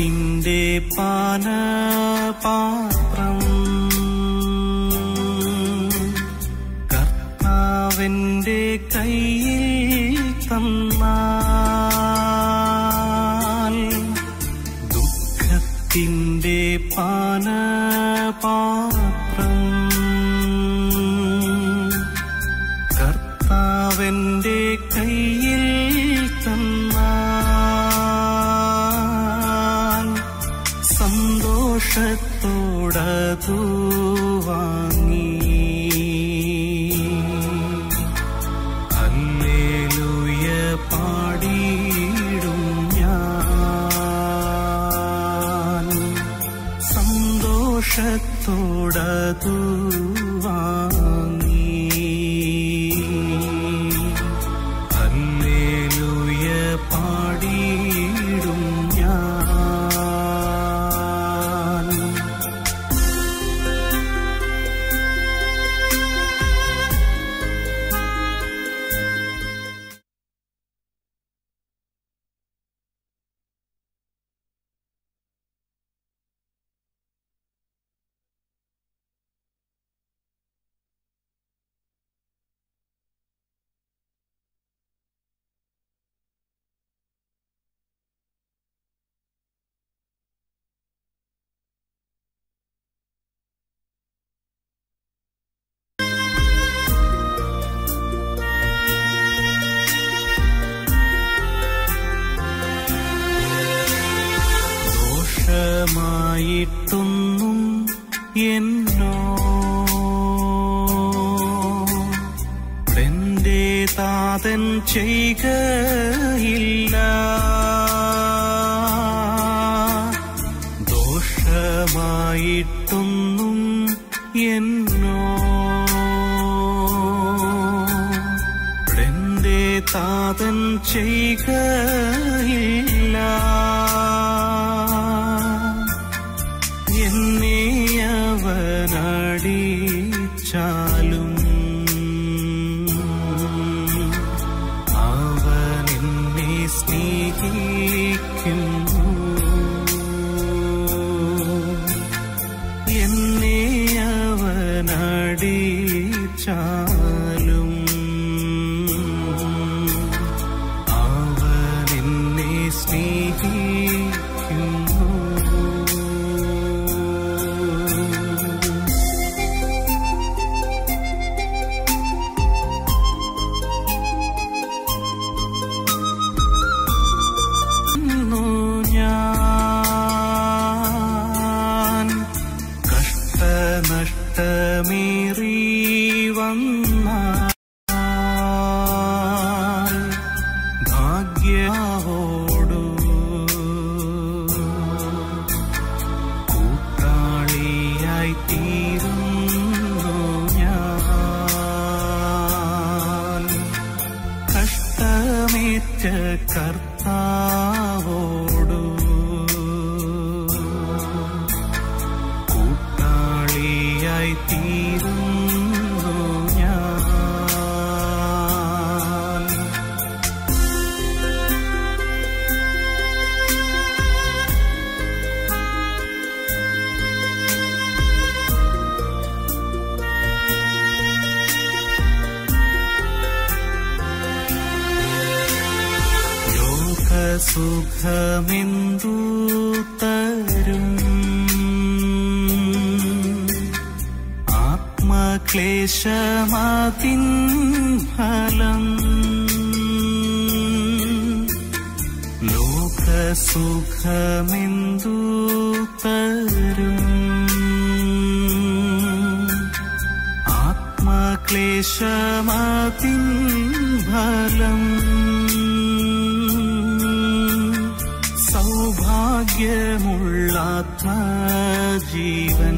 ദുഃഖത്തിൻ്റെ പാനപാത്രം കർത്താവിൻ്റെ കയ്യിൽ തന്നാൽ ദുഃഖത്തിൻ്റെ പാനപാത്രം കർത്താവിൻ്റെ കയ്യിൽ തന്നാൽ സന്തോഷത്തോടതു വാങ്ങി ഹല്ലേലൂയ പാടിയിടും ഞാൻ സന്തോഷത്തോടതു വാങ്ങി ഹല്ലേലൂയ പാടിയിടും ഞാൻ ദോഷമായിട്ടൊന്നും എന്നോ എന്റെ താതൻ ചെയ്യുകയില്ല ദോഷമായിട്ടൊന്നും എന്നോ എന്റെ താതൻ ചെയ്യുകയില്ല എന്നെ അവനടിച്ചാലും അവൻ എന്നെ സ്നേഹിക്കുന്നു എന്നെ അവനടിച്ചാലും അവൻ എന്നെ സ്നേഹിക്കുന്നു ന്നു ഞാൻ കഷ്ടനഷ്ടമേറി വന്നാൽ ഭാഗ്യാവോടു കൂട്ടാളിയായി തീരുന്നു ഞാൻ കഷ്ടമേറ്റ കർത്താവോടു കൂട്ടാളിയായി തീരുന്നു ഞാൻ ലോകസുഖമെന്തു തരും ആത്മക്ലേശമാതിൻ ഫലം ലോകസുഖമെന്തു തരും ആത്മക്ലേശമാതിൻ ഫലം സൗഭാഗ്യമുള്ള ആത്മജീവൻ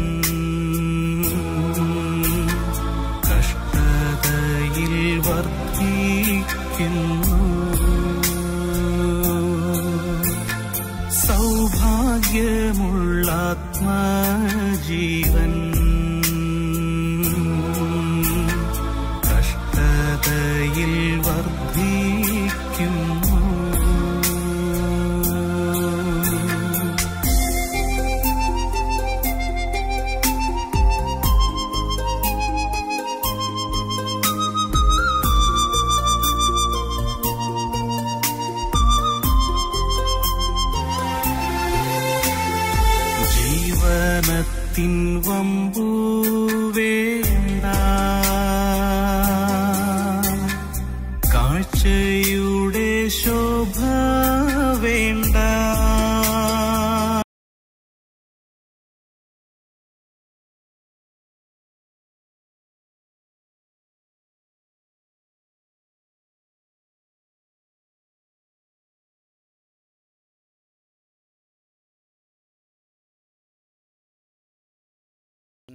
കഷ്ടതയിൽ വർദ്ധിക്കുന്നു സൗഭാഗ്യമുള്ള ആത്മജീവൻ കഷ്ടതയിൽ വർദ്ധിക്കുന്നു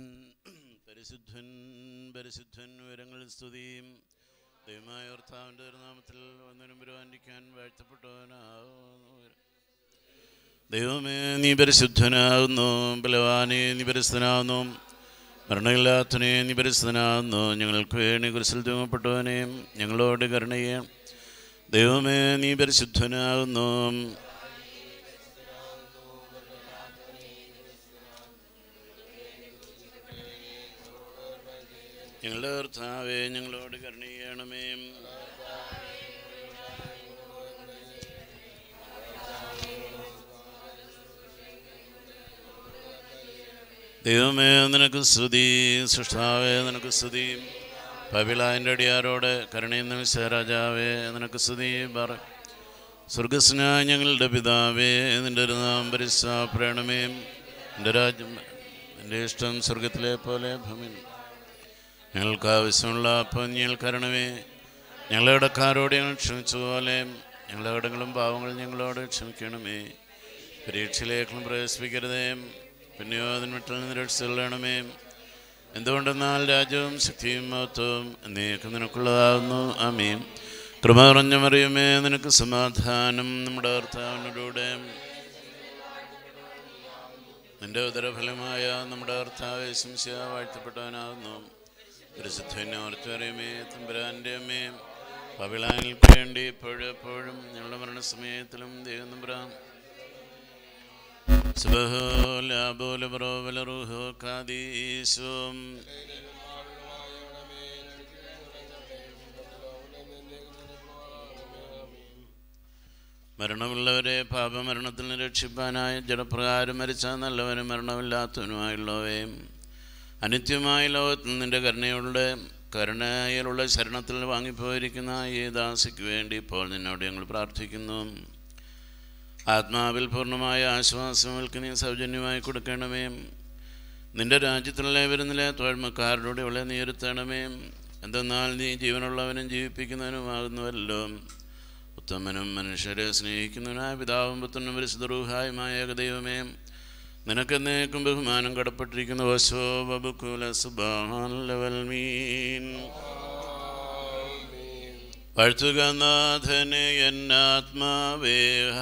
പരിശുദ്ധൻ പരിശുദ്ധൻ ഉയരങ്ങളിൽ സ്തുതിയും ദൈവമായ കർത്താവിൻ്റെ നാമത്തിൽ വന്നതിനും പുരോഗമിക്കാൻ വാഴ്ത്തപ്പെട്ടവനാകുന്നു ദൈവമേ നീ പരിശുദ്ധനാകുന്നു ബലവാനെ നീ പരിശുദ്ധനാകുന്നു മരണമില്ലാത്തനെ നീ പരിശുദ്ധനാകുന്നു ഞങ്ങൾക്ക് വേണ്ടി കുരിശിൽ തൂങ്ങപ്പെട്ടവനെ ഞങ്ങളോട് കരുണയെ ദൈവമേ നീ പരിശുദ്ധനാകുന്നു ഞങ്ങളുടെ കർത്താവെ ഞങ്ങളോട് കരുണീയണമേ ദൈവമേ നിനക്ക് സ്തുതി സൃഷ്ടാവേ നിനക്ക് സ്തുതി പവിളാൻ്റെ അടിയാരോട് കരുണയും നിമിഷ രാജാവേ നിനക്ക് സ്തുതി പറ സ്വർഗസ്നായ ഞങ്ങളുടെ പിതാവേ നിന്റെ ഒരു നാം പരിസാപ്രണമേ എൻ്റെ രാജ്യം എൻ്റെ ഇഷ്ടം സ്വർഗത്തിലെ പോലെ ഭൂമിയിൽ ഞങ്ങൾക്ക് ആവശ്യമുള്ള അപ്പം ഞങ്ങൾ കരണമേ ഞങ്ങളുടെ ഇടക്കാരോട് ഞങ്ങൾ ക്ഷമിച്ച പോലെ ഞങ്ങളുടെ ഇടങ്ങളും പാവങ്ങളും ഞങ്ങളോട് ക്ഷമിക്കണമേ പരീക്ഷയിലേക്കും പ്രവേശിപ്പിക്കരുതേ പിന്നെയോ അതിന് വിട്ടിൽ നിന്ന് രക്ഷിച്ചൊള്ളണമേ എന്തുകൊണ്ടെന്നാൽ രാജ്യവും ശക്തിയും മഹത്വവും എന്നേക്കും നിനക്കുള്ളതാകുന്നു ആമീൻ കൃപ നിറഞ്ഞ മറിയുമേ നിനക്ക് സമാധാനം നമ്മുടെ കർത്താവിനോടെ നിന്റെ ഉദരഫലമായ നമ്മുടെ കർത്താവ് ശംസ്യ വാഴ്ത്തപ്പെട്ടവനാകുന്നു പരിശുദ്ധനെ ഓർത്തറിയമേ തമ്പുരാൻ്റെ അമ്മേ പവിളാനിൽക്ക് വേണ്ടി ഇപ്പോഴും എപ്പോഴും ഞങ്ങളുടെ മരണസമയത്തിലും ദൈവം തമ്പുരാൻ സുബഹോലാബോലബ്രോവലറുഹോക്കാദീശോം മരണമുള്ളവരെ പാപമരണത്തിൽ നിന്ന് രക്ഷിപ്പാനായ ജഡപ്രകാരം മരിച്ച നല്ലവനും മരണമില്ലാത്തവനുമായുള്ളവയും അനിത്യമായ ലോകത്തിൽ നിന്റെ കരുണയുടെ കരുണയിലുള്ള ശരണത്തിൽ വാങ്ങിപ്പോയിരിക്കുന്ന ഈ ദാസിക്ക് വേണ്ടി ഇപ്പോൾ നിന്നോട് ഞങ്ങൾ പ്രാർത്ഥിക്കുന്നു ആത്മാവിൽ പൂർണ്ണമായ ആശ്വാസങ്ങൾക്ക് നീ സൗജന്യമായി കൊടുക്കണമേ നിന്റെ രാജ്യത്തുള്ള വരുന്നില്ല തോഴ്മക്കാരുടെ ഇവളെ നീരുത്തണമേ എന്തെന്നാൽ നീ ജീവനുള്ളവനും ജീവിപ്പിക്കുന്നവനുമാകുന്നുവല്ലോ ഉത്തമനും മനുഷ്യരെ സ്നേഹിക്കുന്നവനായ പിതാവും പുത്രനും പരിശുദ്ധരൂഹായുമായ ഏകദൈവമേ നിനക്കെന്നേക്കും ബഹുമാനം കടപ്പെട്ടിരിക്കുന്ന വശോ ബബുക്കുല സുബാൻ വാഴ്ത്തുക നാഥനെ എന്നാത്മാവേ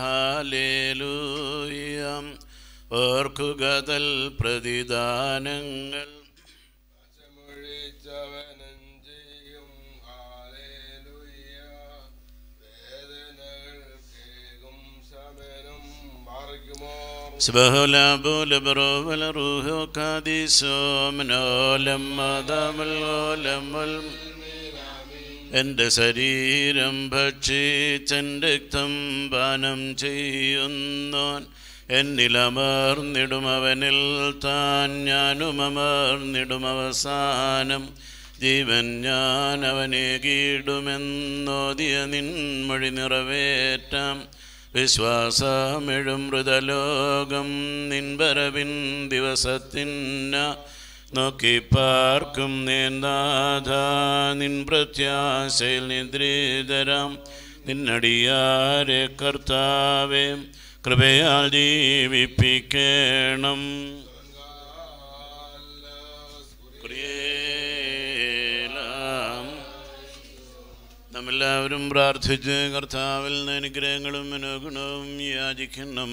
ഹാലേലൂയം ഓർക്കുക തൽ പ്രതിദാനങ്ങൾ പച്ചമൊഴിച്ചവനും ചെയ്യും ഹാലേലൂയ. വേദനകൾ കേൾക്കും ശമനം മാറിക്കുമോ സുബഹുലബുലബറോവലറുഹോ കാദീശോ മനോലം മദമൽലോലമൽ എൻ്റെ ശരീരം ഭക്ഷിച്ചെൻ്റെ രക്തം പാനം ചെയ്യുന്നോൻ എന്നിലമർന്നിടും അവനിൽ താൻ ഞാനും അമർന്നിടും അവസാനം ജീവൻ ഞാൻ അവനെ കീടുമെന്നോതിയ നിൻമൊഴി നിറവേറ്റാം വിശ്വാസമെഴും മൃതലോകം നിൻവരവിൻ ദിവസത്തിന്ന നോക്കി പാർക്കും നേന്താധ നിൻ പ്രത്യാശയിൽ നിദ്രിതരാം നിന്നടിയാരെ കർത്താവേ കൃപയാൽ ജീവിപ്പിക്കണം കുറിയേലാം. നമ്മെല്ലാവരും പ്രാർത്ഥിച്ച് കർത്താവിൽ നിന്ന് അനുഗ്രഹങ്ങളും മനോഗുണവും യാചിക്കണം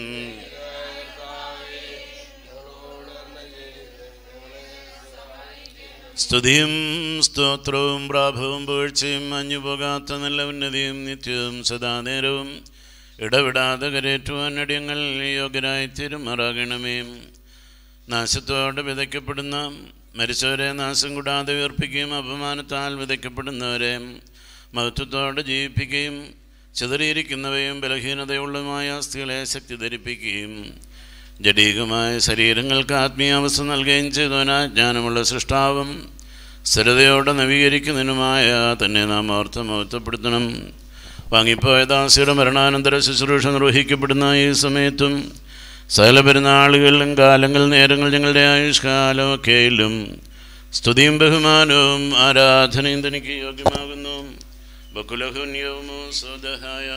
സ്തുതിയും സ്തോത്രവും പ്രാഭവും പുകഴ്ചയും അഞ്ഞു പോകാത്ത നല്ല ഉന്നതിയും നിത്യവും സദാനേരവും ഇടവിടാതെ കരേറ്റുവാൻ അടിയങ്ങൾ യോഗ്യരായി തീരുമാറാകണമേ നാശത്തോടെ വിതയ്ക്കപ്പെടുന്ന മരിച്ചവരെ നാശം കൂടാതെ ഉയർപ്പിക്കുകയും അപമാനത്താൽ വിതയ്ക്കപ്പെടുന്നവരെ മഹത്വത്തോടെ ജീവിപ്പിക്കുകയും ചിതറിയിരിക്കുന്നവയും ബലഹീനതയുള്ളതുമായ അസ്ഥികളെ ശക്തി ധരിപ്പിക്കുകയും ജഡീകമായ ശരീരങ്ങൾക്ക് ആത്മീയാവസ്ഥ നൽകുകയും ചെയ്തവനാ ജ്ഞാനമുള്ള സൃഷ്ടാവും സ്ഥിരതയോടെ നവീകരിക്കുന്നതിനുമായ തന്നെ നാം ഓർത്ത് മഹത്വപ്പെടുത്തണം വാങ്ങിപ്പോയ ദാസിയുടെ മരണാനന്തര ശുശ്രൂഷ നിർവഹിക്കപ്പെടുന്ന ഈ സമയത്തും സകല പെരുന്നാളുകളിലും കാലങ്ങൾ നേരങ്ങൾ ഞങ്ങളുടെ ആയുഷ്കാലമൊക്കെയിലും സ്തുതിയും ബഹുമാനവും ആരാധനയും തനിക്ക് യോഗ്യമാകുന്നു ബക്കുലഹുന്യവുമോ സ്വതഹായ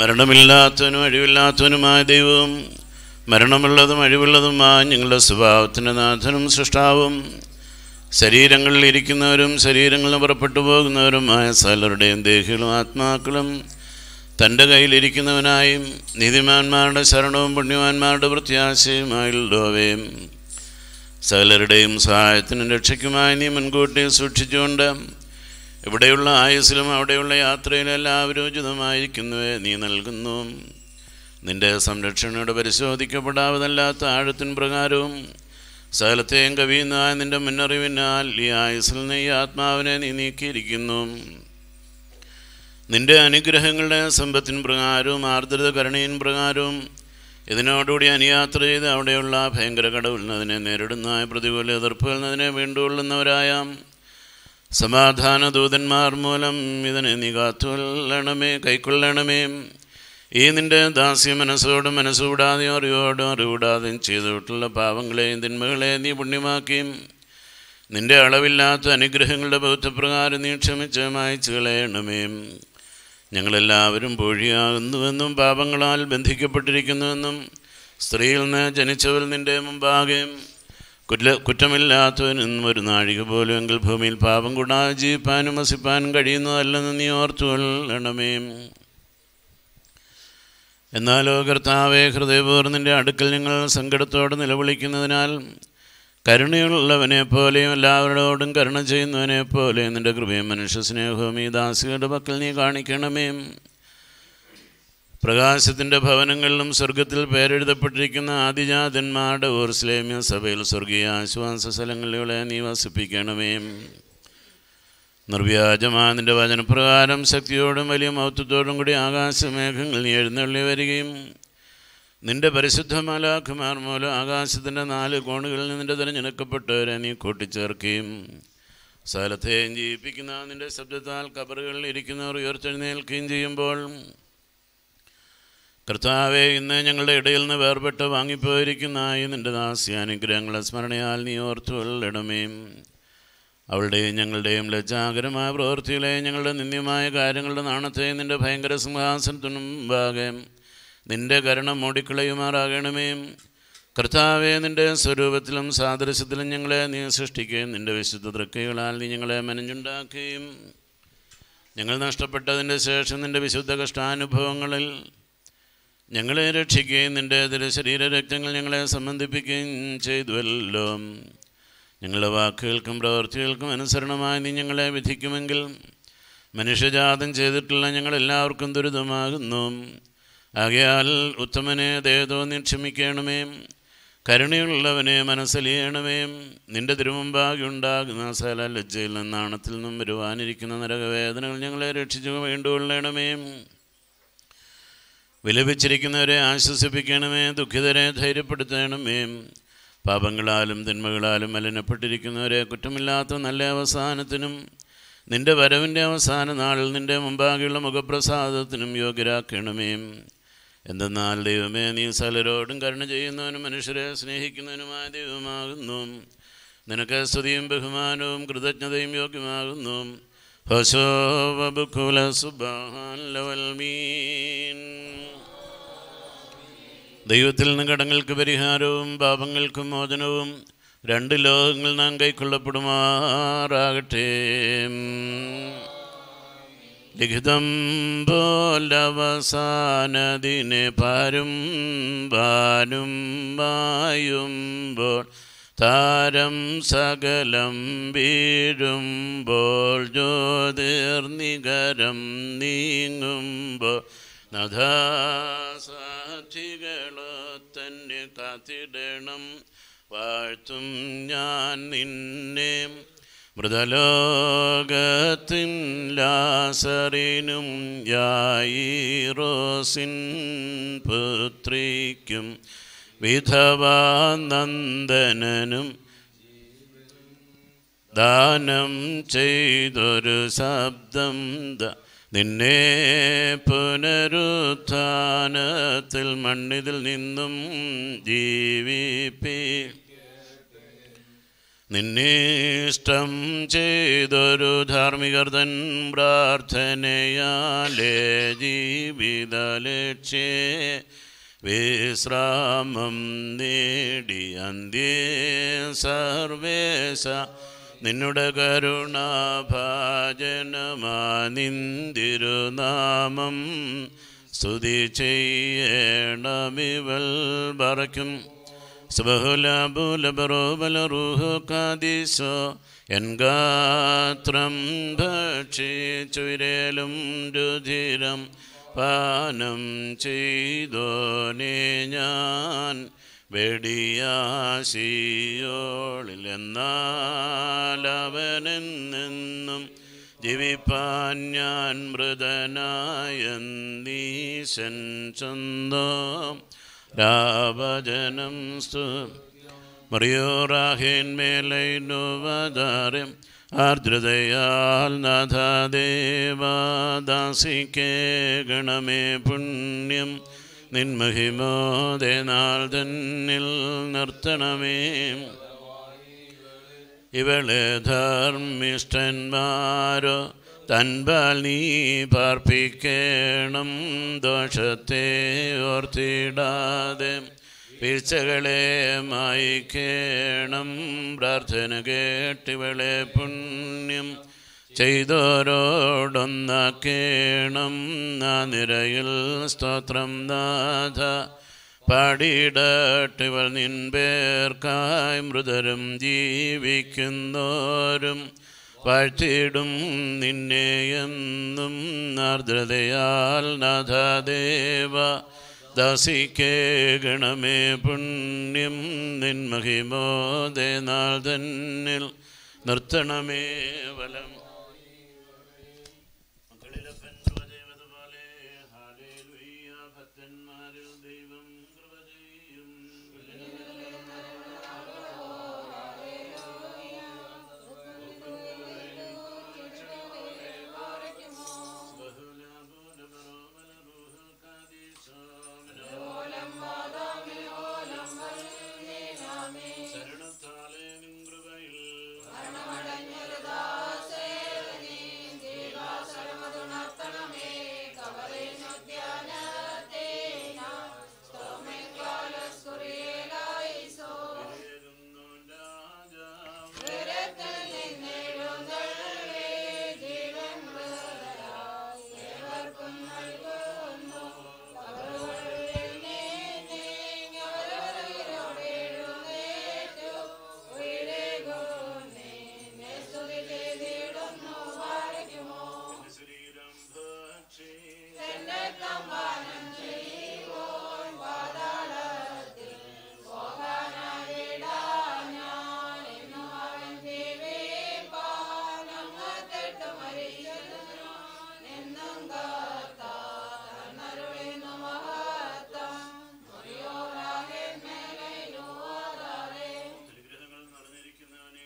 മരണമില്ലാത്തവനും അഴിവില്ലാത്തവനുമായ ദൈവവും മരണമുള്ളതും അഴിവുള്ളതുമായ ഞങ്ങളുടെ സ്വഭാവത്തിൻ്റെ നാഥനും സൃഷ്ടാവും ശരീരങ്ങളിൽ ഇരിക്കുന്നവരും ശരീരങ്ങളിൽ നിന്ന് പുറപ്പെട്ടു പോകുന്നവരുമായ സകലരുടെയും ദേഹികളും ആത്മാക്കളും തൻ്റെ കയ്യിലിരിക്കുന്നവനായും നീതിമാന്മാരുടെ ശരണവും പുണ്യവാന്മാരുടെ പ്രത്യാശയുമായുള്ളവയും സകലരുടെയും സഹായത്തിനും രക്ഷയ്ക്കുമായി നീ മുൻകൂട്ടി സൂക്ഷിച്ചുകൊണ്ട് ഇവിടെയുള്ള ആയുസ്സിലും അവിടെയുള്ള യാത്രയിലും എല്ലാവരും ഉചിതമായിരിക്കുന്നുവേ നീ നൽകുന്നു നിന്റെ സംരക്ഷണയുടെ പരിശോധിക്കപ്പെടാവതല്ലാത്ത ആഴത്തിൻ പ്രകാരവും സകലത്തെയും കവിയുന്നതായ നിന്റെ മുന്നറിവിനാൽ ഈ ആയുസ്സിൽ നീ ഈ ആത്മാവിനെ നീ നീക്കിയിരിക്കുന്നു നിന്റെ അനുഗ്രഹങ്ങളുടെ സമ്പത്തിൻ പ്രകാരവും ആർദ്രത കരുണയിൻ പ്രകാരവും ഇതിനോടുകൂടി അനുയാത്ര ചെയ്ത് അവിടെയുള്ള ഭയങ്കര കടവുന്നതിനെ നേരിടുന്ന പ്രതികൂല എതിർപ്പുകളിനെ വീണ്ടുകൊള്ളുന്നവരായ സമാധാന ദൂതന്മാർ മൂലം ഇതിനെ നീ കാത്തുകൊള്ളണമേ കൈക്കൊള്ളണമേ ഈ നിന്റെ ദാസ്യ മനസ്സോടും മനസ്സുകൂടാതെയും അറിവോടും അറിവിടാതെയും ചെയ്തിട്ടുള്ള പാവങ്ങളെയും തിന്മകളെയും നീ പുണ്യമാക്കിയും നിന്റെ അളവില്ലാത്ത അനുഗ്രഹങ്ങളുടെ ബൗദ്ധപ്രകാരം നീ ക്ഷമിച്ച് മായച്ചു കളയണമേ ഞങ്ങളെല്ലാവരും പൂഴിയാകുന്നുവെന്നും പാപങ്ങളാൽ ബന്ധിക്കപ്പെട്ടിരിക്കുന്നുവെന്നും സ്ത്രീയിൽ നിന്ന് ജനിച്ചവർ നിന്റെ മുമ്പാകെ കുറ്റ കുറ്റമില്ലാത്തവനെന്നും ഒരു നാഴിക പോലും എങ്കിൽ ഭൂമിയിൽ പാപം കൂടാതെ ജീവിപ്പാനും വസിപ്പാനും കഴിയുന്നതല്ലെന്ന് നീ ഓർത്തുകൊള്ളണമേ എന്നാലോ കർത്താവെ ഹൃദയപൂർണ്ണിൻ്റെ അടുക്കൽ ഞങ്ങൾ സങ്കടത്തോടെ നിലവിളിക്കുന്നതിനാൽ കരുണയുള്ളവനെ പോലെയും എല്ലാവരോടും കരുണ ചെയ്യുന്നവനെ പോലെയും നിൻ്റെ കൃപയും മനുഷ്യ സ്നേഹവും ഈ ദാസികളുടെ പക്കൽ നീ കാണിക്കണമേ പ്രകാശത്തിൻ്റെ ഭവനങ്ങളിലും സ്വർഗത്തിൽ പേരെഴുതപ്പെട്ടിരിക്കുന്ന ആദിജാതന്മാരുടെ ഓർസ്ലേമ്യ സഭയിൽ സ്വർഗീയ ആശ്വാസ സ്ഥലങ്ങളിലെ നീ വസിപ്പിക്കണമേ നിർവ്യാജമായ നിൻ്റെ വചനപ്രകാരം ശക്തിയോടും വലിയ മഹത്വത്തോടും കൂടി ആകാശമേഘങ്ങൾ നീ എഴുന്നള്ളി വരികയും നിന്റെ പരിശുദ്ധ മാലാഖുമാർ മൂലം ആകാശത്തിൻ്റെ നാല് കോണുകളിൽ നിന്റെ തിരഞ്ഞെടുക്കപ്പെട്ടവരെ നീ കൂട്ടിച്ചേർക്കുകയും സ്ഥലത്തെയും ജീവിപ്പിക്കുന്ന നിന്റെ ശബ്ദത്താൽ കബറുകളിൽ ഇരിക്കുന്നവർ ഉയർത്തെഴുന്നേൽക്കുകയും ചെയ്യുമ്പോൾ കർത്താവെ ഇന്ന് ഞങ്ങളുടെ ഇടയിൽ നിന്ന് വേർപെട്ട് വാങ്ങിപ്പോയിരിക്കുന്ന ഈ നിന്റെ ദാസ്യാനുഗ്രഹങ്ങളെ സ്മരണയാൽ നീ ഓർത്തുകൊള്ളണമേ അവളുടെയും ഞങ്ങളുടെയും ലജ്ജാകരമായ പ്രവൃത്തികളെയും ഞങ്ങളുടെ നിന്ദ്യമായ കാര്യങ്ങളുടെ നാണത്തെയും നിന്റെ ഭയങ്കര സിംഹാസനത്തിനും മുമ്പാകെ നിന്റെ കരുണ മൂടിക്കളയുമാറാകണമേ കർത്താവെ നിന്റെ സ്വരൂപത്തിലും സാദൃശ്യത്തിലും ഞങ്ങളെ നീ സൃഷ്ടിക്കുകയും നിന്റെ വിശുദ്ധ തൃക്കൈകളാൽ നീ ഞങ്ങളെ മെനഞ്ഞുണ്ടാക്കുകയും ഞങ്ങൾ നഷ്ടപ്പെട്ടതിൻ്റെ ശേഷം നിന്റെ വിശുദ്ധ കഷ്ടാനുഭവങ്ങളിൽ ഞങ്ങളെ രക്ഷിക്കുകയും നിന്റെ തിരു ശരീരരക്തങ്ങൾ ഞങ്ങളെ സംബന്ധിപ്പിക്കുകയും ചെയ്തുവല്ലോ ഞങ്ങളുടെ വാക്കുകൾക്കും പ്രവൃത്തികൾക്കും അനുസരണമായി നീ ഞങ്ങളെ വിധിക്കുമെങ്കിൽ മനുഷ്യജാതം ചെയ്തിട്ടുള്ള ഞങ്ങളെല്ലാവർക്കും ദുരിതമാകുന്നു ആകയാൽ ഉത്തമനെ ദയതോ നീ ക്ഷമിക്കണമേ കരുണയുള്ളവനെ മനസ്സലിയണമേ നിന്റെ തിരുമുമ്പാകെ ഉണ്ടാകുന്ന സകല ലജ്ജയിൽ നിന്ന് നാണത്തിൽ നിന്നും വരുവാനിരിക്കുന്ന നരകവേദനകൾ ഞങ്ങളെ രക്ഷിച്ചു വേണ്ടുകൊള്ളണമേ വിലപിച്ചിരിക്കുന്നവരെ ആശ്വസിപ്പിക്കണമേ ദുഃഖിതരെ ധൈര്യപ്പെടുത്തണമേ പാപങ്ങളാലും തിന്മകളാലും മലിനപ്പെട്ടിരിക്കുന്നവരെ കുറ്റമില്ലാത്ത നല്ല അവസാനത്തിനും നിന്റെ വരവിൻ്റെ അവസാന നാളിൽ നിന്റെ മുമ്പാകെയുള്ള മുഖപ്രസാദത്തിനും യോഗ്യരാക്കണമേ എന്തെന്നാൽ ദൈവമേ നീ സകലരോടും കരുണ ചെയ്യുന്നവനും മനുഷ്യരെ സ്നേഹിക്കുന്നവനുമായ ദൈവമാകുന്നു നിനക്ക് സ്തുതിയും ബഹുമാനവും കൃതജ്ഞതയും യോഗ്യമാകുന്നു ഹോശോ വബുക്കുല സുബാൻ ലവൽ മീൻ ദൈവത്തിൽ നിന്ന് കടങ്ങൾക്ക് പരിഹാരവും പാപങ്ങൾക്കും മോചനവും രണ്ട് ലോകങ്ങൾ നാം കൈക്കൊള്ളപ്പെടുമാറാകട്ടെ ലിഖിതം പോലവസാനതിനെ പാരും പാനും വായുമ്പോൾ താരം സകലം വീഴുമ്പോൾ ജ്യോതിർനികരം നീങ്ങുമ്പോൾ നഥാസാക്ഷികളോ തന്നെ കാത്തിടണം വാഴ്ത്തും ഞാൻ നിന്നെ മൃതലോകത്തിൻ ലാസറിനും യായിറോസിൻ പുത്രിക്കും വിധവാനന്ദനും ദാനം ചെയ്തൊരു ശബ്ദം ദ- നിന്നെ പുനരുത്ഥാനത്തിൽ മണ്ണിതിൽ നിന്നും ജീവിപ്പി നിന്നിഷ്ടം ചെയ്തൊരു ധാർമ്മികർതൻ പ്രാർത്ഥനയാലേ ജീവിത ലക്ഷ്യ വിശ്രാമം നേടി അന്ത്യേ സർവേശ നിന്നുടെ കരുണാഭാജനമാ നിന്തിരുനാമം സ്തുതി ചെയ്യണമിവൾ പറയ്ക്കും സുബഹുലബുലബറോബലറുഹുക്കാദിശോ എൻ ഗാത്രം ഭക്ഷിച്ചുരലും രുധിരം പാനം ചെയ്തോനെ ഞാൻ വെടിയാശിയോളിൽ എന്നാലവനെന്നും ജീവിപ്പാൻ ഞാൻ മൃതനായ നീശൻ ചന്തം രാവജനം സ്തു മറിയോറാഹേന്മേലൈനുവതാരം ആർദ്രതയാൽ നാഥദേവാദാസിക്കേ ഗണമേ പുണ്യം നിൻമഹിമോദേ നാൾ തന്നിൽ നിർത്തണമേ ഇവളെ ധർമ്മിഷ്ഠന്മാരോ തൻപാൽ നീ പാർപ്പിക്കണം ദോഷത്തെ ഓർത്തിടാതെ വീഴ്ചകളെ മായിക്കേണം പ്രാർത്ഥന കേട്ടിവളെ പുണ്യം ചെയ്തോരോടൊന്നാക്കേണം ആ നിരയിൽ സ്തോത്രം നാഥ പാടിയിടട്ടിവൾ നിൻപേർക്കായി മൃതരും ജീവിക്കുന്നോരും വാഴ്ത്തിയിടും നിന്നെ എന്നും ആർദ്രതയാൽ നാഥദേവ ദാസിക്കേ ഗണമേ പുണ്യം നിൻമഹിമോദേ നാൾ തന്നിൽ നിർത്തണമേ വലം മക്കളിലപ്പൻ കൃപ ഹാലേലുയ്യ ഭക്തന്മാരിൽ ദൈവം കൃപ ചെയ്യും ശരണത്താലേ നിൻ കൃപയിൽ ശരീരം ഭക്ഷി അനുഗ്രഹങ്ങൾ നിറഞ്ഞിരിക്കുന്നവനെ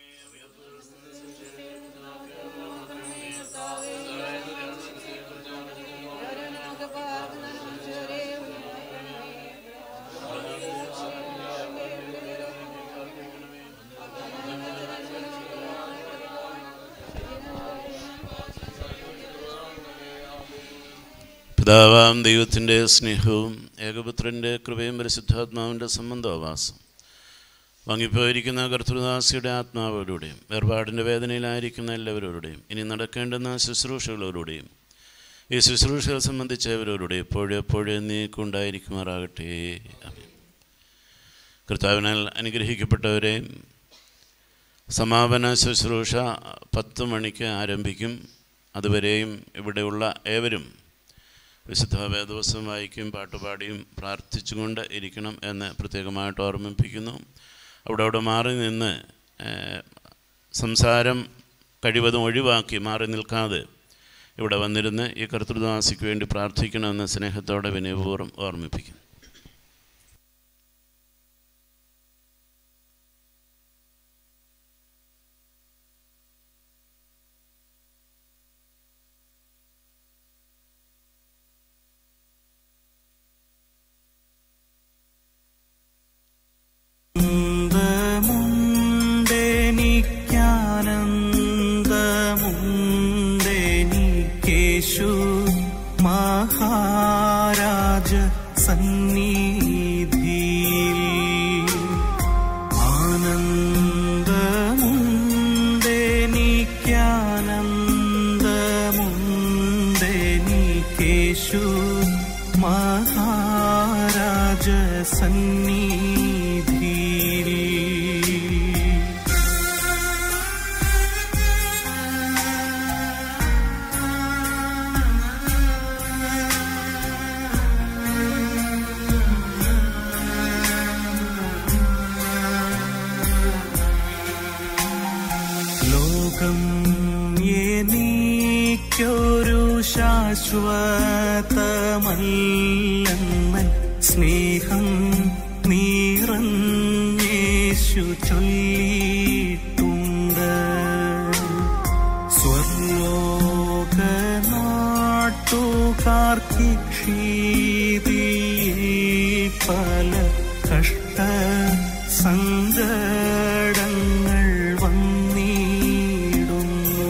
പിതാവാം ദൈവത്തിൻ്റെ സ്നേഹവും ഏകപുത്രൻ്റെ കൃപയും പരിശുദ്ധാത്മാവിൻ്റെ സംബന്ധവാസം വാങ്ങിപ്പോയിരിക്കുന്ന കർത്തൃദാസിയുടെ ആത്മാവരോടെയും വേർപാടിൻ്റെ വേദനയിലായിരിക്കുന്ന എല്ലാവരോടെയും ഇനി നടക്കേണ്ടുന്ന ശുശ്രൂഷകളോടുകൂടെയും ഈ ശുശ്രൂഷകൾ സംബന്ധിച്ചവരോടുകൂടെ എപ്പോഴും എപ്പോഴും നീക്കുണ്ടായിരിക്കുമാറാകട്ടെ ആമേൻ കർത്താവിനാൽ അനുഗ്രഹിക്കപ്പെട്ടവരെ സമാപന ശുശ്രൂഷ പത്ത് മണിക്ക് ആരംഭിക്കും അതുവരെയും ഇവിടെയുള്ള ഏവരും വിശുദ്ധ വേദവസം വായിക്കും പാട്ടുപാടിയും പ്രാർത്ഥിച്ചുകൊണ്ട് ഇരിക്കണം എന്ന് പ്രത്യേകമായിട്ട് ഓർമ്മിപ്പിക്കുന്നു അവിടെ അവിടെ മാറി നിന്ന് ഏഹ്, സംസാരം കഴിവതും ഒഴിവാക്കി മാറി നിൽക്കാതെ ഇവിടെ വന്നിരുന്ന് ഈ കർത്തൃദാസിക്ക് വേണ്ടി പ്രാർത്ഥിക്കണമെന്ന് സ്നേഹത്തോടെ വിനയപൂർവ്വം ഓർമ്മിപ്പിക്കുന്നു ശാശ്വതമല്ലെന്നൻ സ്നേഹം നീറഞ്ഞേശു ചൊല്ലിയിട്ടുണ്ട് സ്വർലോകനാട്ടുകാർക്ക് ക്ഷീതിയെ പല കഷ്ട സങ്കടങ്ങൾ വന്നിടുന്നു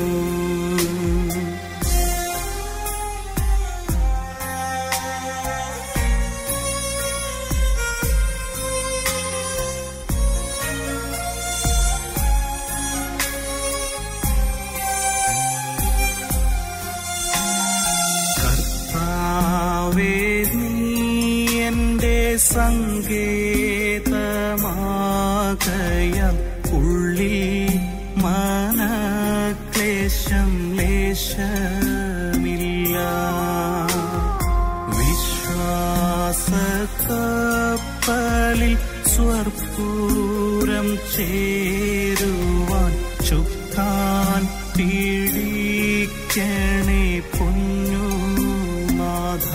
കർത്താവേ നീ എന്റെ സങ്കേതമാകയ ഉള്ളിൽ മനക്ലേശം ലേശമില്ല വിശ്വാസക്കപ്പലിൽ സ്വർപ്പൂരം ചേരുവാൻ ചുക്കാൻ പീഡിക്കണേ പൊന്നുനാഥ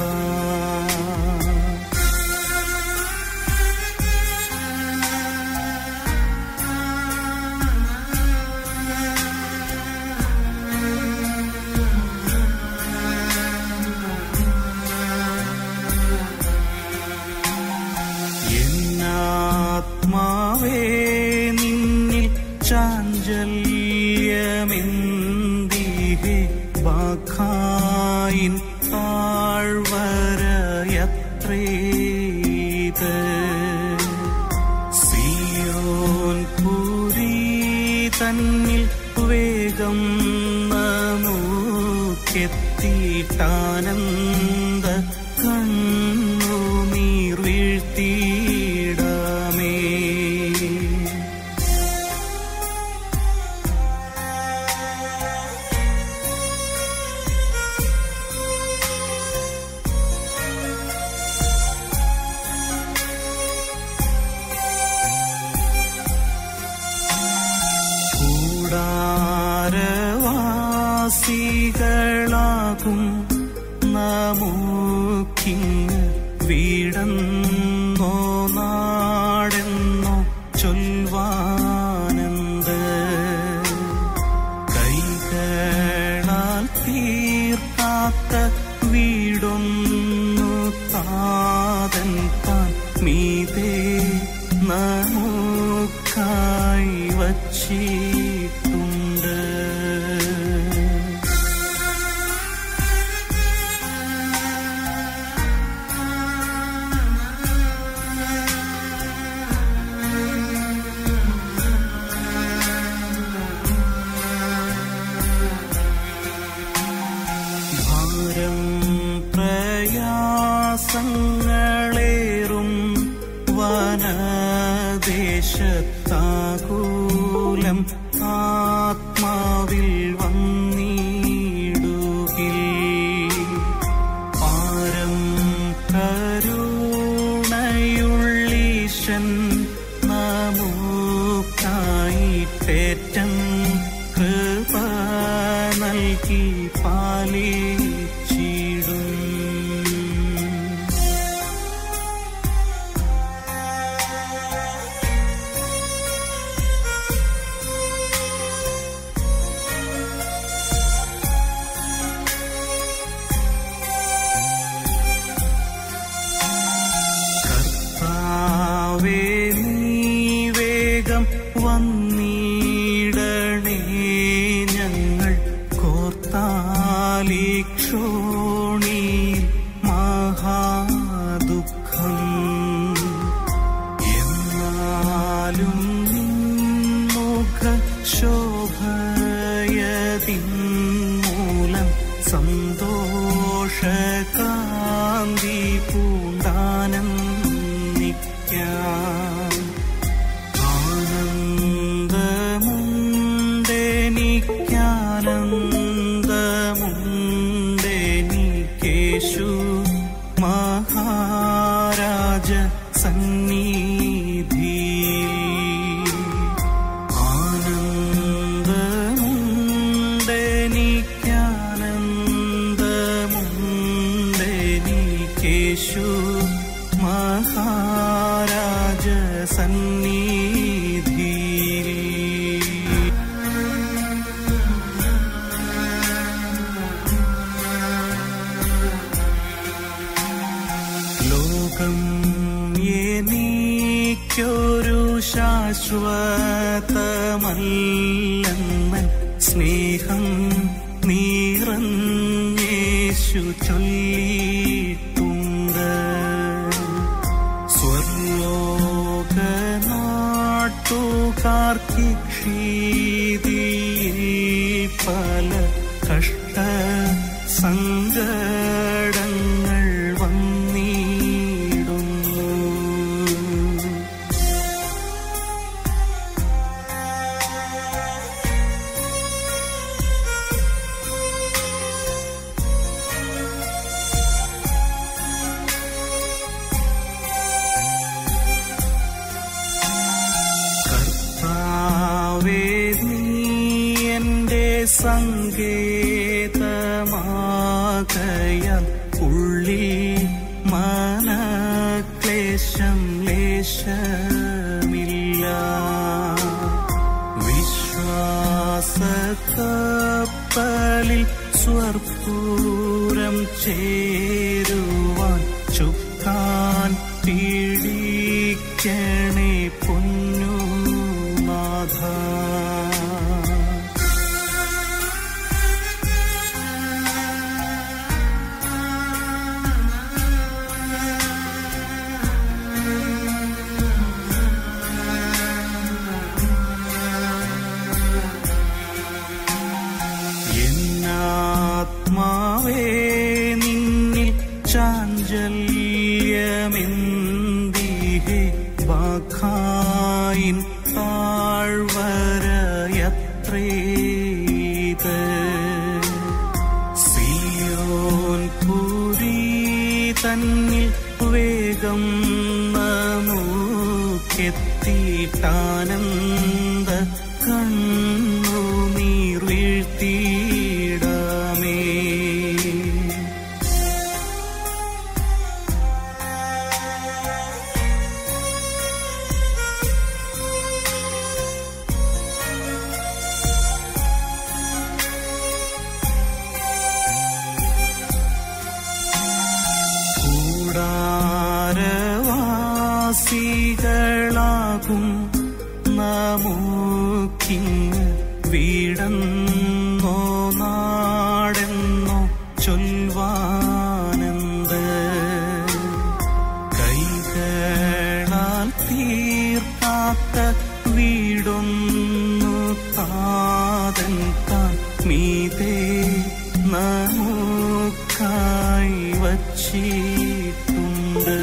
എന്നാത്മാവേ നിന്നിൽ ചാഞ്ചല്യമെന്തിഹേ ബാഖായിൻ താഴ്വരയത്രേത് സിയോൻ പുരി തന്നിൽ വേഗം നമുക്കെത്തിയിട്ടാനന്ദ കണ്ണുനീർ വീഴ്ത്തിയിടാമേ കൂടാരവാസികളാകും നമുക്കിങ് വീടന്നോ നാടെന്നോ ചൊൽവാനന്ദ കൈകളാൽ തീർക്കാത്ത വീടൊന്നു താതൻ താൻ മീതേ നമുക്കായി വച്ചിട്ടുണ്ട് ഭാരം പ്രയാസങ്ങളേറും വനദേശത്താകൂലം ആത്മാവിൽ വന്നിടുകിൽ പാരം കരുണയുള്ളീശൻ നമുക്കായിട്ടേറ്റം കൃപ നൽകി പാലിച്ചിടും കർത്താവേ നീ വേഗം വന്നിടണേ ഞങ്ങൾ കോർത്താലിക്ഷോണിയിൽ മഹാദുഃഖം എന്നാലും നിൻമുഖ ശോഭയതിൻ മൂലം സന്തോഷകാന്തി പൂണ്ടാനം നിൽക്കാം ആനന്ദ രാജസന്നിധി ലോകം എനിക്കൊരു ശാശ്വതമല്ലെന്ന് സ്നേഹം നിറഞ്ഞേശു ചൊല്ലിയിട്ടുണ്ട് സ്വർലോകനാട്ടുകാർക്ക് ക്ഷീതിയിൽ പല കഷ്ട സങ്കടങ്ങൾ വന്നിടുന്നു കർത്താവേ നീ എന്റെ സങ്കേതമാകയാൽ ഉള്ളിൽ മനക്ലേശം ലേശമില്ല വിശ്വാസക്കപ്പലിൽ സ്വർപ്പൂരം ചേരുവാൻ ചുക്കാൻ പീഡിക്കണേ പൊന്നു നാഥ എന്നാത്മാവേ നിന്നിൽ ചാഞ്ചല്യമെന്തിഹേ വാഖായിൻ താഴ്വരയത്രേത് സിയോൻ പുരി തന്നിൽ വേഗം നമുക്കെത്തിയിട്ടാനന്ദ കണ്ണു നീർ വീഴ്ത്തിയിടാമേ കൂടാരവാസികളാകും നമുക്കിങ് വീടെന്നോ നാടെന്നോ ചൊൽവാനന്ദ കൈകളാൽ തീർക്കാത്ത വീടൊന്നു താതൻ താൻ മീതേ നമുക്കായി വച്ചിട്ടുണ്ട്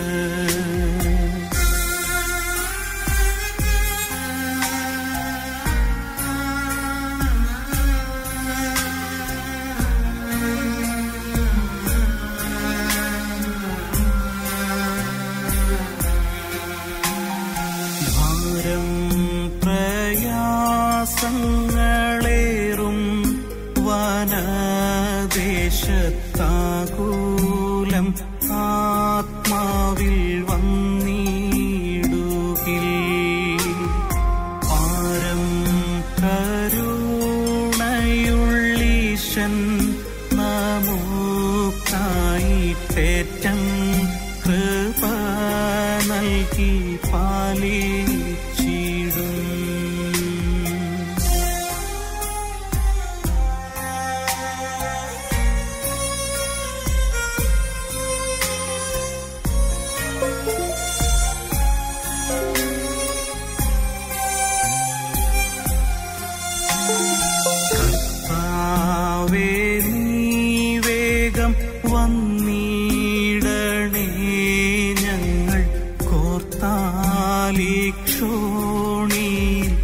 ഭാരം പ്രയാസങ്ങളേറും വനദേശത്താകൂലം ആത്മാവിൽ വന്നിടുകിൽ പാരം കരുണയുള്ളീശൻ നമുക്കായിട്ടേറ്റം കൃപ നൽകി പാലിച്ചിടും കർത്താവേ നീ വേഗം വന്നിടണേ ഞങ്ങൾ കോർത്താലിക്ഷോണിയിൽ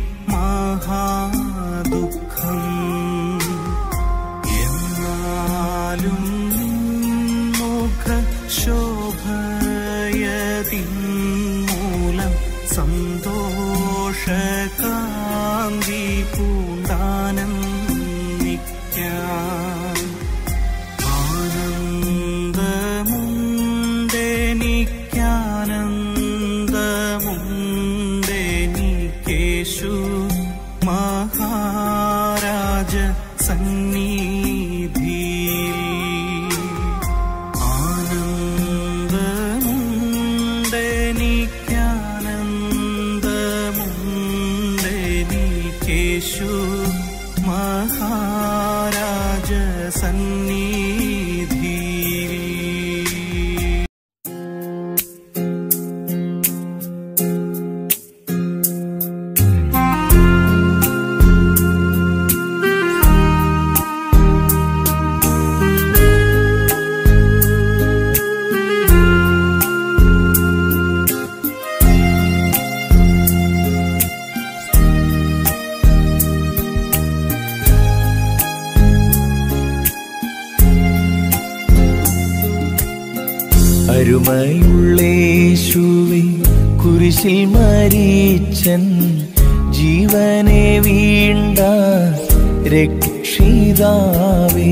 മഹാദുഃഖം എന്നാലും മുഖ ശോഭയതിൻ മൂലം സന്തോഷകാന്തി പൂണ്ടാനം നിൽക്കാം ആനന്ദമുണ്ടെനിക്കാനന്ദമും കേശു മഹാരാജ സന്നിധി ആനന്ദമുണ്ടെനിക്കാനന്ദമുണ്ടെനിക്കേശു മഹാരാജ സന്നിധി അരുമയുള്ളേശുവേ കുരിശിൽ മരീച്ചൻ ജീവനെ വീണ്ട രക്ഷിതാവേ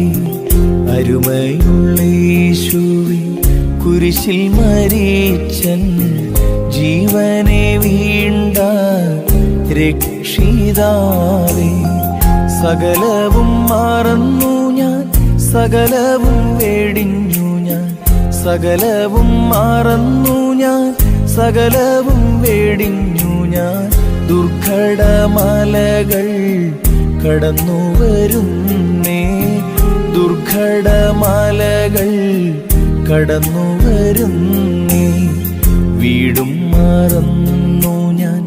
അരുമയുള്ളേശുവേ കുരിശിൽ മരീച്ചൻ ജീവനെ വീണ്ട രക്ഷിതാവേ സകലവും മറന്നു ഞാൻ സകലവും വേടിഞ്ഞു ഞാൻ സകലവും മറന്നു ഞാൻ സകലവും വേടിഞ്ഞു ഞാൻ ദുർഘടമലകൾ കടന്നു വരുന്നേ ദുർഘടമലകൾ കടന്നു വരുന്നേ വീടും മറന്നു ഞാൻ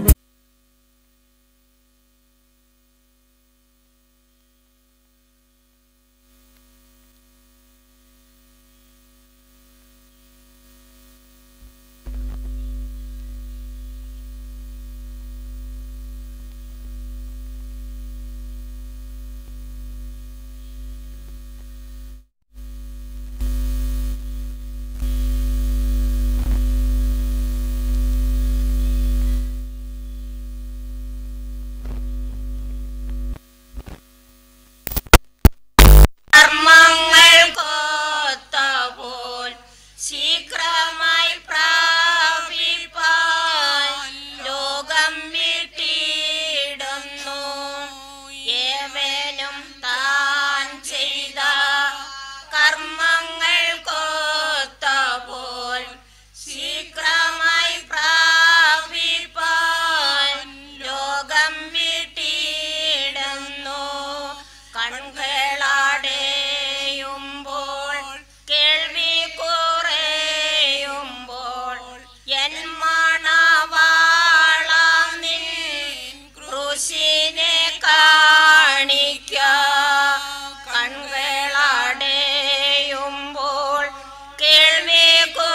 കർമ്മങ്ങൾ കോത്തപോൽ ശീഘ്രമായി പ്രാപിപ്പാൻ ലോകം വിട്ടിടുന്നു ഏവനും താൻ ചെയ്ത കർമ്മങ്ങൾ കോത്തപോൽ ശീഘ്രമായി പ്രാപിപ്പാൻ ലോകം വിട്ടിടുന്നു കൺകളടയുമ്പോൾ കേൾവി കുറയുമ്പോൾ എൻ മണവാളം നിൻ ക്രൂശിനെ കാണിക്ക കൺകളടയുമ്പോൾ കേൾവി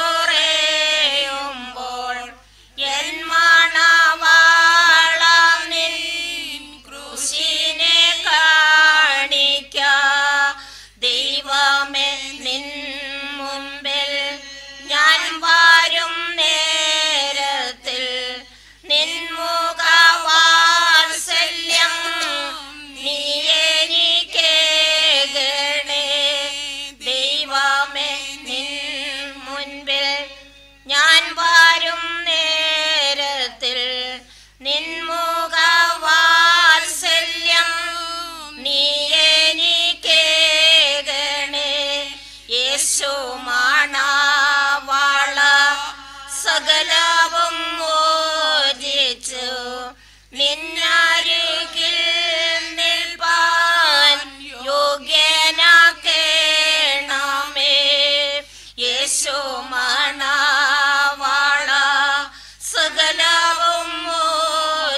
കുറയുമ്പോൾ എൻ മണവാളം നിൻ ക്രൂശിനെ കാണിക്ക ദൈവമേ നിൻ മുൻപിൽ ഞാൻ വരും നേരത്തിൽ നിൻ മുഖവാത്സല്യം നീ എനിക്കേകണേ ദൈവമേ നിൻ മുൻപിൽ ഞാൻ വരും നേരത്തിൽ നിൻ മുഖവാത്സല്യം നീ എനിക്കേകണേ യേശു മണവാള സകലവും മോചിച്ചു നിന്നരുകിൽ നിൽപ്പാൻ യോഗ്യനാക്കേണമേ യേശു മണവാള സകലവും മോചിച്ചു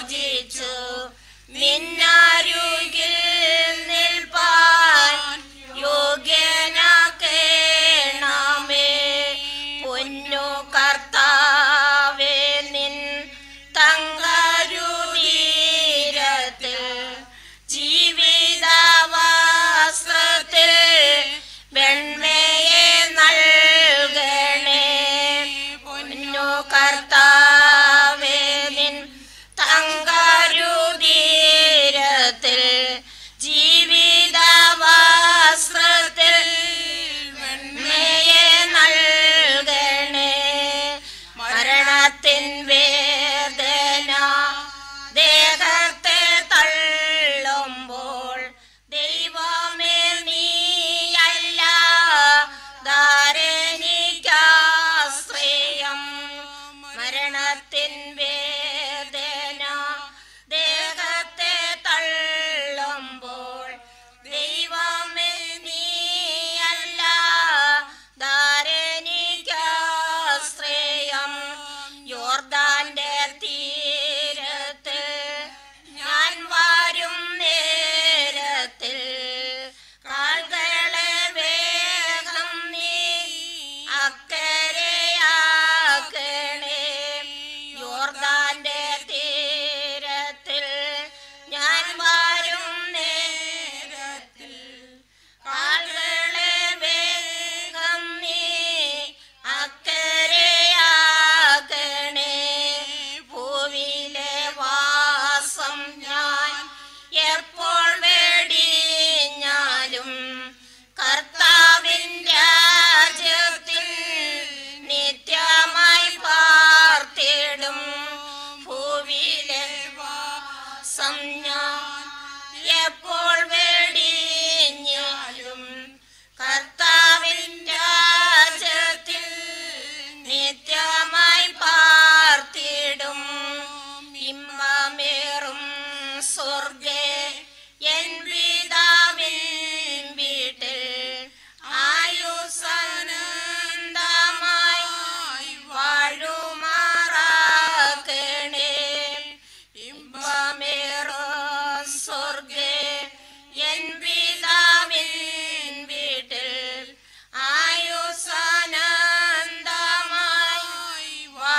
ശ്വാസം ഞാൻ എപ്പോൾ വെടിഞ്ഞാലും കർത്താവിൻ രാജ്യത്തിൽ നിത്യമായി പാർത്തിടും ഇമ്പമേറും സ്വർഗേ എൻ പിതാവിൻ വീട്ടിൽ ആയുസനന്ദമായി വാഴുമാറാക്കണേ ഇമ്പമേറോ സ്വർഗേ എൻ പിതാവിൻ വീട്ടിൽ ആയുസനന്ദമായി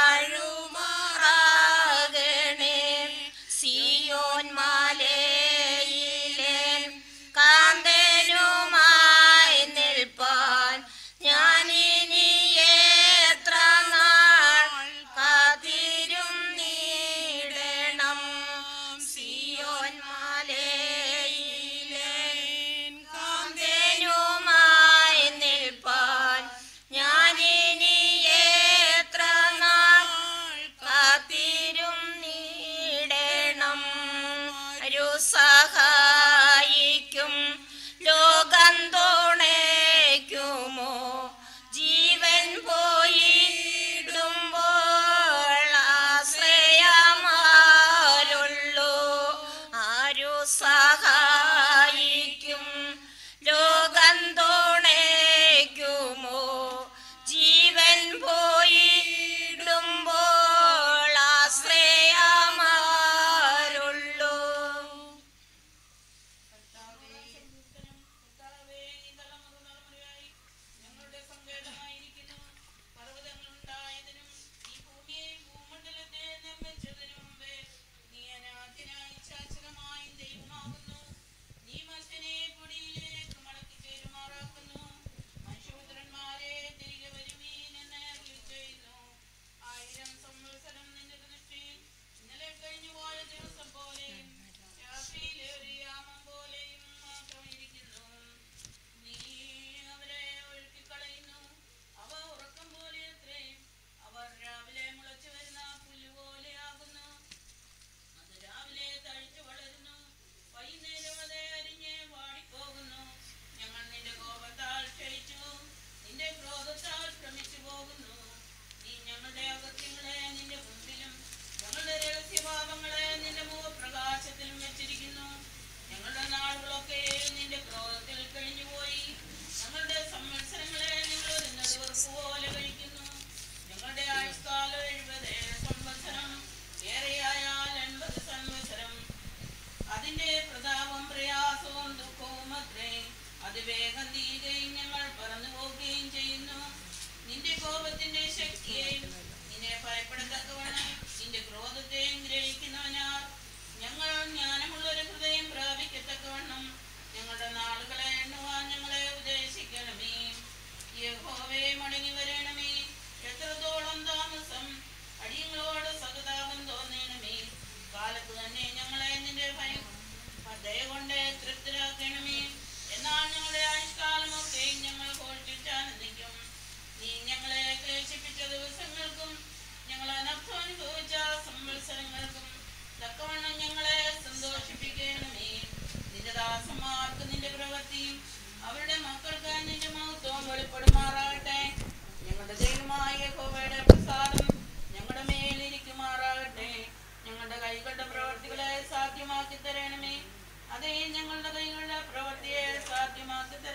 വാഴുമാറാകണേ സിയോൻ മാലയിലെ കാന്തനുമായി നിൽപ്പാൻ ഞാനിനി എത്ര നാൾ കാത്തിരുന്നിടണം സിയോൻ മാലയിലെ കാന്തനുമായി നിൽപ്പാൻ ഞാനിനി എത്ര നാൾ കാത്തിരുന്നിടണം ഒരു സഹായിക്കും ലോകം തോണയ്ക്കുമോ ജീവൻ പോയിടുമ്പോൾ ആശ്രയമാരുള്ളൂ ആരു സഹായിക്കും ലോകം തോണയ്ക്കുമോ ജീവൻ പോയിടുമ്പോൾ ആശ്രയമാരുള്ളൂ ആയിരം സംവത്സരം നിന്റെ ദൃഷ്ടിയിൽ ഇന്നലെ കഴിഞ്ഞു പോയ ദിവസം പോലെയും രാത്രിയിലെ ഒരു യാമം പോലെയും മാത്രമിരിക്കുന്നു നീ അവരെ ഒഴുക്കിക്കളയുന്നു അവ ഉറക്കം പോലെ അത്രയും അവർ രാവിലെ മുളച്ചു വരുന്ന പുല്ല് പോലെയാകുന്നു അത് രാവിലെ തഴിച്ചു വളരുന്നു വൈകുന്നേരം അത് അരിഞ്ഞ് വാടിപ്പോകുന്നു ഞങ്ങൾ നിന്റെ കോപത്താൽ ക്ഷയിച്ചു നിന്റെ ക്രോധത്താൽ ഭ്രമിച്ചു പോകുന്നു നീ ഞങ്ങളുടെ അകത്യങ്ങളെ നിന്റെ മുമ്പിലും ഞങ്ങളുടെ രഹസ്യഭാവങ്ങളെ നിന്റെ മുഖപ്രകാശത്തിലും വെച്ചിരിക്കുന്നു ഞങ്ങളുടെ നാളുകളൊക്കെ നിന്റെ ക്രോധത്തിൽ കഴിഞ്ഞുപോയി ഞങ്ങളുടെ സംവത്സരങ്ങളെ നിങ്ങൾ ഒരു നെടുവറുപ്പ് പോലെ കഴിക്കുന്നു ഞങ്ങളുടെ ആയുഷ്കാലം എഴുപത് സംവത്സരം ഏറെയായാൽ എൺപത് സംവത്സരം അതിന്റെ പ്രതാപം പ്രയാസവും ദുഃഖവും അത്രേ അത് വേഗം തീരുകയും ഞങ്ങൾ പറന്നു പോവുകയും ചെയ്യുന്നു നിന്റെ കോപത്തിന്റെ ശക്തിയെയും നിന്നെ ഭയപ്പെടത്തക്കവണ്ണം നിന്റെ ക്രോധത്തെയും ഗ്രഹിക്കുന്നവനാർ ഞങ്ങൾ ജ്ഞാനമുള്ള ഒരു ഹൃദയം പ്രാപിക്കത്തക്കവണ്ണം ഞങ്ങളുടെ നാളുകളെ എണ്ണുവാൻ ഞങ്ങളെ ഉപദേശിക്കണമേ യഹോവേ മടങ്ങി വരണമേ എത്രത്തോളം താമസം അടിയങ്ങളോട് സഹതാപം തോന്നണമേ കാലത്ത് തന്നെ ഞങ്ങളെ നിന്റെ ഭയം ദയ കൊണ്ട് തൃപ്തരാക്കണമേ എന്നാൽ ഞങ്ങളുടെ ആയുഷ്കാലമൊക്കെ ഞങ്ങൾ ഘോഷിച്ചാനന്ദിക്കും നീ ഞങ്ങളെ ക്ലേശിപ്പിച്ച ദിവസങ്ങൾക്കും ഞങ്ങൾ അനർത്ഥം അനുഭവിച്ച സംവത്സരങ്ങൾക്കും തക്കവണ്ണം ഞങ്ങളെ സന്തോഷിപ്പിക്കണമേ നിന്റെ ദാസന്മാർക്ക് നിന്റെ പ്രവൃത്തിയും അവരുടെ മക്കൾക്ക് നിന്റെ മഹത്വം വെളിപ്പെടുമാറാകട്ടെ ഞങ്ങളുടെ ദൈവമായ യഹോവയുടെ പ്രസാദം ഞങ്ങളുടെ മേലിരിക്കുമാറാകട്ടെ ഞങ്ങളുടെ കൈകളുടെ പ്രവൃത്തികളെ സാധ്യമാക്കി തരണമേ അതേ ഞങ്ങളുടെ കൈകളുടെ പ്രവൃത്തിയെ സാധ്യമാക്കി തരണമേ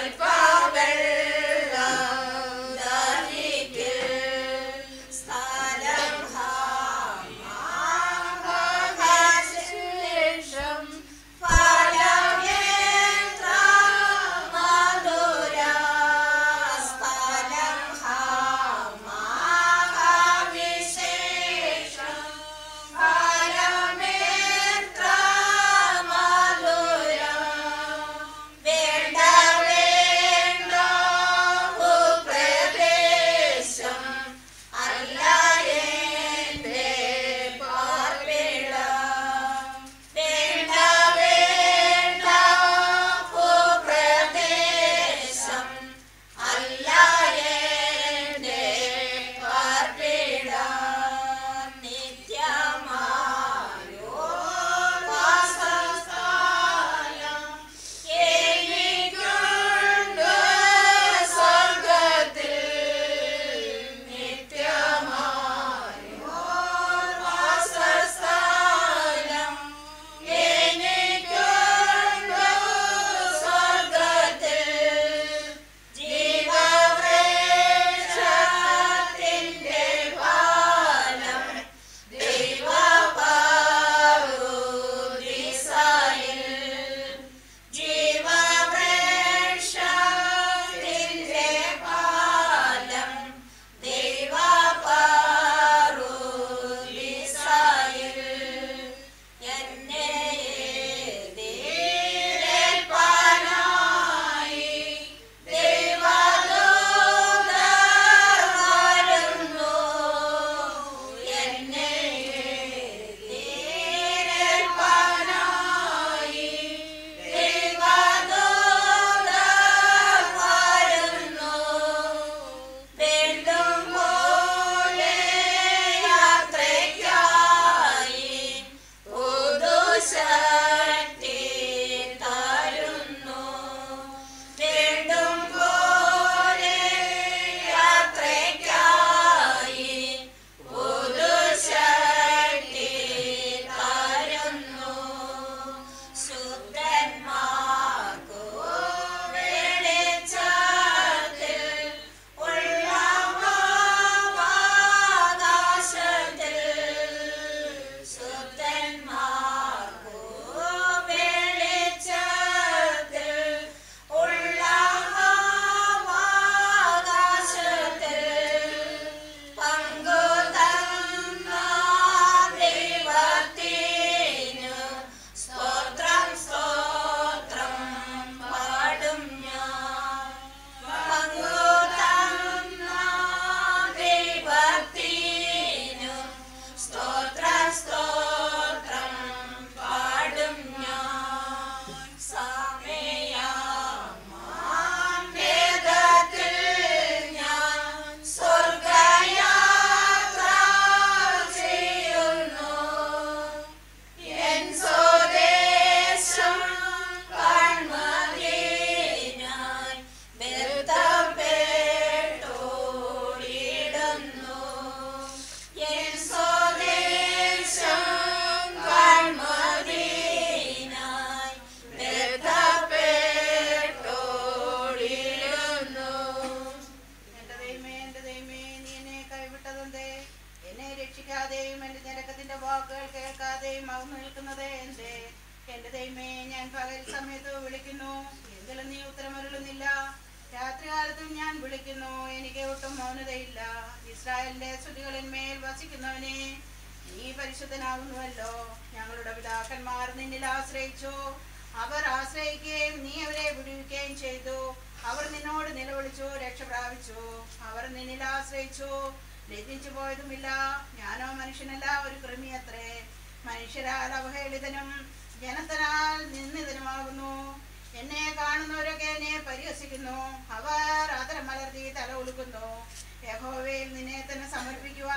എന്റെ ദൈവമേ ഞാൻ പകൽ സമയത്ത് വിളിക്കുന്നു എങ്കിലും നീ ഉത്തരമരുളുന്നില്ല രാത്രികാലത്തും ഞാൻ വിളിക്കുന്നു എനിക്ക് ഒട്ടും മൗനതയില്ല ഇസ്രായേലിന്റെ സ്തുതികളിന്മേൽ വസിക്കുന്നവനെ നീ പരിശുദ്ധനാകുന്നുവല്ലോ ഞങ്ങളുടെ പിതാക്കന്മാർ നിന്നിൽ ആശ്രയിച്ചു അവർ ആശ്രയിക്കുകയും നീ അവരെ വിടുവിക്കുകയും ചെയ്തു അവർ നിന്നോട് നിലവിളിച്ചു രക്ഷ പ്രാപിച്ചു അവർ നിന്നിൽ ആശ്രയിച്ചു ലജ്ജിച്ചു പോയതുമില്ല ഞാനോ മനുഷ്യനല്ല ഒരു കൃമിയത്രേ മനുഷ്യരാൽ അവഹേളിതനും ജനത്തിനാൽ നിന്ദിതനുമാകുന്നു എന്നെ കാണുന്നവരൊക്കെ എന്നെ പരിഹസിക്കുന്നു അവർ അതരം മലർത്തി തല ഉളുക്കുന്നു യഹോവയിൽ നിന്നെ തന്നെ സമർപ്പിക്കുക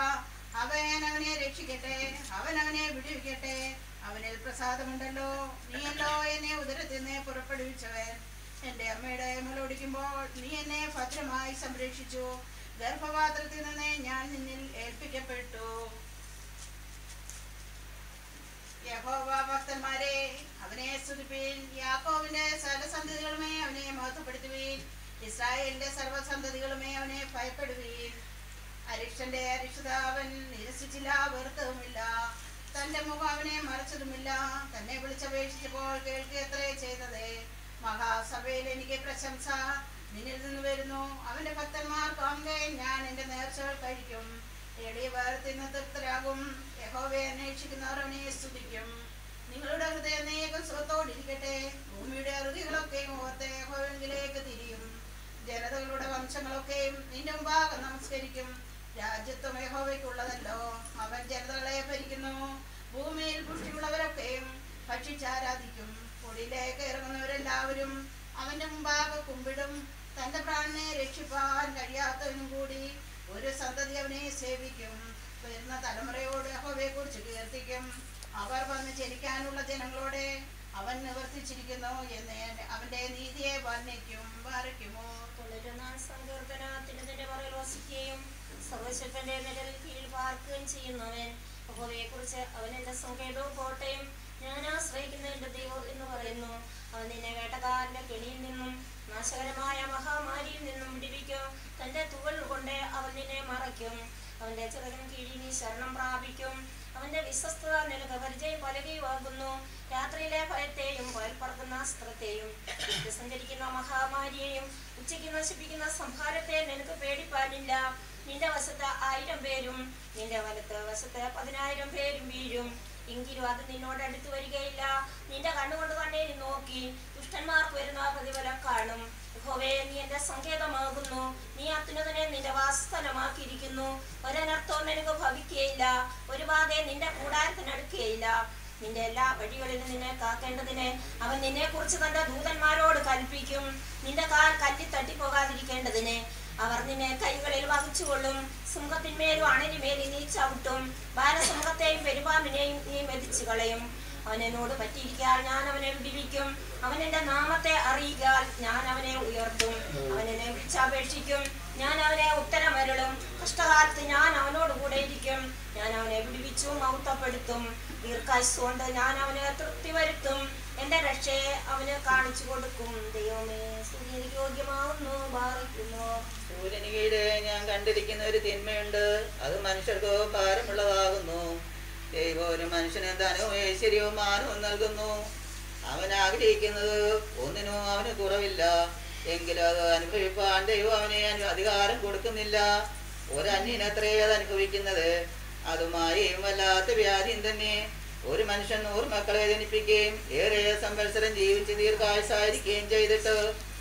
അവൻ അവനെ രക്ഷിക്കട്ടെ അവൻ അവനെ വിടുവിക്കട്ടെ അവനിൽ പ്രസാദമുണ്ടല്ലോ നീയല്ലോ എന്നെ ഉദരത്തിൽ നിന്ന് പുറപ്പെടുവിച്ചവൻ എന്റെ അമ്മയുടെ മുലൊടിക്കുമ്പോൾ നീ എന്നെ ഭദ്രമായി സംരക്ഷിച്ചു ഗർഭപാത്രത്തിൽ നിന്ന് ഞാൻ നിന്നിൽ ഏൽപ്പിക്കപ്പെട്ടു യഹോവ ഭക്തന്മാരെ അവനെ സ്തുതിപ്പീൻ യാക്കോവിന്റെ സകലസന്തതികളുമേ അവനെ മഹത്വപ്പെടുത്തുവീൻ ഇസ്രായേലിന്റെ സർവ്വസന്തതികളുമേ അവനെ ഭയപ്പെടുവീൻ അരിഷ്ടന്റെ അരിഷ്ടത അവൻ നിരസിച്ചില്ല വെറുത്തതുമില്ല തന്റെ മുഖം അവനെ മറച്ചതുമില്ല തന്നെ വിളിച്ചപേക്ഷിച്ചപ്പോൾ കേൾക്കുക എത്രേ ചെയ്തത് മഹാസഭയിൽ എനിക്ക് പ്രശംസ നിന്നിൽ നിന്ന് വരുന്നു അവന്റെ ഭക്തന്മാർ കാണുക ഞാൻ എന്റെ നേർച്ചകൾ കഴിക്കും എളിയവർ തിന്ന് തൃപ്തരാകും യഹോവയെ അന്വേഷിക്കുന്നവർ അവനെ സ്തുതിക്കും നിങ്ങളുടെ ഹൃദയം നേകം സുഖത്തോടിരിക്കട്ടെ ഭൂമിയുടെ അറുതികളൊക്കെയും ഓർത്ത് യഹോവെങ്കിലേക്ക് തിരിയും ജനതകളുടെ വംശങ്ങളൊക്കെയും നിന്റെ മുമ്പാകെ നമസ്കരിക്കും രാജ്യത്വം യഹോവയ്ക്കുള്ളതല്ലോ അവൻ ജനതകളെ ഭരിക്കുന്നു ഭൂമിയിൽ പുഷ്ടിയുള്ളവരൊക്കെയും ഭക്ഷിച്ചാരാധിക്കും പൊടിയിലേക്ക് ഇറങ്ങുന്നവരെല്ലാവരും അവന്റെ മുമ്പാകെ കുമ്പിടും തന്റെ പ്രാണനെ രക്ഷിപ്പാൻ കഴിയാത്തവനും കൂടി ഒരു സന്തതി അവനെ സേവിക്കും വരുന്ന തലമുറയോട് യഹോവയെ കുറിച്ച് കീർത്തിക്കും അവർ വന്ന് ജനിക്കാനുള്ള ജനങ്ങളോടെ അവൻ നിവർത്തിച്ചിരിക്കുന്നു എന്ന് അവന്റെ നീതിയെ വർണ്ണിക്കും വരയ്ക്കുമോ തുടരുന്ന സങ്കീർത്തനത്തിന് നിന്റെ പുറകിൽ വസിക്കുകയും സർവശക്തന്റെ നിഴലിൽ കീഴിൽ പാർക്കുകയും ചെയ്യുന്നവൻ യഹോവയെ കുറിച്ച് അവൻ എന്റെ സങ്കേതവും കോട്ടയും ഞാൻ ആശ്രയിക്കുന്ന എന്റെ ദൈവം എന്ന് പറയുന്നു അവൻ നിന്നെ വേട്ടക്കാരന്റെ കെണിയിൽ നിന്നും നാശകരമായ മഹാമാരിയിൽ നിന്നും വിടിവിക്കും തന്റെ തുകൾ കൊണ്ട് അവൻ നിന്നെ മറയ്ക്കും അവന്റെ ചിറകിൻ കീഴിൽ നീ ശരണം പ്രാപിക്കും അവന്റെ വിശ്വസ്തത നിനക്ക് പരിചയം പലകയുമാകുന്നു രാത്രിയിലെ ഭയത്തെയും പയൽ പറക്കുന്ന അസ്ത്രത്തെയും ഇരുട്ട് സഞ്ചരിക്കുന്ന മഹാമാരിയെയും ഉച്ചയ്ക്ക് നശിപ്പിക്കുന്ന സംഹാരത്തെ നിനക്ക് പേടിപ്പാനില്ല നിന്റെ വശത്ത് ആയിരം പേരും നിന്റെ വലത്ത് വശത്ത് പതിനായിരം പേരും വീഴും എങ്കിലും അത് നിന്നോട് അടുത്ത് വരികയില്ല നിന്റെ കണ്ണുകൊണ്ട് തന്നെ നീ നോക്കി ദുഷ്ടന്മാർക്ക് വരുന്ന പ്രതിഫലം കാണും യഹോവേ നീ എന്റെ സങ്കേതമാകുന്നു നീ അത്യുന്നതനെ നിന്റെ വാസസ്ഥലമാക്കിയിരിക്കുന്നു ഒരനർത്ഥവും നിനക്ക് ഭവിക്കുകയില്ല ഒരു ബാധ നിന്റെ കൂടാരത്തിനടുക്കുകയില്ല നിന്റെ എല്ലാ വഴികളിലും നിന്നെ കാക്കേണ്ടതിന് അവൻ നിന്നെ കുറിച്ച് തന്റെ ദൂതന്മാരോട് കൽപ്പിക്കും നിന്റെ കാൽ കല്ലിൽ തട്ടിപ്പോകാതിരിക്കേണ്ടതിന് അവർ നിന്നെ കൈകളിൽ വഹിച്ചുകൊള്ളും സിംഹത്തിന്മേലും അണലിമേലും നീ ചവിട്ടും ബാലസിംഹത്തെയും പെരുപാമ്പിനെയും നീ മെതിച്ചു കളയും അവൻ എന്നോട് പറ്റിയിരിക്കാൻ ഞാൻ അവനെ വിടിവിക്കും അവൻ എന്റെ നാമത്തെ അറിയിക്കാൻ ഞാൻ അവനെ ഉയർത്തും അവൻ എന്നെ വിളിച്ചപേക്ഷിക്കും ഞാൻ അവനെ ഉത്തരമരുളും കഷ്ടകാലത്ത് ഞാൻ അവനോട് കൂടെ ഇരിക്കും ഞാൻ അവനെ വിടുവിച്ചു മൗത്തപ്പെടുത്തും ദീർഘായുസ് കൊണ്ട് ഞാൻ അവനെ തൃപ്തി വരുത്തും എന്റെ രക്ഷയെ അവന് കാണിച്ചു കൊടുക്കും ദൈവമേ സ്തുതി എനിക്ക് യോഗ്യമാവുന്നു ബാധിക്കുന്നു സൂര്യന് കീഴെ ഞാൻ കണ്ടിരിക്കുന്ന ഒരു തിന്മയുണ്ട് അത് മനുഷ്യർക്ക് ഭാരമുള്ളതാകുന്നു ദൈവം ഒരു മനുഷ്യന് ധനവും ഐശ്വര്യവും മാനവും നൽകുന്നു അവൻ ആഗ്രഹിക്കുന്നത് ഒന്നിനും അവന് കുറവില്ല എങ്കിലും അത് അനുഭവിപ്പാൻ ദൈവം അവനെ അനു- അധികാരം കൊടുക്കുന്നില്ല ഒരന്യനത്രേ അത് അനുഭവിക്കുന്നത് അതുമായും വല്ലാത്ത വ്യാധിയും തന്നെ ഒരു മനുഷ്യൻ നൂറ് മക്കളെ ജനിപ്പിക്കുകയും ഏറെ സംവത്സരം ജീവിച്ച് ദീർഘായുസായിരിക്കുകയും ചെയ്തിട്ട്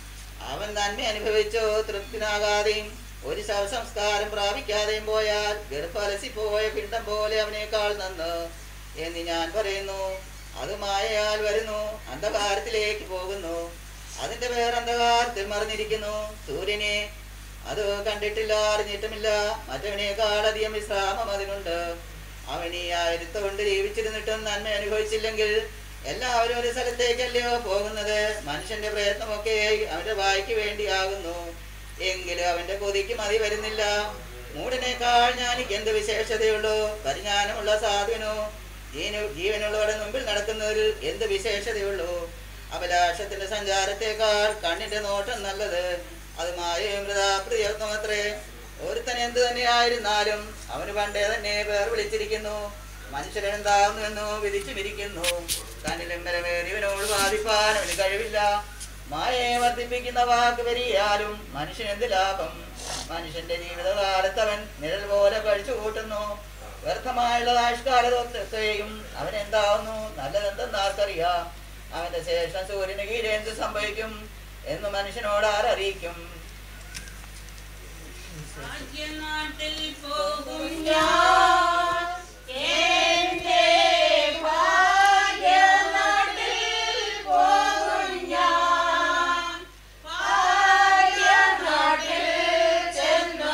അവൻ നന്മ അനുഭവിച്ചോ തൃപ്തിനാകാതെയും ഒരു ശവസംസ്കാരം പ്രാപിക്കാതെയും പോയാൽ ഗർഭലസിപ്പോയ പിണ്ടം പോലെ അവനേക്കാൾ നന്ന് എന്ന് ഞാൻ പറയുന്നു അത് മായയാൽ വരുന്നു അന്ധകാരത്തിലേക്ക് പോകുന്നു അതിന്റെ പേർ അന്ധകാരത്തിൽ മറിഞ്ഞിരിക്കുന്നു സൂര്യനെ അത് കണ്ടിട്ടില്ല അറിഞ്ഞിട്ടുമില്ല മറ്റവനേക്കാൾ അധികം വിശ്രാമം അതിനുണ്ട് അവൻ ഈ ആയിരത്തോണ്ട് ജീവിച്ചിരുന്നിട്ടും നന്മ അനുഭവിച്ചില്ലെങ്കിൽ എല്ലാവരും ഒരു സ്ഥലത്തേക്കല്ലയോ പോകുന്നത് മനുഷ്യന്റെ പ്രയത്നമൊക്കെ അവന്റെ വായിക്ക് വേണ്ടിയാകുന്നു എങ്കിലും അവന്റെ കൊതിക്ക് മതി വരുന്നില്ല മൂടനേക്കാൾ ഞാനിക്ക് എന്ത് വിശേഷതയുള്ളൂ പരിജ്ഞാനമുള്ള സാധുവിനോ ജീവന ജീവനുള്ളവരുടെ മുമ്പിൽ നടക്കുന്നതിൽ എന്ത് വിശേഷതയുള്ളൂ അഭിലാഷത്തിന്റെ സഞ്ചാരത്തേക്കാൾ കണ്ണിന്റെ നോട്ടം നല്ലത് അത് മായയും പ്രയത്നമത്രേ ഒരുത്തൻ എന്ത് തന്നെയായിരുന്നാലും അവന് പണ്ടേ തന്നെ പേർ വിളിച്ചിരിക്കുന്നു മനുഷ്യരെന്താവുന്നു വിധിച്ചുമിരിക്കുന്നു തന്നിലും ബലമേറിയവനോട് ബാധിപ്പാൻ അവന് കഴിവില്ല മായയെ വർദ്ധിപ്പിക്കുന്ന വാക്ക് വരിയാലും മനുഷ്യൻ എന്ത് ലാഭം മനുഷ്യന്റെ ജീവിതകാലത്ത് അവൻ നിഴൽ പോലെ കഴിച്ചു കൂട്ടുന്നു വ്യർത്ഥമായുള്ള ആയുഷ്കാലത്തൊക്കെയും അവൻ എന്താവുന്നു നല്ലതെന്തെന്ന് ആർക്കറിയാം അവന്റെ ശേഷം സൂര്യന് കീഴെ എന്ത് സംഭവിക്കും എന്ന് മനുഷ്യനോട് ആരറിയിക്കും ഭാഗ്യനാട്ടിൽ പോകും ഞാൻ എന്റെ ഭാഗ്യനാട്ടിൽ പോകും ഞാൻ ഭാഗ്യനാട്ടിൽ ചെന്നു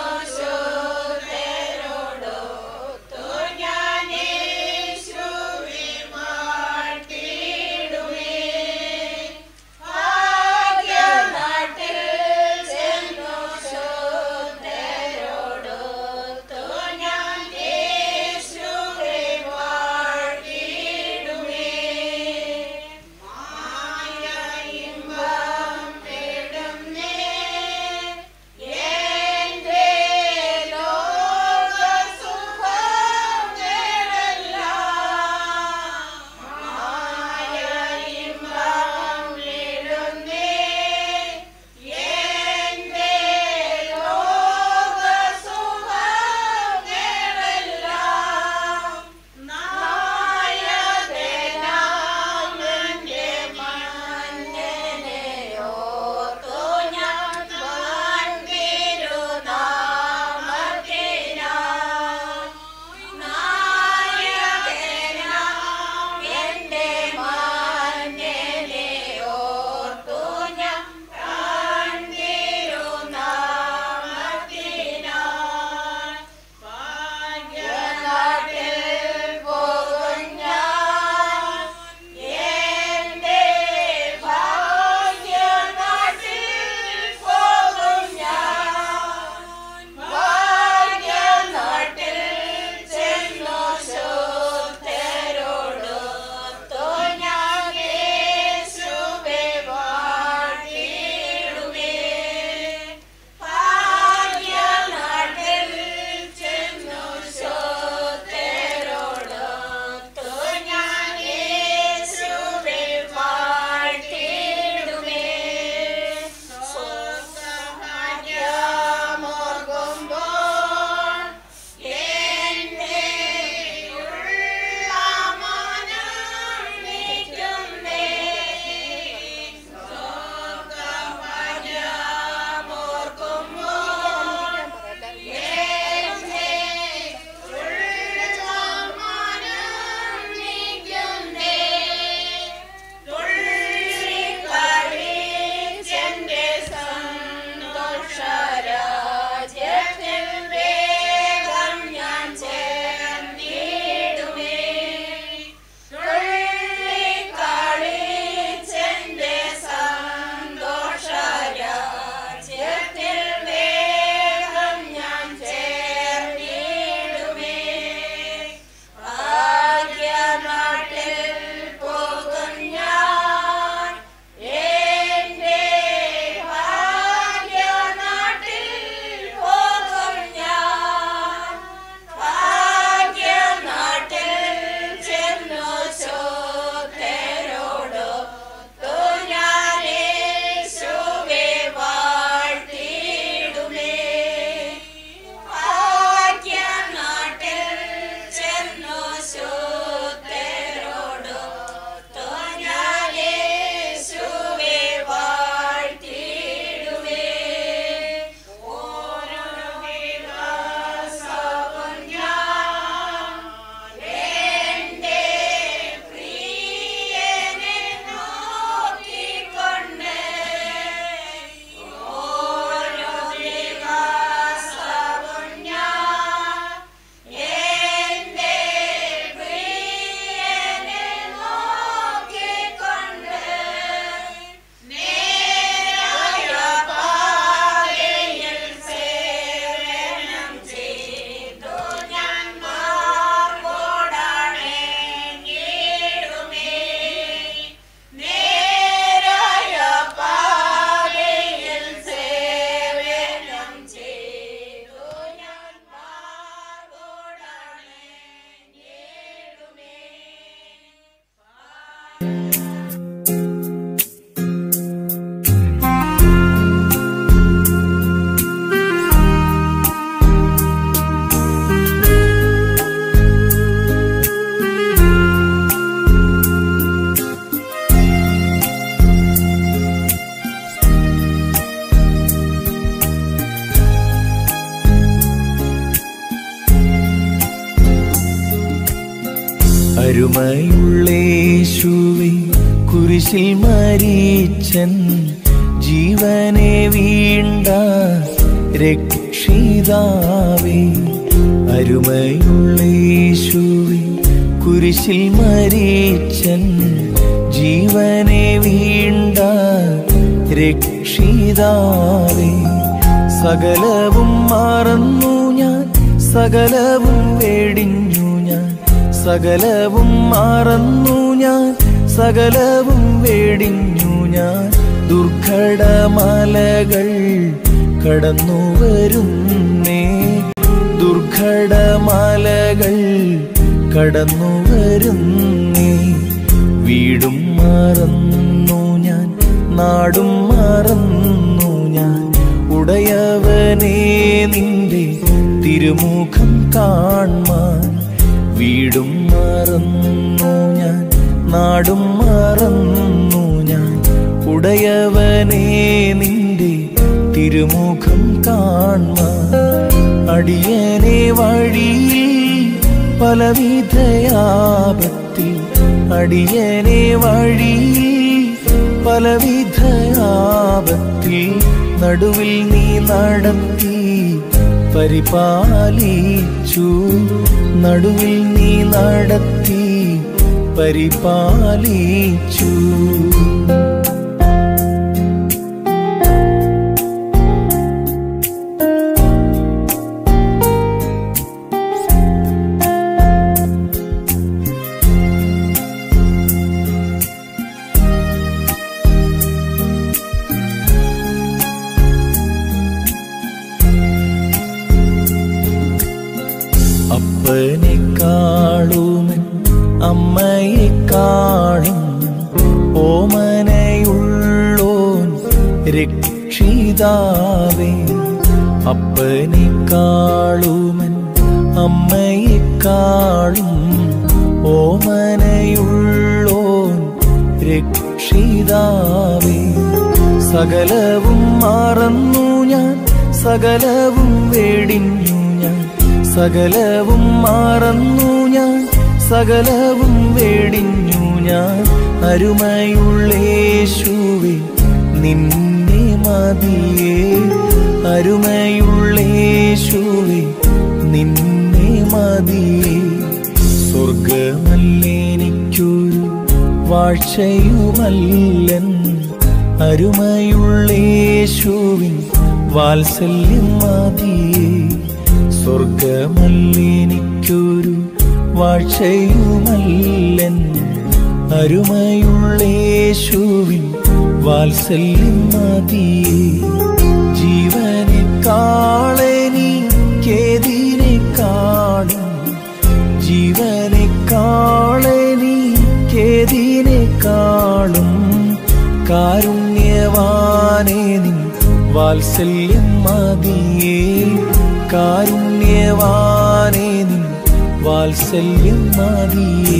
ശോധരോടൊത്തു ഞാൻ യേശുവെ മാറ്റിടുമേ ഭാഗ്യനാട്ടിൽ ചെന്നു ശോധരോടൊത്തു ഞാൻ അരുമയുള്ളേശുവേ കുരിശിൽ മരിച്ചൻ ജീവനെ വീണ്ട രക്ഷിതാവേ അരുമയുള്ളേശുവേ കുരിശിൽ മരിച്ചൻ ജീവനെ വീണ്ട രക്ഷിതാവേ സകലവും മറന്നു ഞാൻ സകലവും വേടിഞ്ഞു ഞാൻ സകലവും മറന്നു ഞാൻ സകലവും വേടിഞ്ഞു ഞാൻ ദുർഘടമലകൾ കടന്നു വരുന്നേ ദുർഘടമലകൾ കടന്നു വരുന്നേ വീടും മറന്നു ഞാൻ നാടും മറന്നു ഞാൻ ഉടയവനെ നിന്റെ തിരുമുഖം കാൺമാൻ വീടും മറന്നു ഞാൻ നാടും മറന്നു ഞാൻ ഉടയവനെ നിന്റെ തിരുമുഖം കാൺമാൻ അടിയനെ വഴിയിൽ പലവിധയാപത്തിൽ അടിയനെ വഴിയിൽ പലവിധയാപത്തിൽ നടുവിൽ നീ നടത്തി പരിപാലിച്ചു നടുവിൽ നീ നടത്തി പരിപാലിച്ചു അപ്പനെക്കാളുമൻ അമ്മയെക്കാളും ഓമനയുള്ളോൻ രക്ഷിതാവേ അപ്പനെക്കാളുമൻ അമ്മയെക്കാളും ഓമനയുള്ളോൻ രക്ഷിതാവേ സകലവും മറന്നു ഞാൻ സകലവും വേടിഞ്ഞു ഞാൻ സകലവും മറന്നു ഞാൻ സകലവും വേടിഞ്ഞു ഞാൻ അരുമയുള്ളേശുവേ നിന്നെ മതിയേ അരുമയുള്ളേശുവേ നിന്നെ മതിയേ സ്വർഗമല്ലേനിക്കൊരു വാഴ്ചയുമല്ലൻ അരുമയുള്ളേശുവിൻ വാത്സല്യം മതിയേ സ്വർഗമല്ലേനിക്കൊരു വാഴ്ചയുമല്ലൻ അരുമയുള്ളേശുവിൻ വാത്സല്യം മതിയേ ജീവനെ കാളെനിക്കേതിനെ കാണും ജീവനെ കാളെനിക്കേതിനെ കാണും കാരുണ്യവാനേ നിൻ വാത്സല്യം മതിയേ കാരുണ്യവാനേ നിൻ വാത്സല്യം മതിയേ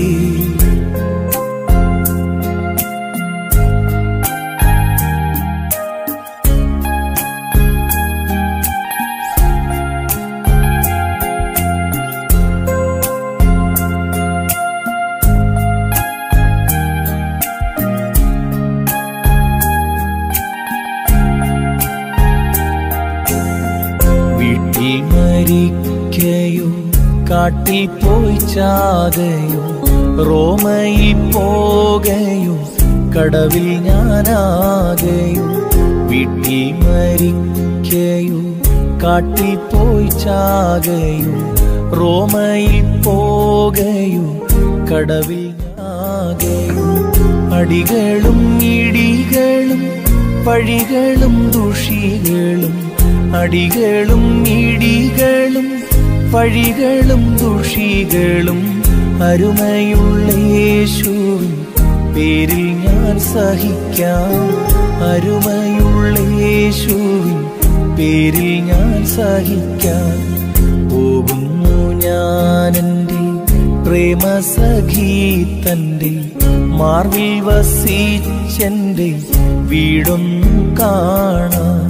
വീട്ടിൽ മരിക്കയോ കാട്ടിൽ പോയി ചാകയോ റോമയിൽ പോകയോ കടവിൽ ഞാനാകയോ വീട്ടിൽ മരിക്കയോ കാട്ടിൽ പോയി ചാകയോ റോമയിൽ പോകയോ കടവിൽ ആകയോ അടികളും ഇടികളും പഴികളും ദുഷികളും അടികളും ഇടികളും പഴികളും ദുഷികളും അരുമയുള്ള യേശുവിൻ പേരിൽ ഞാൻ സഹിക്കാം അരുമയുള്ള യേശുവിൻ പേരിൽ ഞാൻ സഹിക്കാം പോകുന്നു ഞാനെൻ്റെ പ്രേമസഖി തൻ്റെ മാർവിൽ വസിച്ചെൻ്റെ വീടൊന്നു കാണാൻ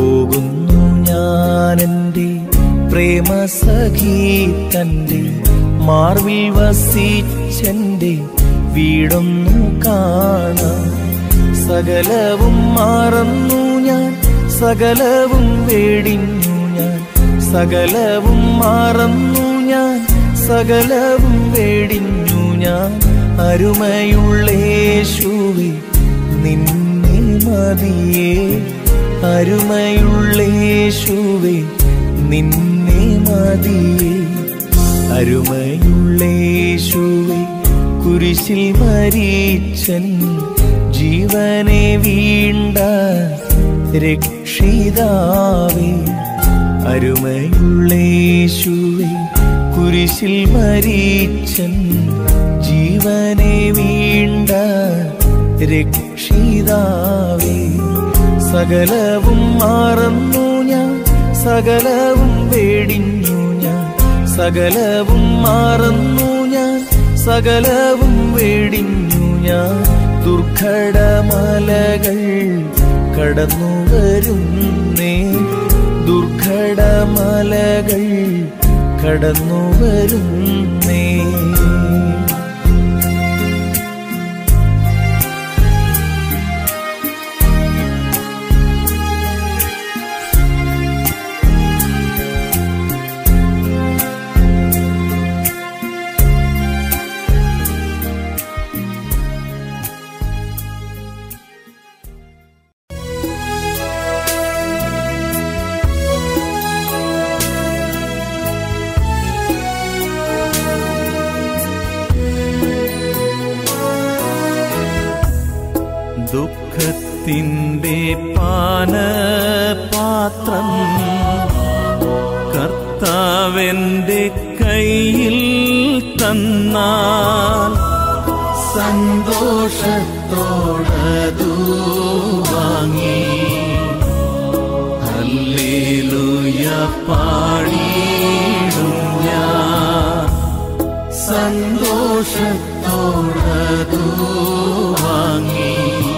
പോകുന്നു ഞാനെൻ്റെ പ്രേമസഖി തൻ്റെ മാർവിൽ വസിച്ചെന്റെ വീടൊന്നു കാണാം സകലവും മറന്നു ഞാൻ സകലവും വേടിഞ്ഞു ഞാൻ സകലവും മറന്നു ഞാൻ സകലവും വേടിഞ്ഞു ഞാൻ അരുമയുള്ളേശുവേ നിന്നെ മതിയേ അരുമയുള്ളേശുവേ നിന്നെ മതിയേ അരുമയുള്ളേശുവേ കുരിശിൽ മരിച്ചൻ ജീവനെ വീണ്ട രക്ഷിതാവേ അരുമയുള്ളേശുവേ കുരിശിൽ മരിച്ചൻ ജീവനെ വീണ്ട രക്ഷിതാവേ സകലവും മറന്നു ഞാൻ സകലവും വേടിഞ്ഞു ഞാൻ സകലവും മറന്നു ഞാൻ സകലവും വേടിഞ്ഞു ഞാൻ ദുർഘടമലകൾ കടന്നു വരുന്നേ ദുർഘടമലകൾ കടന്നു വരുന്നേ ദുഃഖത്തിൻ്റെ പാനപാത്രം കർത്താവെൻ്റെ കയ്യിൽ തന്നാൽ സന്തോഷത്തോടതു വാങ്ങി ഹല്ലേലൂയ പാടിയിടും ഞാൻ സന്തോഷത്തോടതു വാങ്ങി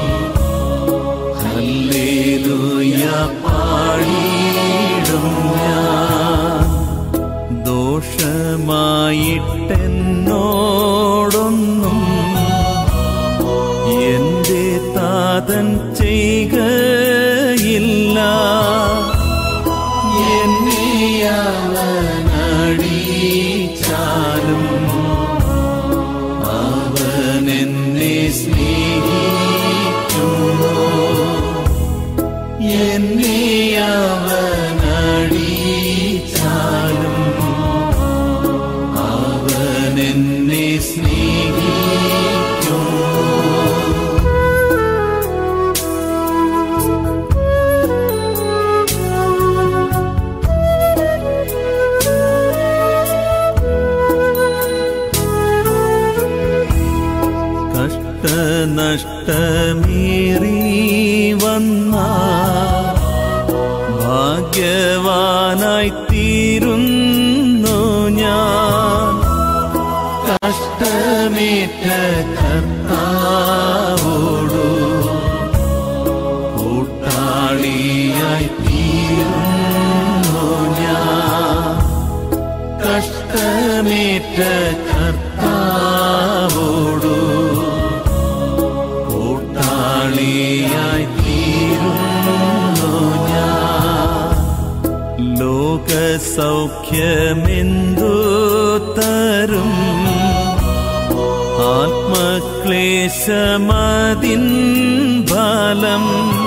ഹല്ലേലൂയ പാടിയിടും ഞാൻ ദോഷമായിട്ടെന്നോടൊന്നും എന്റെ താതൻ ചെയ്യുകയില്ല എന്നെ അവനടിച്ചാലും അവൻ എന്നെ സ്നേഹിക്കുന്നു എന്നെ അവനടിച്ചാലും അവൻ എന്നെ സ്നേഹിക്കുന്നു കഷ്ടനഷ്ടമേറി വന്ന ഭാഗ്യവാനായി തീരുന്നു ഞാൻ കഷ്ടമേറ്റ കർത്താവോടു കൂട്ടാളിയായി തീരുന്നു ഞാൻ കഷ്ടമേറ്റ കർത്താവോടു കൂട്ടാളിയായി തീരുന്നു ഞാൻ ലോകസൗഖ്യമെന്തു തരും ആത്മക്ലേശമതിൻ ഫലം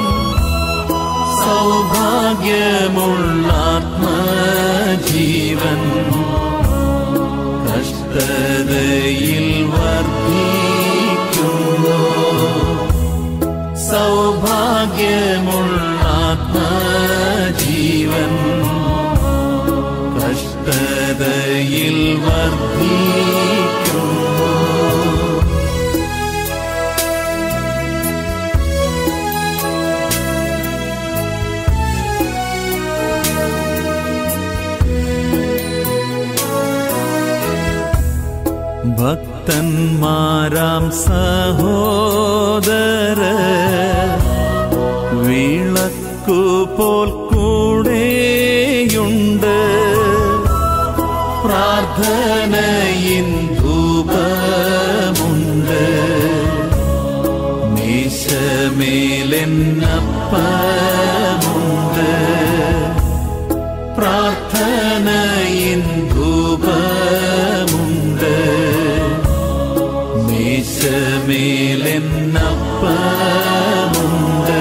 സൗഭാഗ്യമുള്ള ആത്മജീവൻ കഷ്ടതയിൽ വർദ്ധിക്കുന്നു സൗഭാഗ്യമുള്ള ആത്മജീവൻ കഷ്ടതയിൽ വർദ്ധിക്കുന്നു ഭക്തന്മാരാം സഹോദര വിളക്കുപോൽ കൂടെയുണ്ട് പ്രാർത്ഥനയിൽ പ്രാർത്ഥനയിൻ ധൂപമുണ്ട് മേശമേലെന്നപ്പമുണ്ട്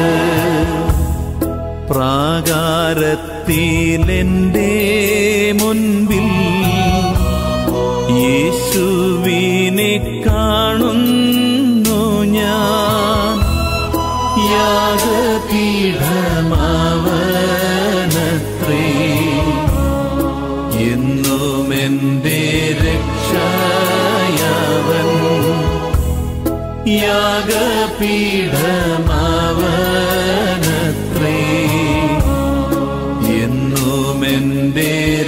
പ്രാകാരത്തിലെൻ്റെ മുൻപിൽ യേശുവിനെ കാണുന്നു ഞാൻ യാഗപീഠമാവനത്രേ എന്നും എൻ്റെ രക്ഷയാവൻ യാഗപീഠമാവനത്രേ എന്നും എൻ്റെ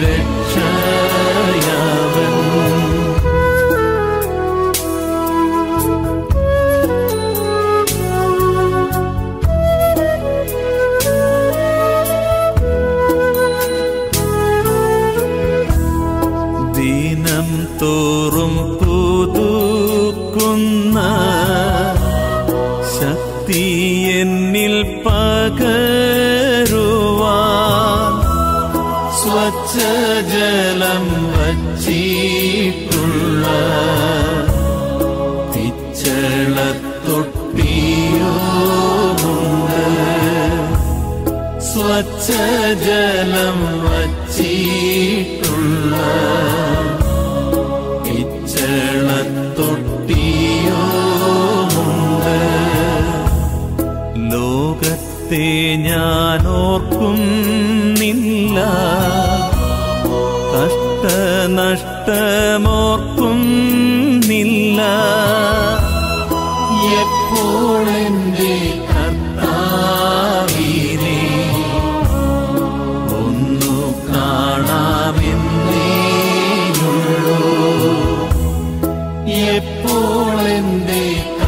രക്ഷയാവൻ ദിനം തോറും പുതുക്കുന്ന ശക്തി എന്നിൽ പകരുവാൻ സ്വച്ഛജലം വച്ചിട്ടുള്ള പിച്ചളത്തൊട്ടിയോമുണ്ട് സ്വച്ഛജലം വച്ചിട്ടുള്ള പിച്ചളത്തൊട്ടിയോമുണ്ട് ലോകത്തെ ഞാൻ ഓർക്കുന്നില്ല കഷ്ടനഷ്ടമോർക്കുന്നില്ല എപ്പോഴെന്റെ കർത്താവിനെ ഒന്നു കാണാമെന്നേയുള്ളൂ എപ്പോഴെന്റെ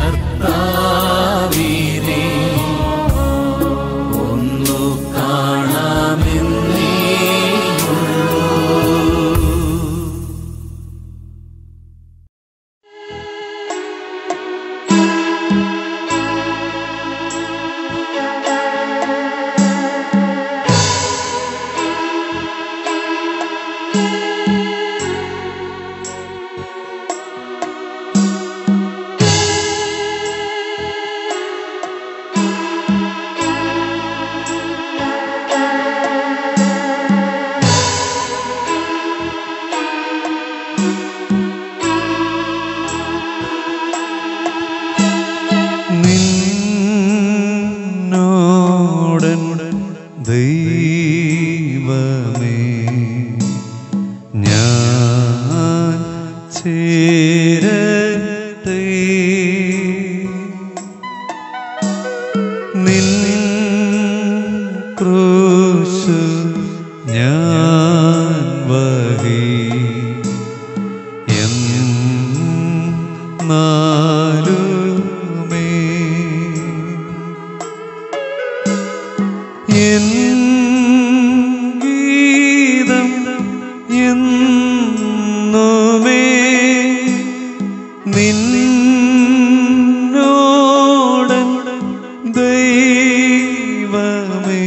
കർത്താവിനെ ഒന്നു കാണാമെന്നേയുള്ളൂ നിന്നോടൻ ദൈവമേ ഞാൻ ചേരട്ടെ നിൻ ക്രൂശു ഞാൻ വഹി എന്നാലുമേ എൻ ഗീതം എന്നുമേ നിന്നോടൻ ദൈവമേ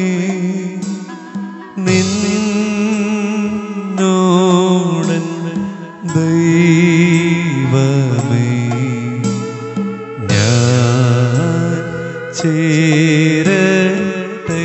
നിന്നോടൻ ദൈവമേ ഞാൻ ചേരട്ടെ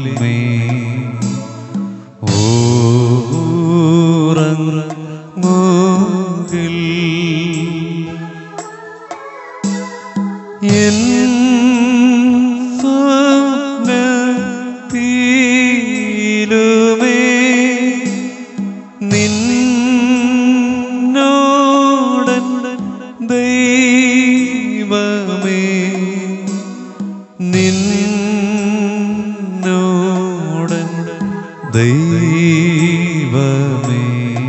ഓറങ്ങുകിൽ എൻ സ്വപ്നത്തിലുമേ നിന്നോടൻ ദൈവമേ നിന്നോടൻ ദൈവമേ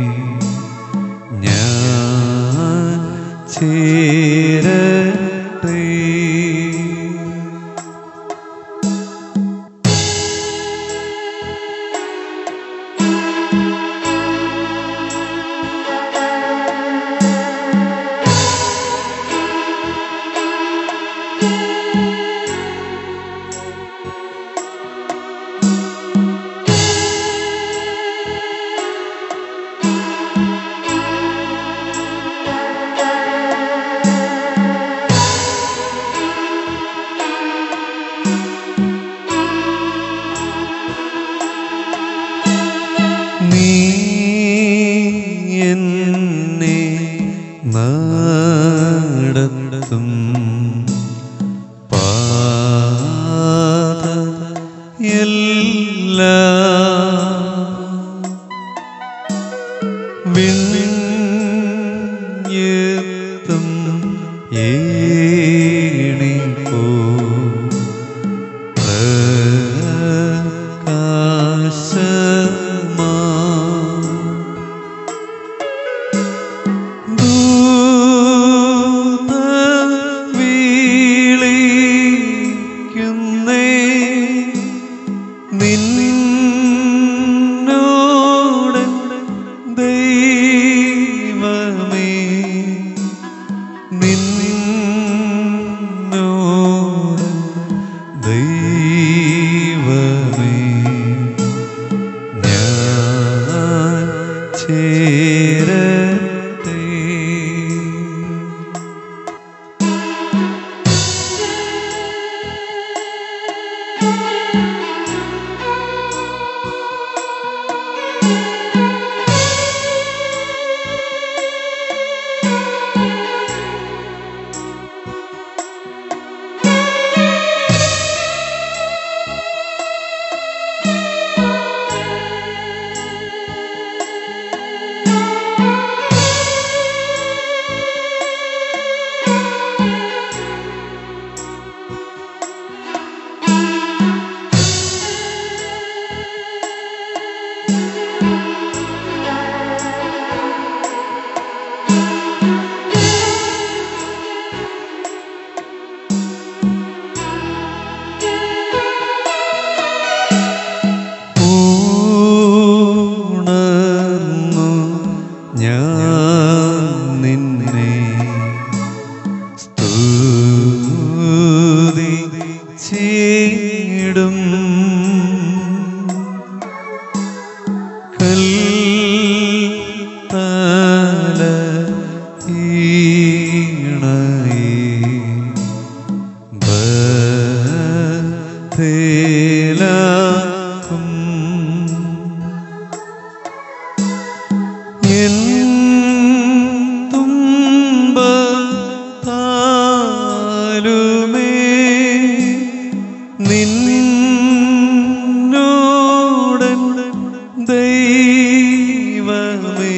ഞാൻ ചേരട്ടെ നീ എന്നെ നടത്തും പാത വിണ്യത്തും ഏണിപ്പോ പ്രകാശമാ ദൂത വിളിക്കുന്നേ നിന്നോട് ദൈവമേ നിന്നോട് ദൈവമേ ഞാൻ ചേരട്ടെ ഉണർന്നു ഞാൻ നിന്നെ സ്തുതിച്ചിടും കൽത്തല ഈണയേ ബത്തേലാക്കും എൻ തുമ്പ താലുമേ നിന്നോടൻ ദൈവമേ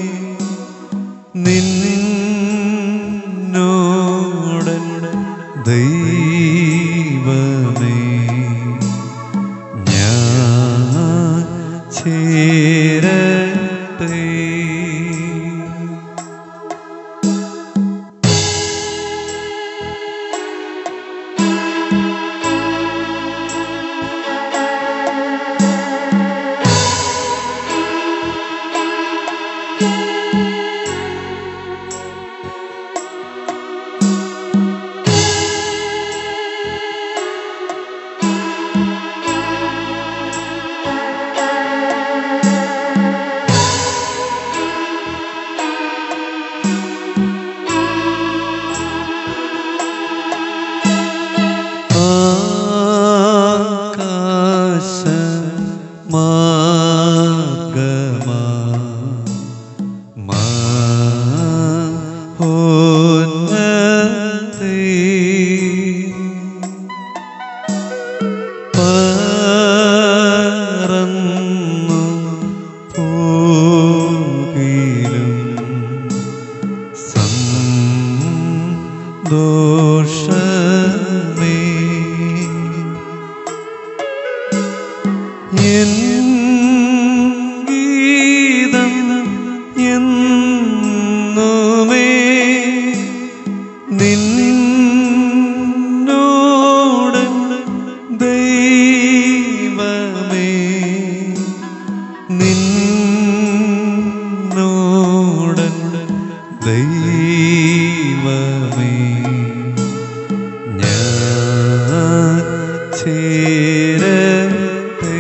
നിന്നോടൻ ദൈവമേ ഞാൻ ചേരട്ടെ ും മാർഗമാ മഹോന്നതേ പറന്നു പോകിലും സന്തോഷമേ എൻ ഗീതം എന്നുമേ നിന്നോട് ദൈവമേ നിന്നോട് ദൈവമേ ഞാൻ ചേരത്തേ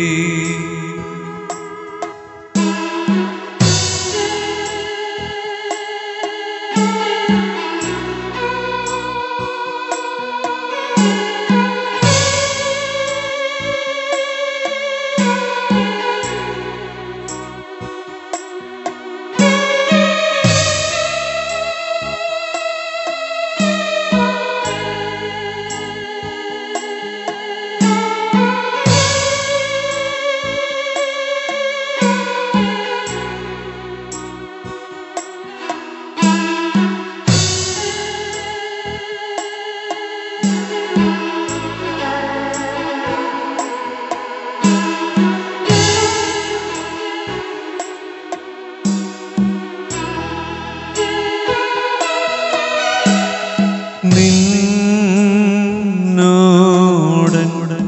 നിന്നോട്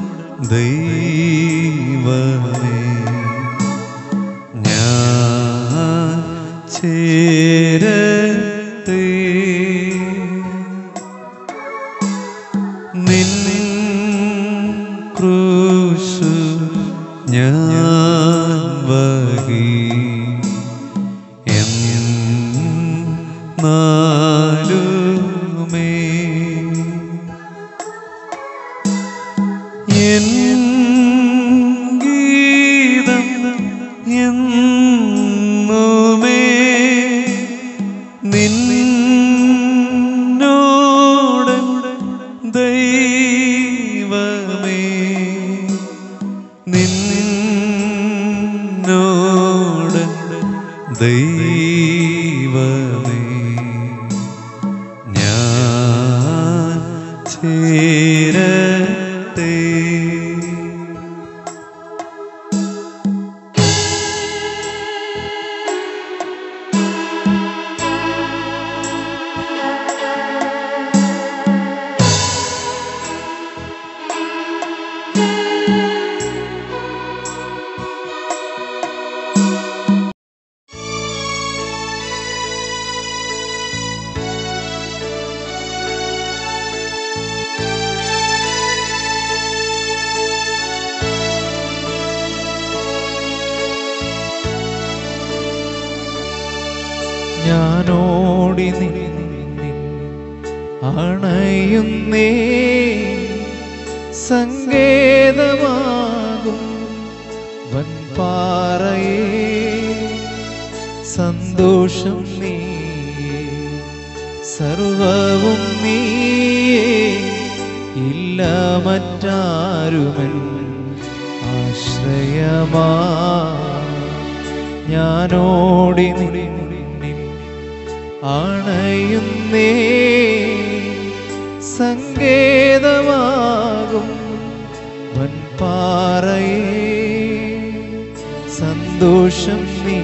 ദൈവമേ ഞാൻ ചേരത്തേ നിൻ ക്രൂശു ഞാൻ വഹി എന്നാലുമേ എൻ ഗീതം എന്നുമേ നിന്നോട് ദൈവമേ നിന്നോട് ദൈവമേ ഞാൻ ചേരത്തേ ഞാനോടി നിന്നിൽ അണയുന്നേ സങ്കേതമാകും വൻപാറയേ സന്തോഷം നീ സർവവും നീയേ ഇല്ല മറ്റാരുമൻ ആശ്രയമാ ഞാനോടി നിന്നിൽ അണയുന്നേ സങ്കേതമാകും വൻപാറയേ സന്തോഷം നീ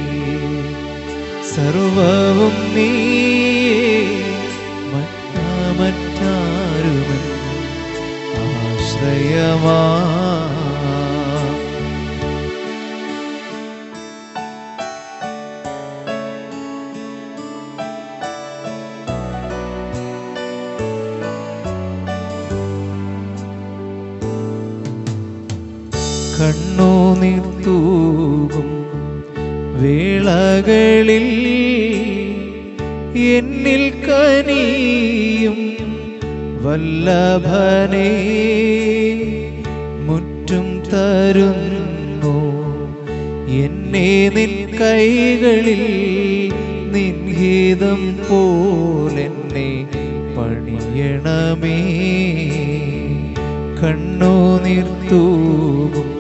സർവവും നീ മറ്റാമറ്റാരുമൻ ആശ്രയമാ കണ്ണുനീർ തൂകും വേളകളിൽ എന്നിൽ കനിയും വല്ലഭനെ മുറ്റും തരുന്ന എന്നെ നിൻ കൈകളിൽ നിൻഹിതം പോലെന്നെ പണിയണമേ കണ്ണു നിർത്തൂകും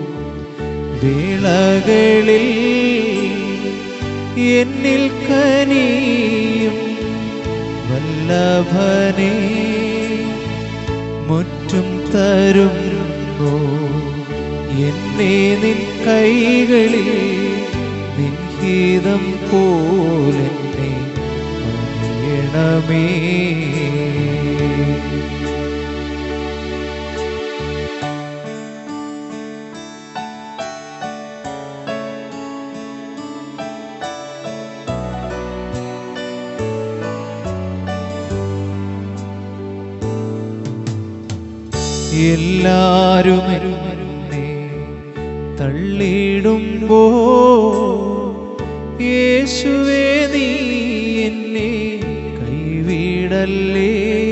വേളകളിൽ എന്നിൽ കനിയും വല്ലഭനെ മുറ്റും തരുന്നു എന്നെ നിൻ കൈകളിൽ നിൻഹിതം പോലെന്നെ പണിയണമേ എല്ലാരും എന്നെ തള്ളിയിടുമ്പോ യേശുവേ നീ എന്നെ കൈവിടല്ലേ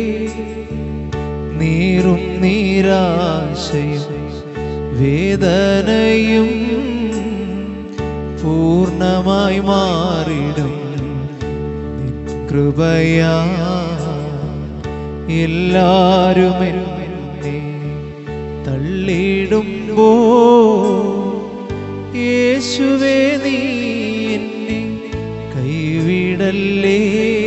നീറും നീരാശയും വേദനയും പൂർണ്ണമായി മാറിടും നിൻ കൃപയാ എല്ലാരും എന്നെ തള്ളിയിടുമ്പോ യേശുവേ നീ എന്നെ കൈവിടല്ലേ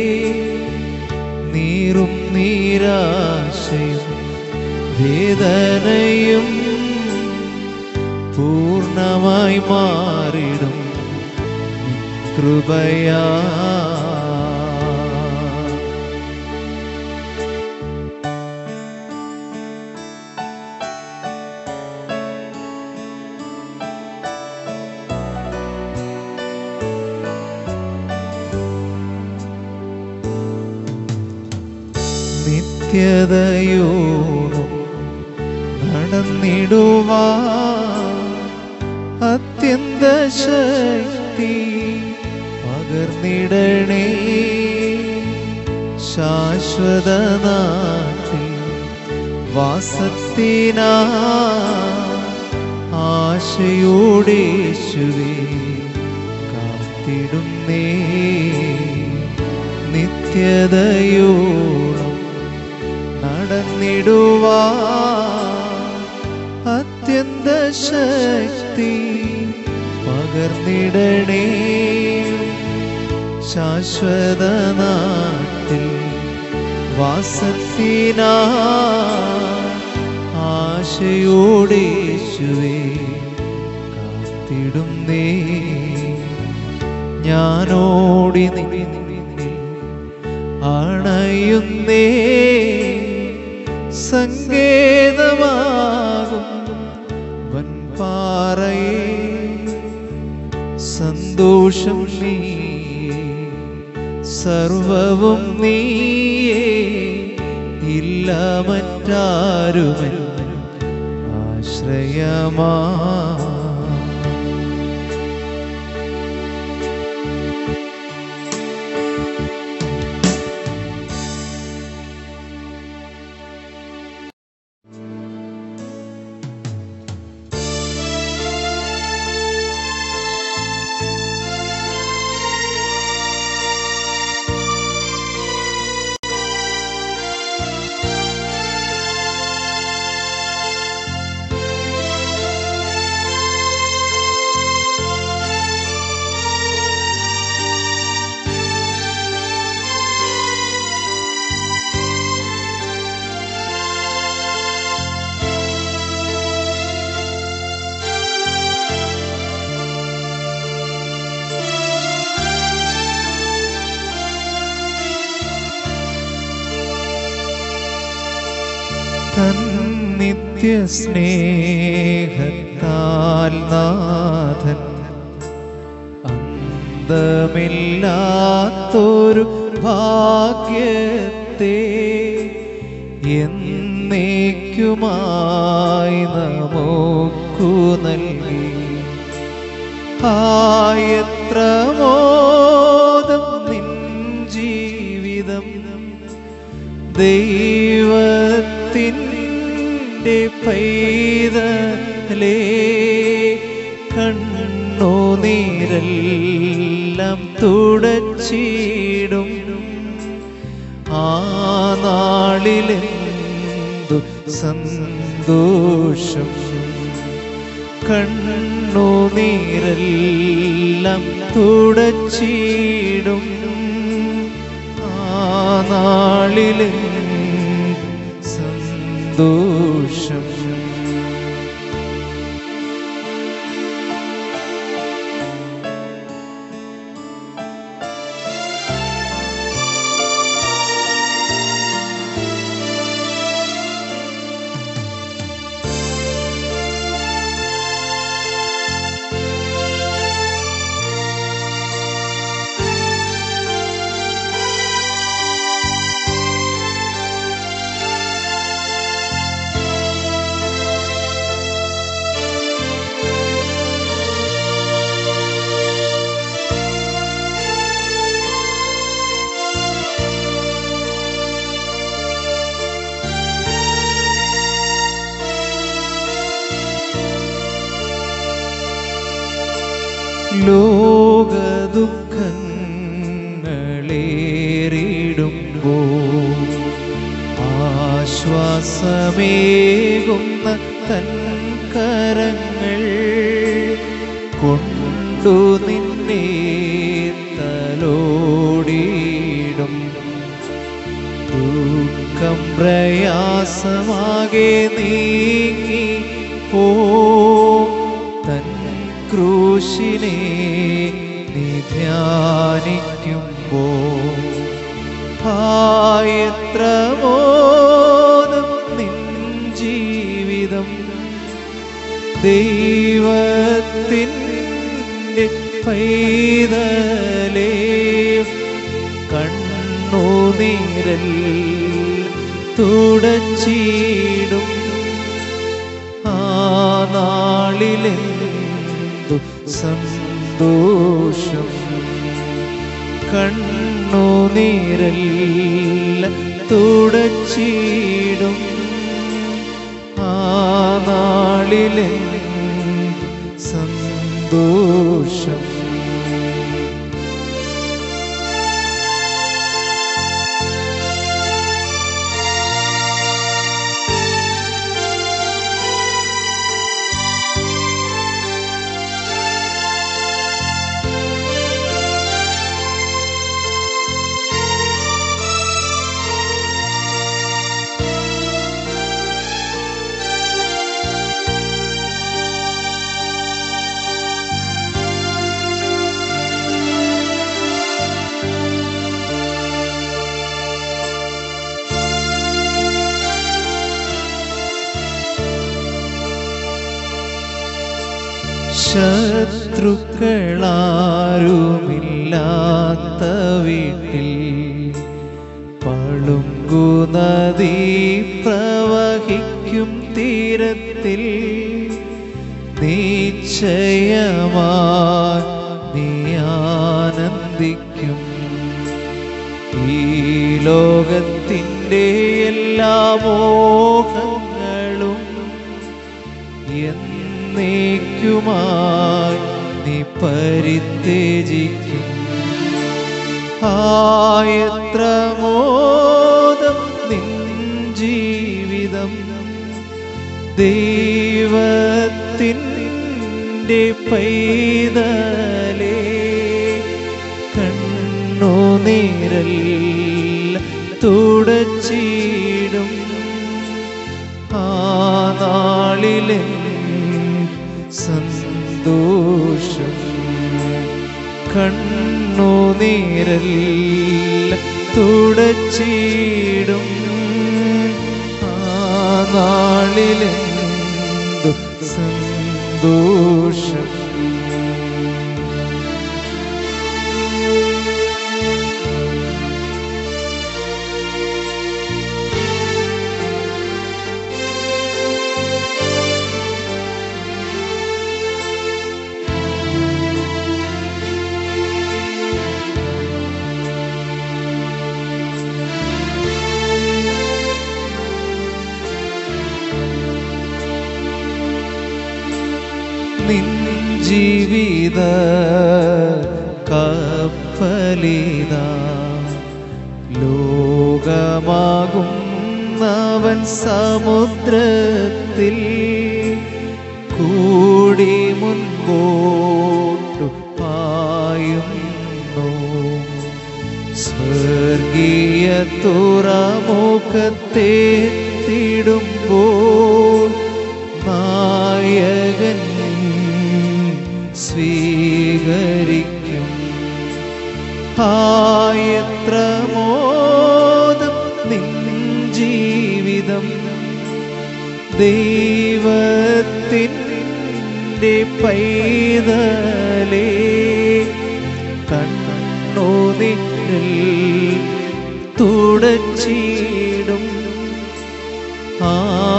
നീറും നീരാശയും വേദനയും പൂർണ്ണമായി മാറിടും നിൻ കൃപയാ നിത്യതയോടും നടന്നിടുവാ അത്യന്ത ശക്തി പകർന്നിടണേ ശാശ്വത നാട്ടിൽ വാസത്തിനാ ആശയോടേശുവേ കാത്തിടുന്നേ നിത്യതയോളം നടന്നിടുവാ അത്യന്ത ശക്തി പകർന്നിടണേ ശാശ്വത നാട്ടിൽ വാസത്തിനാ ആശയോടേശുവേ കാത്തിടുന്നേ ഞാനോടി നിന്നിൽ അണയുന്നേ സങ്കേതമാകും വൻപാറയെ സന്തോഷം നീ സർവവും നീയേ ഇല്ല മറ്റാരുമൻ ആശ്രയമാ നിത്യസ്നേഹത്താൽ നാഥൻ അന്തമില്ലാത്തൊരു ഭാഗ്യത്തെ എന്നേക്കുമായി നമുക്കു നൽകി ആയത്ര മോദം നിൻ ജീവിതം ദൈവത്തിൻ്റെ പൈതലേ കണ്ണുനീരെല്ലാം തുടച്ചിടും ആ നാളിലെന്തു സന്തോഷം കണ്ണുനീരെല്ലാം തുടച്ചിടും ആ നാളിലെ സന്തോഷം ലോകദുഃഖങ്ങളേറിടുമ്പോ ആശ്വാസമേകുന്ന തൻ കരങ്ങൾ കൊണ്ടു നിന്നെ തലോടിയിടും ദുഃഖം പ്രയാസമാകെ നീങ്ങി പോ തൻ ക്രൂശിനെ നീ ധ്യാനിക്കുമ്പോ എത്ര മോദം നിൻ ജീവിതം ദൈവത്തിൻ്റെ പൈതലേ കണ്ണുനീരൽ തുടച്ചിടും ആ നാളിലെന്തു സന്തോഷം കണ്ണുനീരല്ല തുടച്ചിടും ആ നാളിലെ സന്തോഷം ശത്രുക്കളാരുമില്ലാത്ത വീട്ടിൽ പളുങ്കു നദി പ്രവഹിക്കും തീരത്തിൽ നിശ്ചയമായി നീ ആനന്ദിക്കും ഈ ലോകത്തിൻ്റെ എല്ലാ മോഹങ്ങളും എന്നേക്കുമായി നീ പരിത്യജിക്കും ആയത്ര മോദം നിൻ ജീവിതം ദൈവത്തിൻ്റെ പൈതലേ കണ്ണുനീരൽ തുടച്ചിടും ആ നാളിലെ സന്തോഷം കണ്ണുനീരൽ തുടച്ചിടും ആ നാളിലെന്തു സന്തോഷം നിൻ ജീവിത കപ്പലിതാ ലോകമാകും അവൻ സമുദ്രത്തിൽ കൂടി മുൻപോട്ടു പായുന്നു സ്വർഗീയ തുറമുഖത്തെത്തിടുമ്പോൾ നായകൻ സ്വീകരിക്കും ഹായത്ര മോദം നിൻ ജീവിതം ദൈവത്തിൻ്റെ പൈതലേ കണ്ണോ നിന്നിൽ തുടച്ചിടും ആ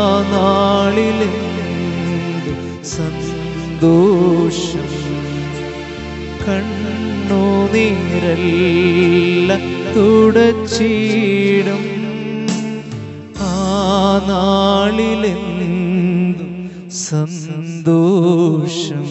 നാളിലെന്ത് സന്തോഷം കണ്ണു നീരല്ല തുടച്ചിടും ആ നാളിലെന്തു സന്തോഷം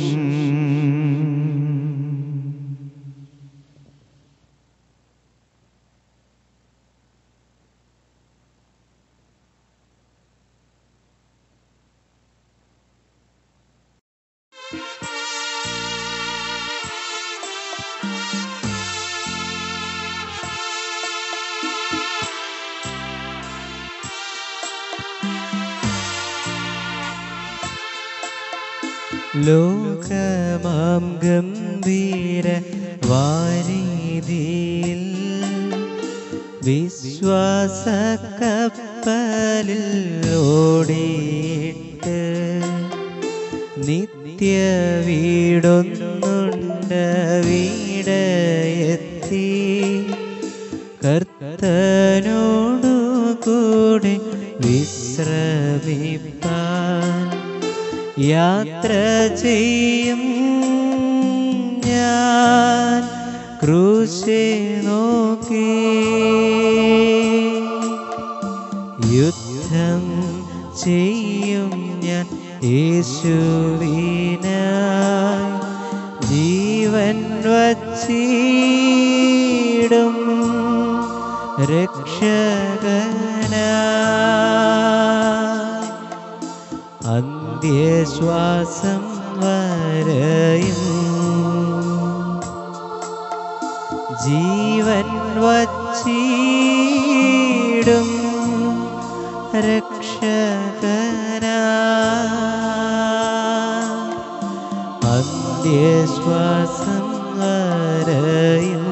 ലോകമാം ഗംഭീര വാരീതിയിൽ വിശ്വാസ കപ്പലിൽ ഓടിയിട്ട് നിത്യ വീടൊന്നുണ്ട് വീടയെത്തി കർത്തനോടു കൂടെ വിശ്രമിപ്പാൻ യാത്ര ചെയ്യും ഞാൻ ക്രൂശെ നോക്കി യുദ്ധം ചെയ്യും ഞാൻ യേശുവിനായി ജീവൻ വച്ചിടും രക്ഷകനായി അന്ത്യശ്വാസം വരയും ജീവൻ വച്ചിടും രക്ഷകനായി അന്ത്യശ്വാസം വരയും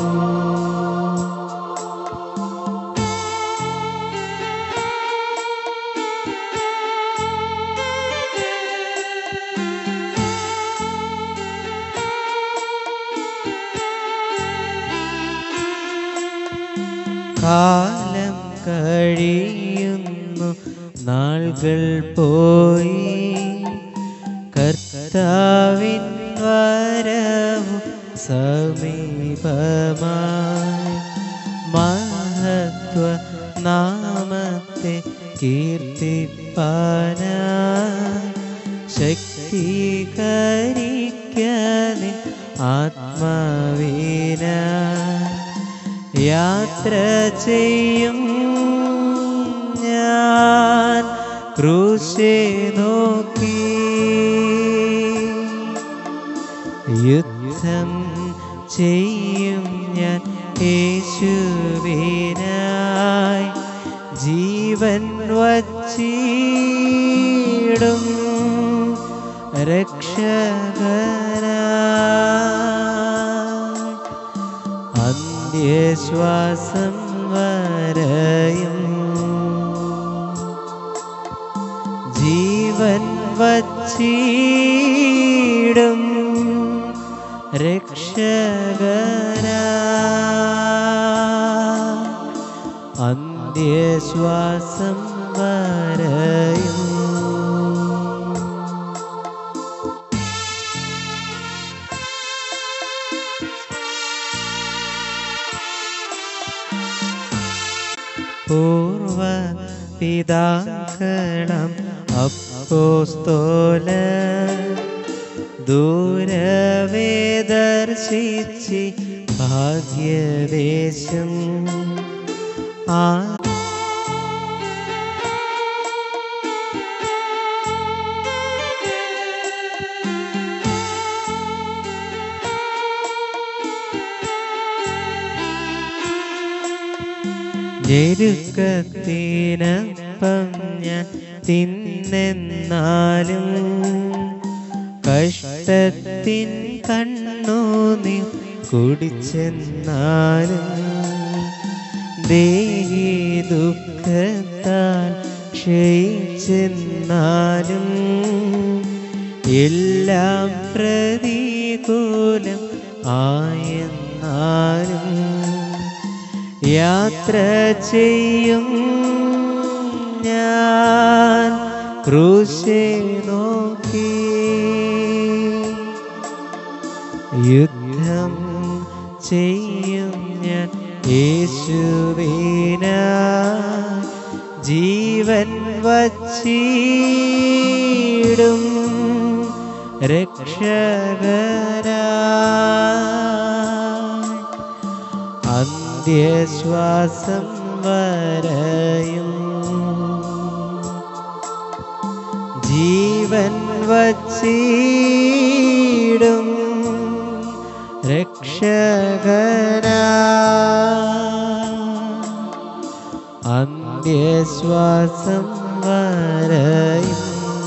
കാലം കഴിയുന്നു നാളുകൾ പോയി കർത്താവിൻ വരവു സമീപമായി മഹത്വ നാമത്തെ കീർത്തിപ്പാന ശക്തീകരിക്കാനി ആത്മാവീന യാത്ര ചെയ്യും ഞാൻ ക്രൂശെ നോക്കി യുദ്ധം ചെയ്യും ഞാൻ യേശുവിനായി ജീവൻ വച്ചിടും രക്ഷകനായി അന്ത്യശ്വാസം വരയും ജീവൻ വച്ചിടും രക്ഷകനായി അന്ത്യശ്വാസം വരയും പൂർവ പിതാക്കളം അപ്പോസ്തോല ദൂരവേ ദർശിച്ച് ഭാഗ്യദേശം ആ ഞെരുക്കത്തിനപ്പം ഞാൻ തിന്നെന്നാലും കഷ്ടത്തിൻ കണ്ണു നീ കുടിച്ചെന്നാലും ദേഹി ദുഃഖത്താൽ ക്ഷയിച്ചെന്നാലും എല്ലാം പ്രതികൂലം ആയെന്നാലും യാത്ര ചെയ്യും ഞാൻ ക്രൂശെ നോക്കി യുദ്ധം ചെയ്യും ഞാൻ യേശുവിന ജീവൻ വച്ചിടും രക്ഷകരാ അന്ത്യശ്വാസം വരയും ജീവൻ വച്ചിടും രക്ഷകരാ അന്ത്യശ്വാസം വരയും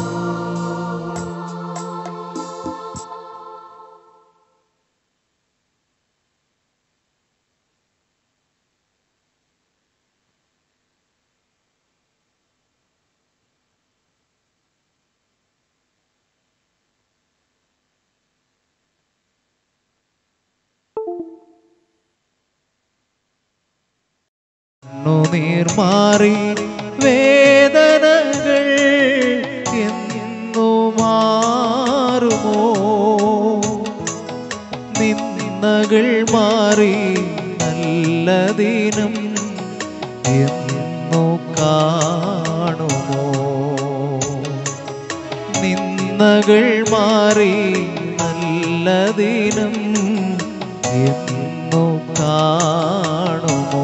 കണ്ണുനീർ മാറി വേദനകൾ എന്നു മാറുമോ നിന്നകൾ മാറി നല്ല ദിനം എന്നു കാണുമോ നിന്നകൾ മാറി നല്ല ദിനം എന്നു കാണുമോ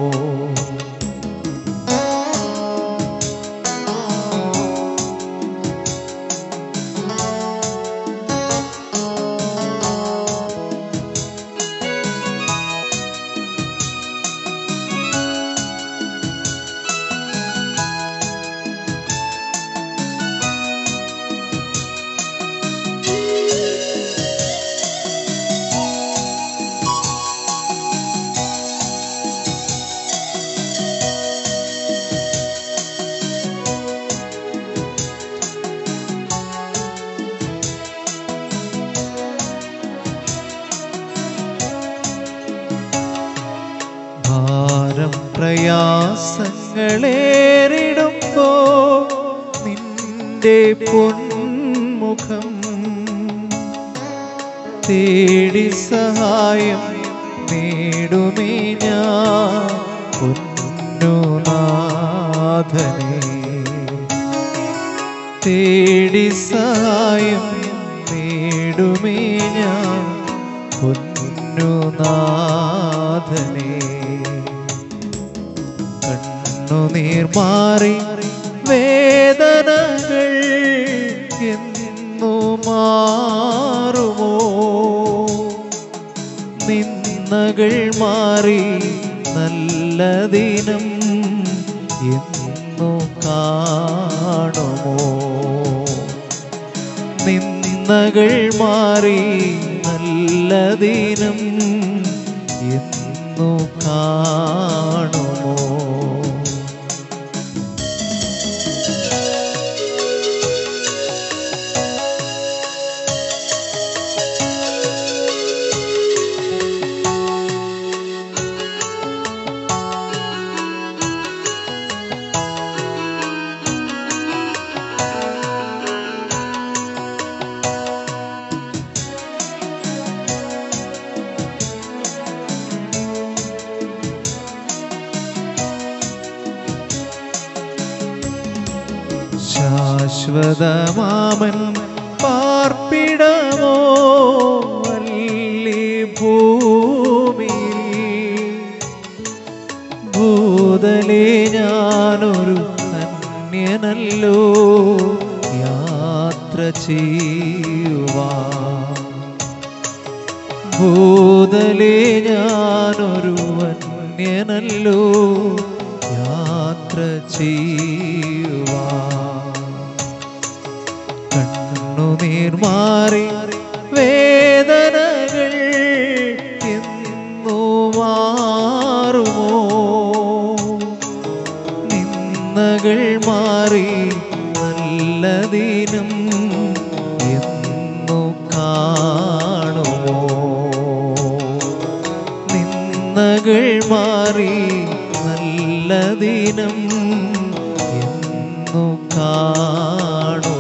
ഭാരം പ്രയാസങ്ങളേറിടുമ്പോ നിന്റെ പൊന്മുഖം തേടി സഹായം നേടുമേ ഞാൻ പൊന്നുനാഥനെ തേടി സഹായം നേടുമേ ഞാൻ പൊന്നുനാഥനെ കണ്ണുനീർ മാറി വേദനകൾ എന്നു മാറുമോ നിന്നകൾ മാറി നല്ല ദിനം എന്നു കാണുമോ നിന്നകൾ മാറി നല്ല ദിനം എന്നു കാണുമോ ശാശ്വതമാമൻ പാർപ്പിടമോ വന്യനല്ലോ യാത്ര ചെയ്യുവാൻ ഭൂതലേ ഞാനൊരു വന്യനല്ലോ യാത്ര ചെയ്യുവാൻ കണ്ണുനീർ മാറി വേദനകൾ എന്നു മാറുമോ നിന്ദകൾ മാറി നല്ല ദിനം എന്നു കാണുമോ നിന്ദകൾ മാറി നല്ല ദിനം എന്നു കാണുമോ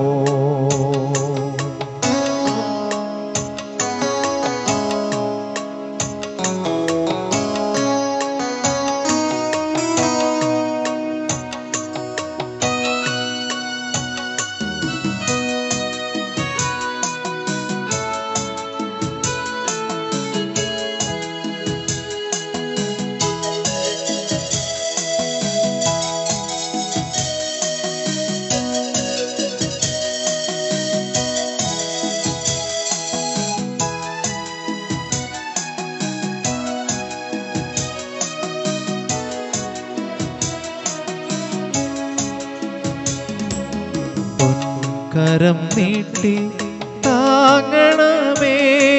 പൊൻകരം നീട്ടി താങ്ങണമേ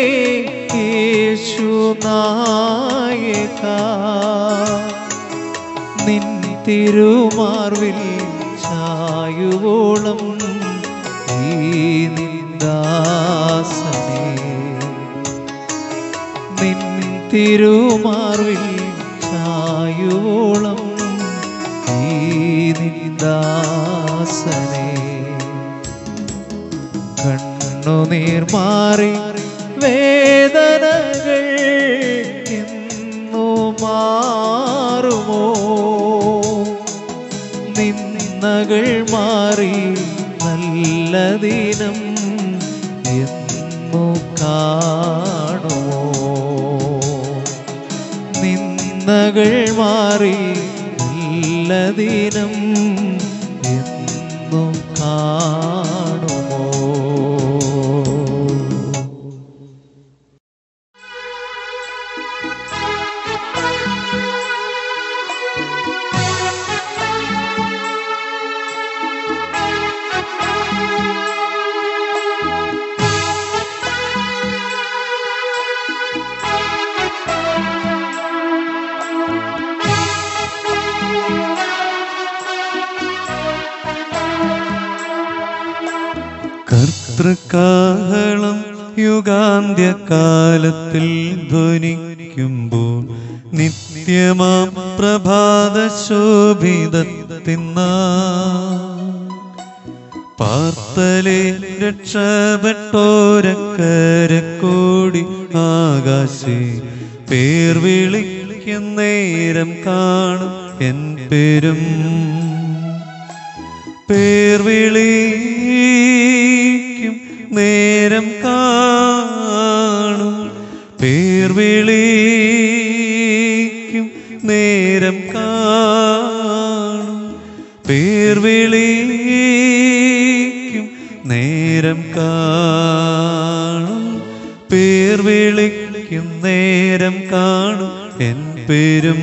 യേശു നായക നിൻ തിരുമാർവിൽ ചായുവോളം ഈ നിന്ദാസനെ നിൻ തിരുമാർവിൽ ചായുവോളം ഈ നിന്ദാസനെ കണ്ണുനീർ മാറി വേദനകൾ എന്നു മാറുമോ നിന്ദകൾ മാറി നല്ല ദിനം എന്നു കാണുമോ നിന്ദകൾ മാറി നല്ല ദിനം എന്നു കാണുമോ കർത്തൃകാഹളം യുഗാന്ത്യകാലത്തിൽ ധ്വനിക്കുമ്പോൾ നിത്യമാം പ്രഭാത ശോഭിതത്തിന്ന പാർത്തലെ രക്ഷപ്പെട്ടോരക്കരക്കോടി ആകാശേ പേർ വിളിക്കുന്നേരം കാണും എൻ പേരും പേർ വിളിക്കും നേരം കാണും പേർ വിളിക്കും നേരം കാണും പേർ വിളിക്കും നേരം കാണും പേർ വിളിക്കും നേരം കാണും എൻ പേരും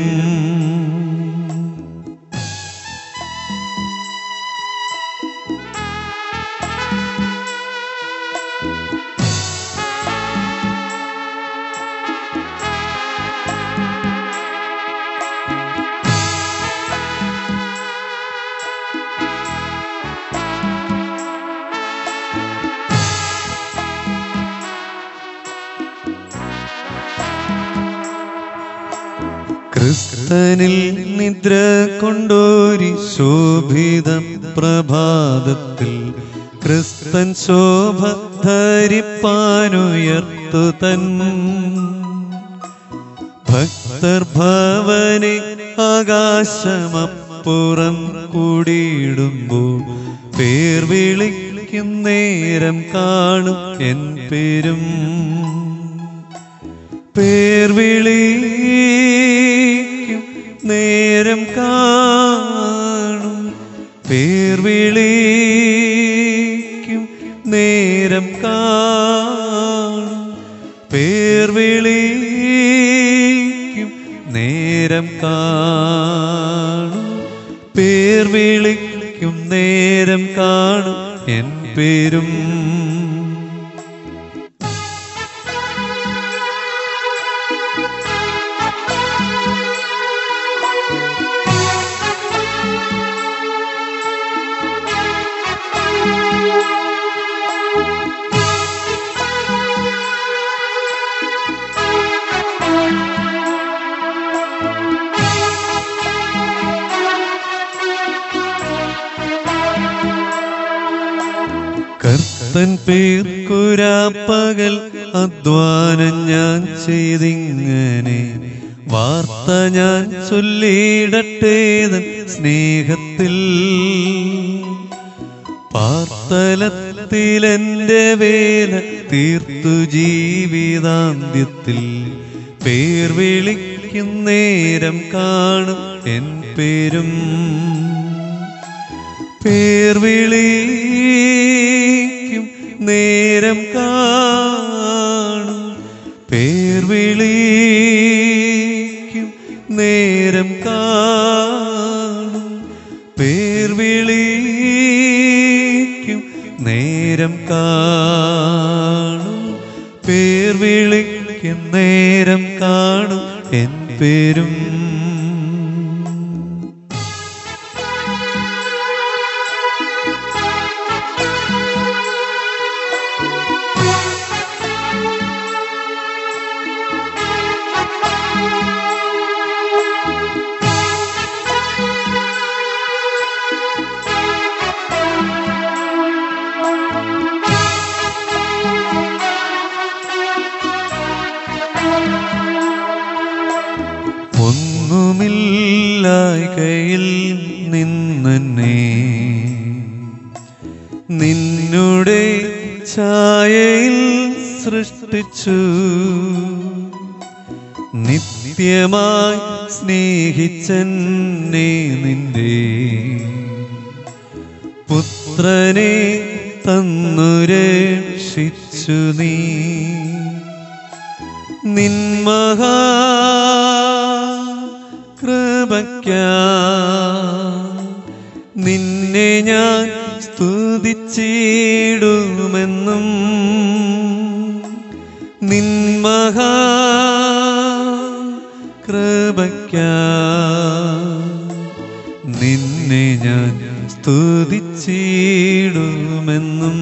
ക്രിസ്തനിൽ നിദ്ര കൊണ്ടോരി ശോഭിത പ്രഭാതത്തിൽ ക്രിസ്തൻ ശോഭ ധരിപ്പാനുയർത്തു തൻ ഭക്തർ ഭവനെ ആകാശമപ്പുറം കൂടിയിടുമ്പോൾ പേർ വിളിക്കും നേരം കാണും എൻ പേരും പേർ വിളിക്കും നേരം കാണും പേർ കാണും പേർ വിളിക്കും നേരം കാണും പേർ വിളിക്കും നേരം കാണും എൻ പേരും കർത്തൻ പേർക്കുരാപ്പകൽ അധ്വാനം ഞാൻ ചെയ്തിങ്ങനെ വാർത്ത ഞാൻ ചൊല്ലിയിടട്ടേതൻ സ്നേഹത്തിൽ പാർത്തലത്തിൽ എൻ്റെ വേല തീർത്തു ജീവിതാന്ത്യത്തിൽ പേർ വിളിക്കും നേരം കാണും എൻ പേരും പേർ വിളിക്കും നേരം കാണും പേർ വിളിക്കും നേരം കാണും പേർ വിളിക്കും നേരം കാണും പേർ വിളിക്കും നേരം കാണും എൻ പേരും ഒന്നുമില്ലായ്കയിൽ നിന്നെ നിന്നുടെ ഛായയിൽ സൃഷ്ടിച്ചു നിത്യമായി സ്നേഹിച്ചെന്നെ നിന്റെ പുത്രനെ തന്നു രക്ഷിച്ചു നീ നിന്മഹാ കൃപയ്ക്ക നിന്നെ ഞാൻ സ്തുതിച്ചിടുമെന്നും നിന്മഹാ കൃപയ്ക്ക നിന്നെ ഞാൻ സ്തുതിച്ചിടുമെന്നും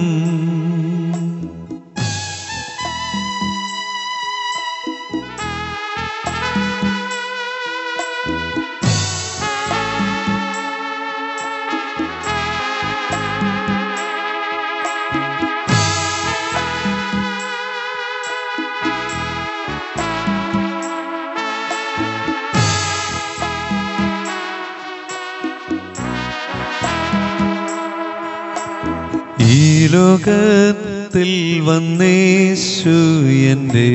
ഈ ലോകത്തിൽ വന്നേശു എൻ്റെ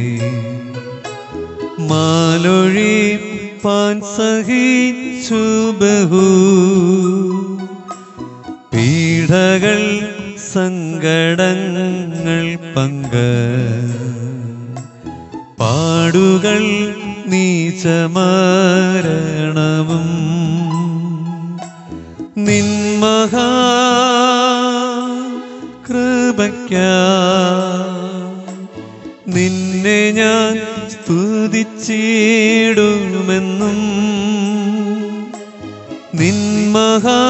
മാലൊഴി പാൻ സഹിച്ചു ബഹു പീഡകൾ സങ്കടങ്ങൾ പങ്ക പാടുകൾ നീചമരണവും നിന്മഹാ കൃപയ്ക്ക നിന്നെ ഞാൻ സ്തുതിച്ചിടുമെന്നും നിന്മഹാ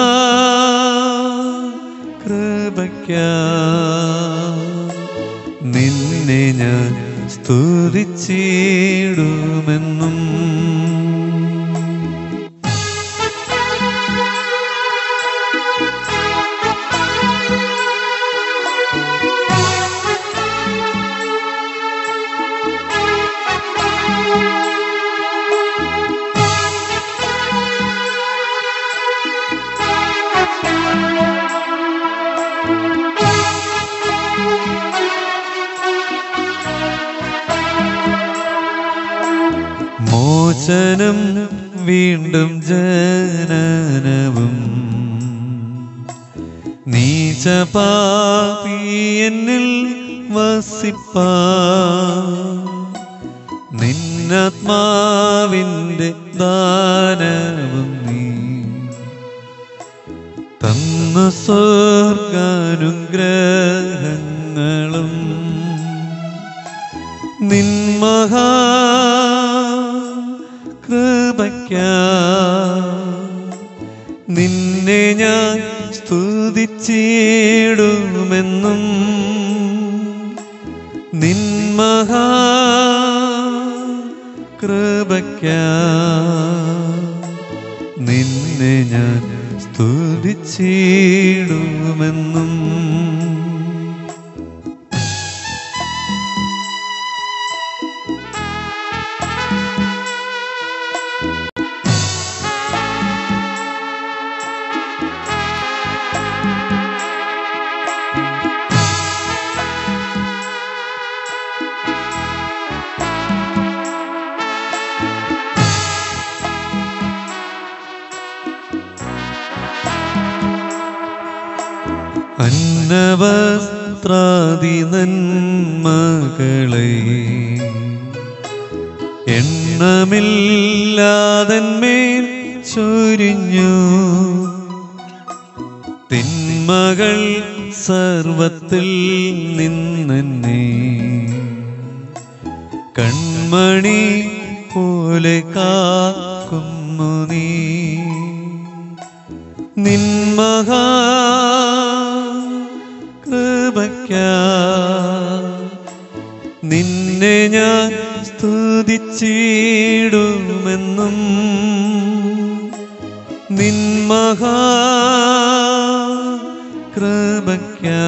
കൃപയ്ക്ക നിന്നെ ഞാൻ സ്തുതിച്ചിടുമെന്നും മോചനം വീണ്ടും ജനനവും നീ നീചപാപി എന്നിൽ വസിപ്പാ നിന്നാത്മാവിൻ്റെ ദാനവും നീ തന്ന സ്വർഗാനുഗ്രഹങ്ങളും നിന്മഹാ കൃപയ്ക്കാ നിന്നെ ഞാൻ സ്തുതിച്ചിടുമെന്നും നിന്മഹാ കൃപയ്ക്കാ നിന്നെ ഞാൻ സ്തുതിച്ചിടുമെന്നും അന്നവസ്ത്രാദി നന്മകളെ എണ്ണമില്ലാതന്മേൽ ചൊരിഞ്ഞു തിന്മകൾ സർവത്തിൽ നിന്നെന്നെ കൺമണി പോലെ കാക്കുന്നു നീ നിന്മഹാ കൃപയ്ക്കാ നിന്നെ ഞാൻ സ്തുതിച്ചിടുമെന്നും നിന്മഹാ കൃപയ്ക്കാ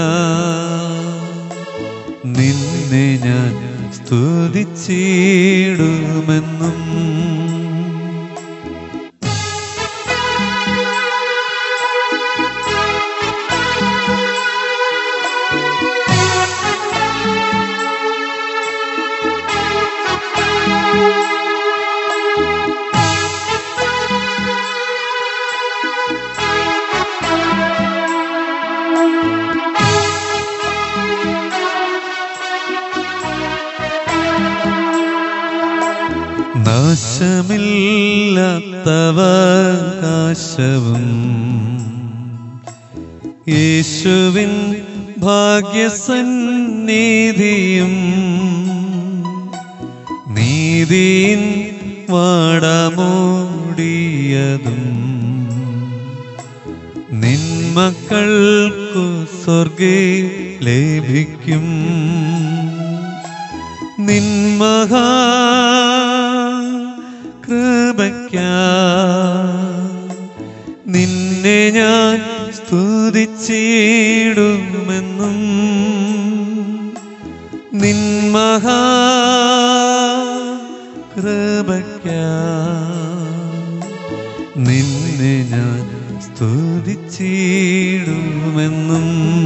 നിന്നെ ഞാൻ സ്തുതിച്ചിടുമെന്നും നാശമില്ലാത്തവകാശവും യേശുവിൻ ഭാഗ്യസന്നിധിയും നീതിയിൻ വാടമൂടിയതും നിന്മക്കൾക്കു സ്വർഗേ ലഭിക്കും നിന്മഹാ കൃപയ്ക്കാ നിന്നെ ഞാൻ സ്തുതിച്ചിടുമെന്നും നിന്മഹാ കൃപയ്ക്കാ നിന്നെ ഞാൻ സ്തുതിച്ചിടുമെന്നും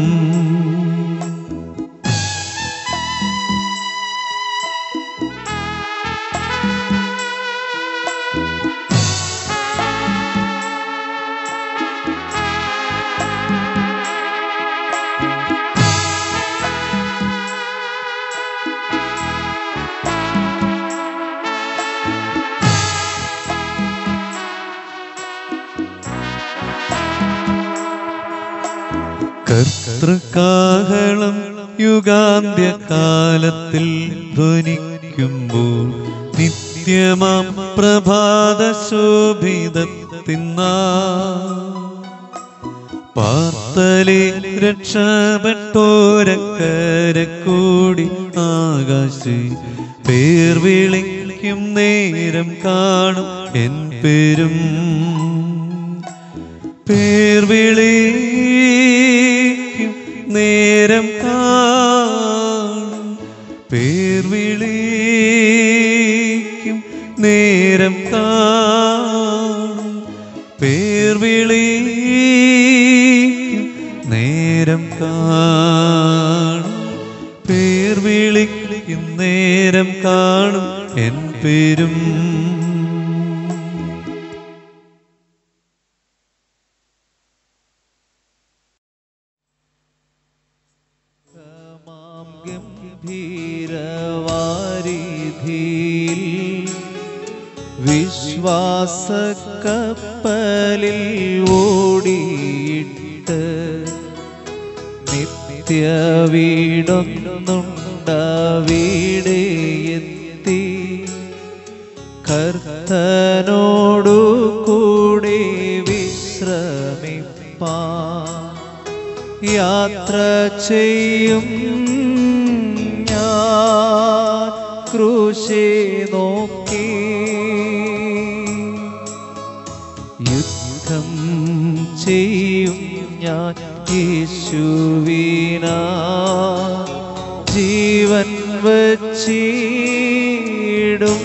കർത്തൃകാഹളം യുഗാന്ത്യകാലത്തിൽ ധ്വനിക്കുമ്പോൾ നിത്യമാം പ്രഭാത ശോഭിതത്തിന്നാ പാർത്തലെ രക്ഷപ്പെട്ടോരക്കരക്കൂടി ആകാശി പേർ വിളിക്കും നേരം കാണും എൻ പേരും പേർ വിളിക്കും നേരം കാണും പേർ വിളിക്കും നേരം കാണും പേർ വിളിക്കും നേരം കാണും പേർ വിളിക്കും നേരം കാണും എൻ പേരും ഗംഭീരവാരിധിയിൽ വിശ്വാസക്കപ്പലിൽ ഓടിയിട്ട് നിത്യ വീടൊന്നുണ്ടവിടെ എത്തി കർത്തനോടു കൂടെ വിശ്രമിപ്പാ യാത്ര ചെയ്യും ഞാൻ ക്രൂശെ നോക്കി യുദ്ധം ചെയ്യും ഞാൻ യേശുവിന ജീവൻ വച്ചിടും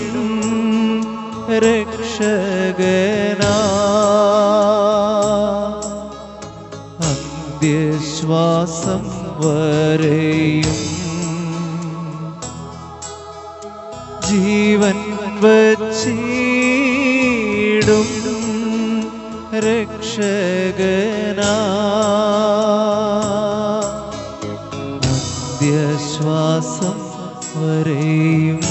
രക്ഷകനാ അന്ത്യശ്വാസം വരെയും ജീവൻ വച്ചിടും രക്ഷകനാ അന്ത്യശ്വാസം വരെയും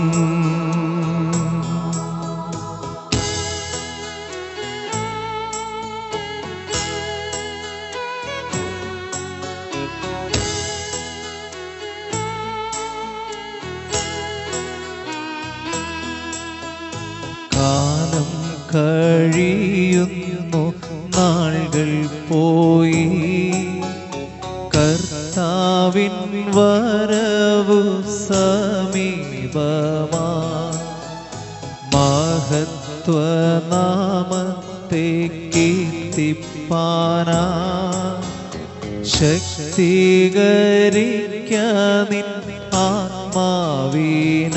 കാലം കഴിയുന്നു നാളുകൾ പോയി കർത്താവിൻ വരവു സമീപമാ മഹത്വനാമത്തെ കീർത്തിപ്പാനാ ശക്തീകരിക്കാനിൻ ആത്മാവീന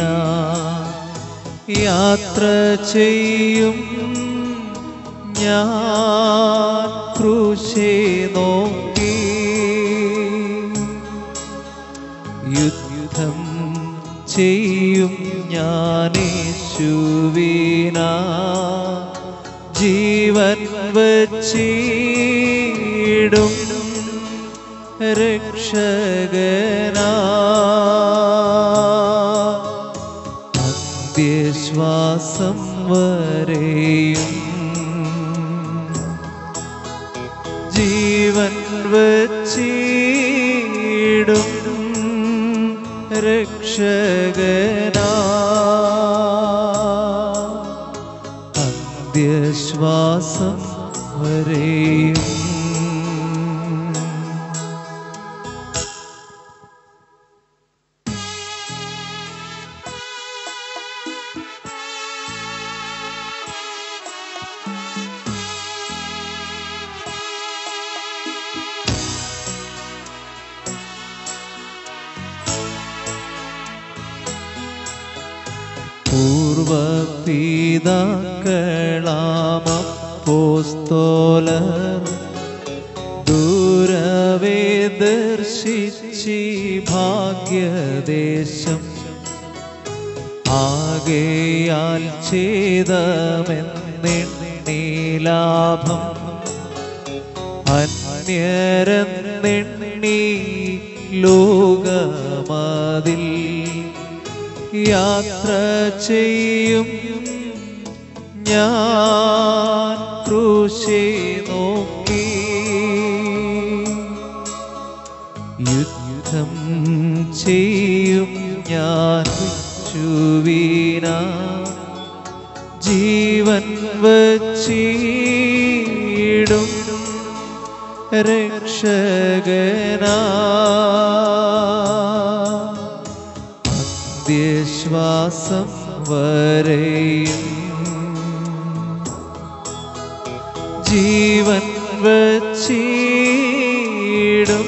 യാത്ര ചെയ്യും ഞാൻ ക്രൂശെ നോക്കി യുദ്ധം ചെയ്യും ഞാനേശുവിന ജീവൻ വച്ചിടും രക്ഷകനാ അന്ത്യശ്വാസം വരെയും ജീവൻ വച്ചിടും രക്ഷകനാ അന്ത്യശ്വാസം വരെയും പൂർവപിതാക്കളാമപ്പോസ്തോലർ ദൂരവേ ദർശിച്ചി ഭാഗ്യദേശം ആകെയാൽ ഛേദമെന്നെണ്ണി ലാഭം അന്യരെന്നെണ്ണി ലോകമതിൽ യാത്ര ചെയ്യും ഞാൻ ക്രൂശെ നോക്കി യുദ്ധം ചെയ്യും ഞാൻ ചുവീന ജീവൻ വച്ചിടും രക്ഷകനാ അന്ത്യശ്വാസം വരെയും ജീവൻ വച്ചിടും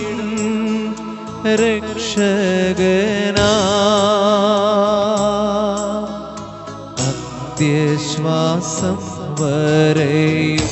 രക്ഷകനാ അന്ത്യശ്വാസം വരെയും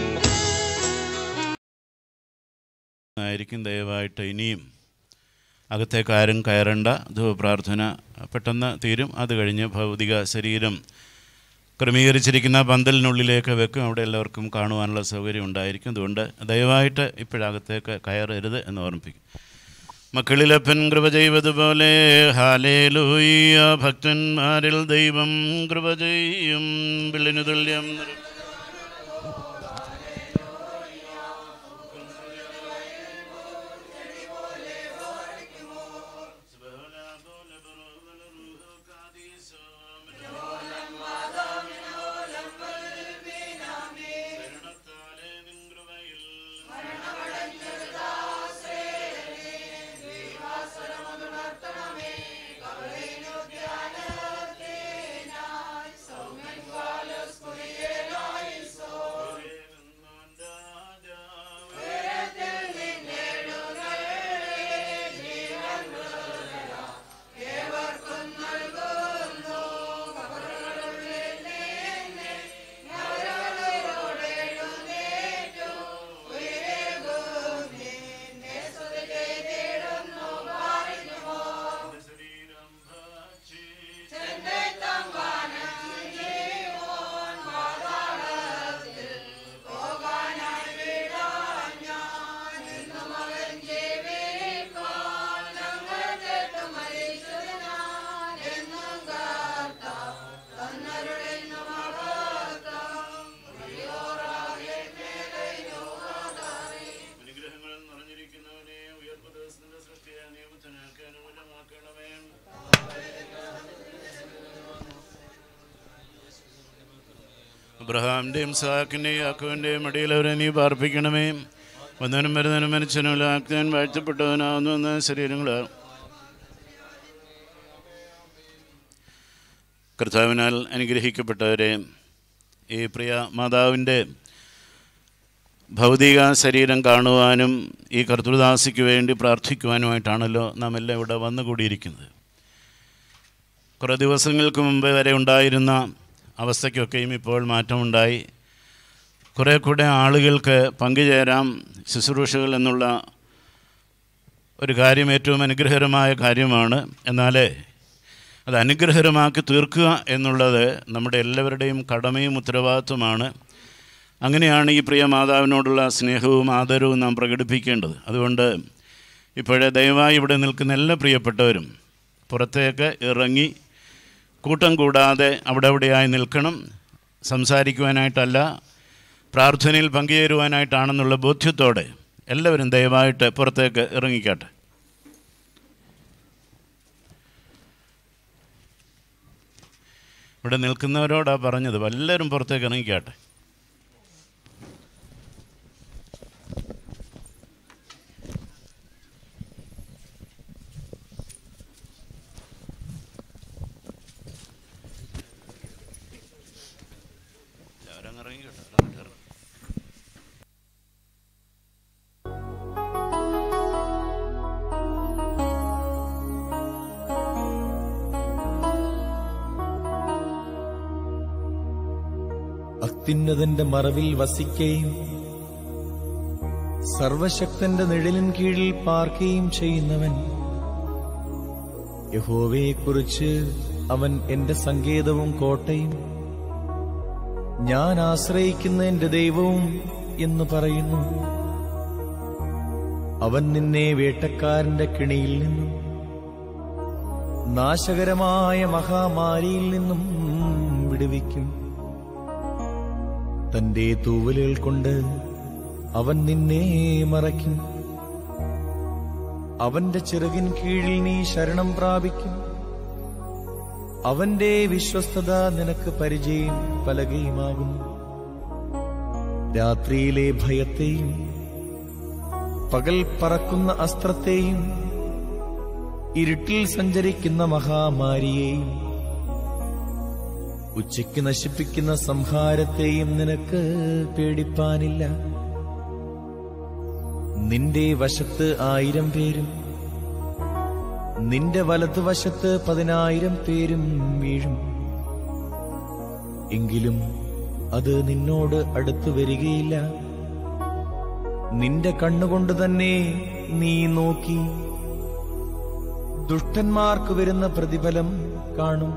ആയിരിക്കും ദയവായിട്ട് ഇനിയും അകത്തേക്ക് ആരും കയറേണ്ട ധൂപ്രാർത്ഥന പെട്ടെന്ന് തീരും അത് കഴിഞ്ഞ് ഭൗതിക ശരീരം ക്രമീകരിച്ചിരിക്കുന്ന പന്തലിനുള്ളിലേക്ക് വെക്കും അവിടെ എല്ലാവർക്കും കാണുവാനുള്ള സൗകര്യം ഉണ്ടായിരിക്കും അതുകൊണ്ട് ദയവായിട്ട് ഇപ്പോഴകത്തേക്ക് കയറരുത് എന്ന് ഓർമ്മിപ്പിക്കും മക്കളിലപ്പൻ കൃപ ചെയ്വതുപോലെ ഹാലേലൂയ ഭക്തന്മാരിൽ ദൈവം കൃപ ചെയ്യും വിള്ളിനു തുല്യം നിറ- അനുഗ്രഹങ്ങൾ നിറഞ്ഞിരിക്കുന്നവനെ ഉയർപ്പ് ദിവസത്തിന്റെ സൃഷ്ടിയെ നിയമത്തിനാക്കി അനുകൂലമാക്കണമേ അബ്രഹാമിൻ്റെയും സാക്കിൻ്റെയും യാക്കോവിൻ്റെയും അടിയിൽ അവരെ നീ പാർപ്പിക്കണമേ വന്നവനും വരുന്നവനും മനുഷ്യനും ആക്താൻ വാഴ്ത്തപ്പെട്ടവനാവുന്നു എന്ന ശരീരങ്ങൾ കർത്താവിനാൽ അനുഗ്രഹിക്കപ്പെട്ടവരെ ഈ പ്രിയ മാതാവിൻ്റെ ഭൗതിക ശരീരം കാണുവാനും ഈ കർത്തൃദാസിക്ക് വേണ്ടി പ്രാർത്ഥിക്കുവാനുമായിട്ടാണല്ലോ നാം എല്ലാം ഇവിടെ വന്നുകൂടിയിരിക്കുന്നത് കുറേ ദിവസങ്ങൾക്ക് മുമ്പ് വരെ ഉണ്ടായിരുന്ന അവസ്ഥയ്ക്കൊക്കെയും ഇപ്പോൾ മാറ്റമുണ്ടായി കുറേ കൂടെ ആളുകൾക്ക് പങ്കുചേരാം ശുശ്രൂഷകൾ എന്നുള്ള ഒരു കാര്യം ഏറ്റവും അനുഗ്രഹകരമായ കാര്യമാണ് എന്നാൽ അത് അനുഗ്രഹകരമാക്കി തീർക്കുക എന്നുള്ളത് നമ്മുടെ എല്ലാവരുടെയും കടമയും ഉത്തരവാദിത്വമാണ് അങ്ങനെയാണ് ഈ പ്രിയ മാതാവിനോടുള്ള സ്നേഹവും ആദരവും നാം പ്രകടിപ്പിക്കേണ്ടത് അതുകൊണ്ട് ഇപ്പോഴേ ദയവായി ഇവിടെ നിൽക്കുന്ന എല്ലാ പ്രിയപ്പെട്ടവരും പുറത്തേക്ക് ഇറങ്ങി കൂട്ടം കൂടാതെ അവിടെ അവിടെയായി നിൽക്കണം സംസാരിക്കുവാനായിട്ടല്ല പ്രാർത്ഥനയിൽ പങ്കുചേരുവാനായിട്ടാണെന്നുള്ള ബോധ്യത്തോടെ എല്ലാവരും ദയവായിട്ട് പുറത്തേക്ക് ഇറങ്ങിക്കാട്ടെ ഇവിടെ നിൽക്കുന്നവരോടാ പറഞ്ഞത് എല്ലാവരും പുറത്തേക്ക് ഇറങ്ങിക്കാട്ടെ എല്ലാവരും ഇറങ്ങിക്കോട്ടെ എല്ലാവരും ഇറങ്ങി. അത്യുന്നതന്റെ മറവിൽ വസിക്കുകയും സർവശക്തന്റെ നിഴലിൻ കീഴിൽ പാർക്കുകയും ചെയ്യുന്നവൻ യഹോവയെക്കുറിച്ച് അവൻ എന്റെ സങ്കേതവും കോട്ടയും ഞാൻ ആശ്രയിക്കുന്ന എന്റെ ദൈവവും എന്ന് പറയുന്നു അവൻ നിന്നെ വേട്ടക്കാരന്റെ കിണിയിൽ നിന്നും നാശകരമായ മഹാമാരിയിൽ നിന്നും വിടുവിക്കും തന്റെ തൂവലുകൾ കൊണ്ട് അവൻ നിന്നെ മറയ്ക്കും അവന്റെ ചിറകിൻ കീഴിൽ നീ ശരണം പ്രാപിക്കും അവന്റെ വിശ്വസ്തത നിനക്ക് പരിചയം പലകയുമാകുന്നു രാത്രിയിലെ ഭയത്തെയും പകൽ പറക്കുന്ന അസ്ത്രത്തെയും ഇരുട്ടിൽ സഞ്ചരിക്കുന്ന മഹാമാരിയെയും ഉച്ചയ്ക്ക് നശിപ്പിക്കുന്ന സംഹാരത്തെയും നിനക്ക് പേടിപ്പാനില്ല നിന്റെ വശത്ത് ആയിരം പേരും നിന്റെ വലതുവശത്ത് പതിനായിരം പേരും വീഴും എങ്കിലും അത് നിന്നോട് അടുത്തു വരികയില്ല നിന്റെ കണ്ണുകൊണ്ട് തന്നെ നീ നോക്കി ദുഷ്ടന്മാർക്ക് വരുന്ന പ്രതിഫലം കാണും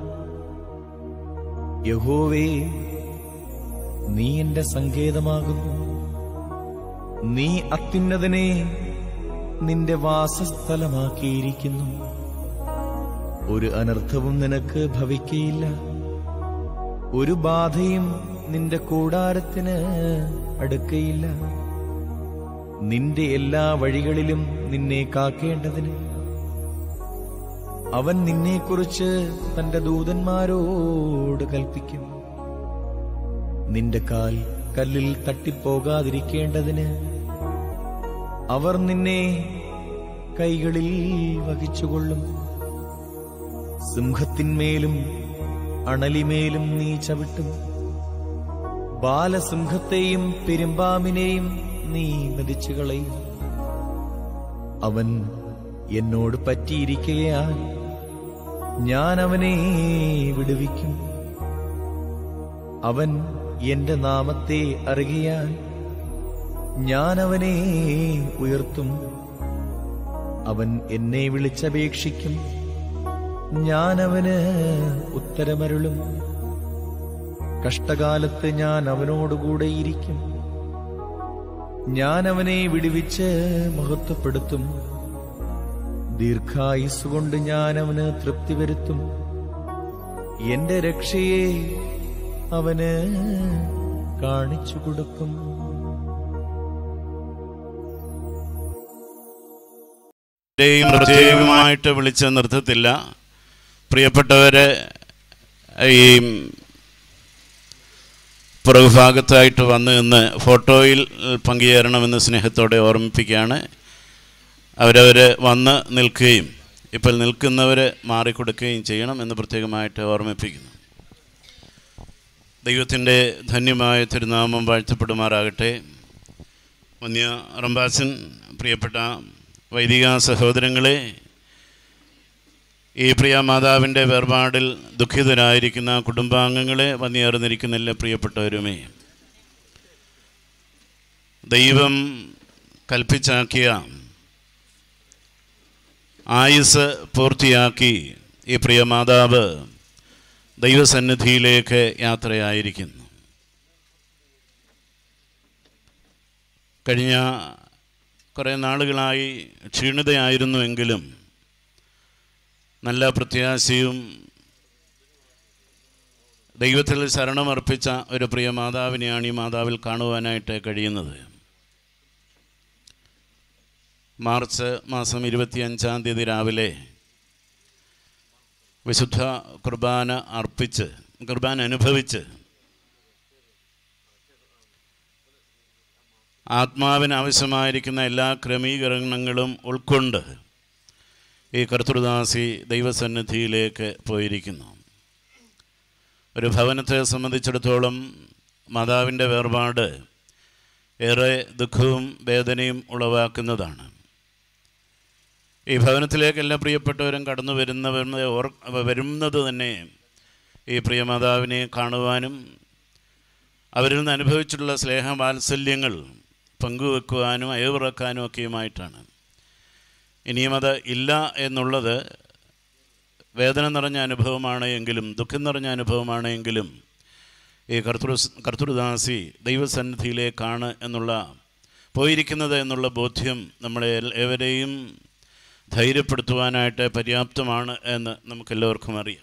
യഹോവേ നീ എന്റെ സങ്കേതമാകുന്നു നീ അത്യുന്നതനെ നിന്റെ വാസസ്ഥലമാക്കിയിരിക്കുന്നു ഒരു അനർത്ഥവും നിനക്ക് ഭവിക്കയില്ല ഒരു ബാധയും നിന്റെ കൂടാരത്തിന് അടുക്കയില്ല നിന്റെ എല്ലാ വഴികളിലും നിന്നെ കാക്കേണ്ടതിന് അവൻ നിന്നെക്കുറിച്ച് തന്റെ ദൂതന്മാരോട് കൽപ്പിക്കും നിന്റെ കാൽ കല്ലിൽ തട്ടിപ്പോകാതിരിക്കേണ്ടതിന് അവർ നിന്നെ കൈകളിൽ വഹിച്ചുകൊള്ളും സിംഹത്തിന്മേലും അണലിമേലും നീ ചവിട്ടും ബാലസിംഹത്തെയും പെരുമ്പാമ്പിനെയും നീ മെതിച്ചു കളയും അവൻ എന്നോട് പറ്റിയിരിക്കയാൽ ഞാൻ അവനെ വിടുവിക്കും അവൻ എന്റെ നാമത്തെ അറിയാൻ ഞാൻ അവനെ ഉയർത്തും അവൻ എന്നെ വിളിച്ചപേക്ഷിക്കും ഞാൻ അവന് ഉത്തരമരുളും കഷ്ടകാലത്ത് ഞാൻ അവനോടുകൂടെ ഇരിക്കും ഞാൻ അവനെ വിടുവിച്ച് മഹത്വപ്പെടുത്തും ദീർഘായുസ്സുകൊണ്ട് ഞാൻ അവന് തൃപ്തി വരുത്തും എന്റെ രക്ഷയെ അവന് കാണിച്ചു കൊടുക്കും ആരെയും പ്രത്യേകമായിട്ട് വിളിച്ച് നിർത്തത്തില്ല പ്രിയപ്പെട്ടവരെ ഈ പുറകുഭാഗത്തായിട്ട് വന്ന് നിന്ന് ഫോട്ടോയിൽ പങ്കുചേരണമെന്ന് സ്നേഹത്തോടെ ഓർമ്മിപ്പിക്കുകയാണ് അവരവർ വന്ന് നിൽക്കുകയും ഇപ്പോൾ നിൽക്കുന്നവർ മാറിക്കൊടുക്കുകയും ചെയ്യണം എന്ന് പ്രത്യേകമായിട്ട് ഓർമ്മിപ്പിക്കുന്നു ദൈവത്തിൻ്റെ ധന്യമായ തിരുനാമം വാഴ്ത്തപ്പെടുമാറാകട്ടെ വന്യ റംബാസൻ പ്രിയപ്പെട്ട വൈദിക സഹോദരങ്ങളെ ഈ പ്രിയ മാതാവിൻ്റെ വേർപാടിൽ ദുഃഖിതരായിരിക്കുന്ന കുടുംബാംഗങ്ങളെ വന്നിയേർന്നിരിക്കുന്ന എല്ലാ പ്രിയപ്പെട്ടവരുമേ ദൈവം കൽപ്പിച്ചാക്കിയ ആയുസ് പൂർത്തിയാക്കി ഈ പ്രിയ മാതാവ് ദൈവസന്നിധിയിലേക്ക് യാത്രയായിരിക്കുന്നു കഴിഞ്ഞ കുറേ നാളുകളായി ക്ഷീണിതയായിരുന്നുവെങ്കിലും നല്ല പ്രത്യാശയും ദൈവത്തിൽ ശരണമർപ്പിച്ച ഒരു പ്രിയ മാതാവിനെയാണ് ഈ മാതാവിൽ കാണുവാനായിട്ട് കഴിയുന്നത് മാർച്ച് മാസം ഇരുപത്തിയഞ്ചാം തീയതി രാവിലെ വിശുദ്ധ കുർബാന അർപ്പിച്ച് കുർബാന അനുഭവിച്ച് ആത്മാവിന് ആവശ്യമായിരിക്കുന്ന എല്ലാ ക്രമീകരണങ്ങളും ഉൾക്കൊണ്ട് ഈ കർത്തൃദാസി ദൈവസന്നിധിയിലേക്ക് പോയിരിക്കുന്നു ഒരു ഭവനത്തെ സംബന്ധിച്ചിടത്തോളം മാതാവിൻ്റെ വേർപാട് ഏറെ ദുഃഖവും വേദനയും ഉളവാക്കുന്നതാണ് ഈ ഭവനത്തിലേക്ക് എല്ലാ പ്രിയപ്പെട്ടവരും കടന്നു വരുന്നവരുടെ ഓർ വരുന്നത് തന്നെ ഈ പ്രിയമാതാവിനെ കാണുവാനും അവരിൽ നിന്ന് അനുഭവിച്ചിട്ടുള്ള സ്നേഹവാത്സല്യങ്ങൾ പങ്കുവെക്കുവാനും അയവിറക്കാനും ഒക്കെയുമായിട്ടാണ് ഇനിയും അത് ഇല്ല എന്നുള്ളത് വേദന നിറഞ്ഞ അനുഭവമാണ് എങ്കിലും ദുഃഖം നിറഞ്ഞ അനുഭവമാണ് എങ്കിലും ഈ കർത്തൃ കർത്തൃദാസി ദൈവസന്നിധിയിലേക്കാണ് എന്നുള്ള പോയിരിക്കുന്നത് എന്നുള്ള ബോധ്യം നമ്മളെ ഏവരെയും ധൈര്യപ്പെടുത്തുവാനായിട്ട് പര്യാപ്തമാണ് എന്ന് നമുക്കെല്ലാവർക്കും അറിയാം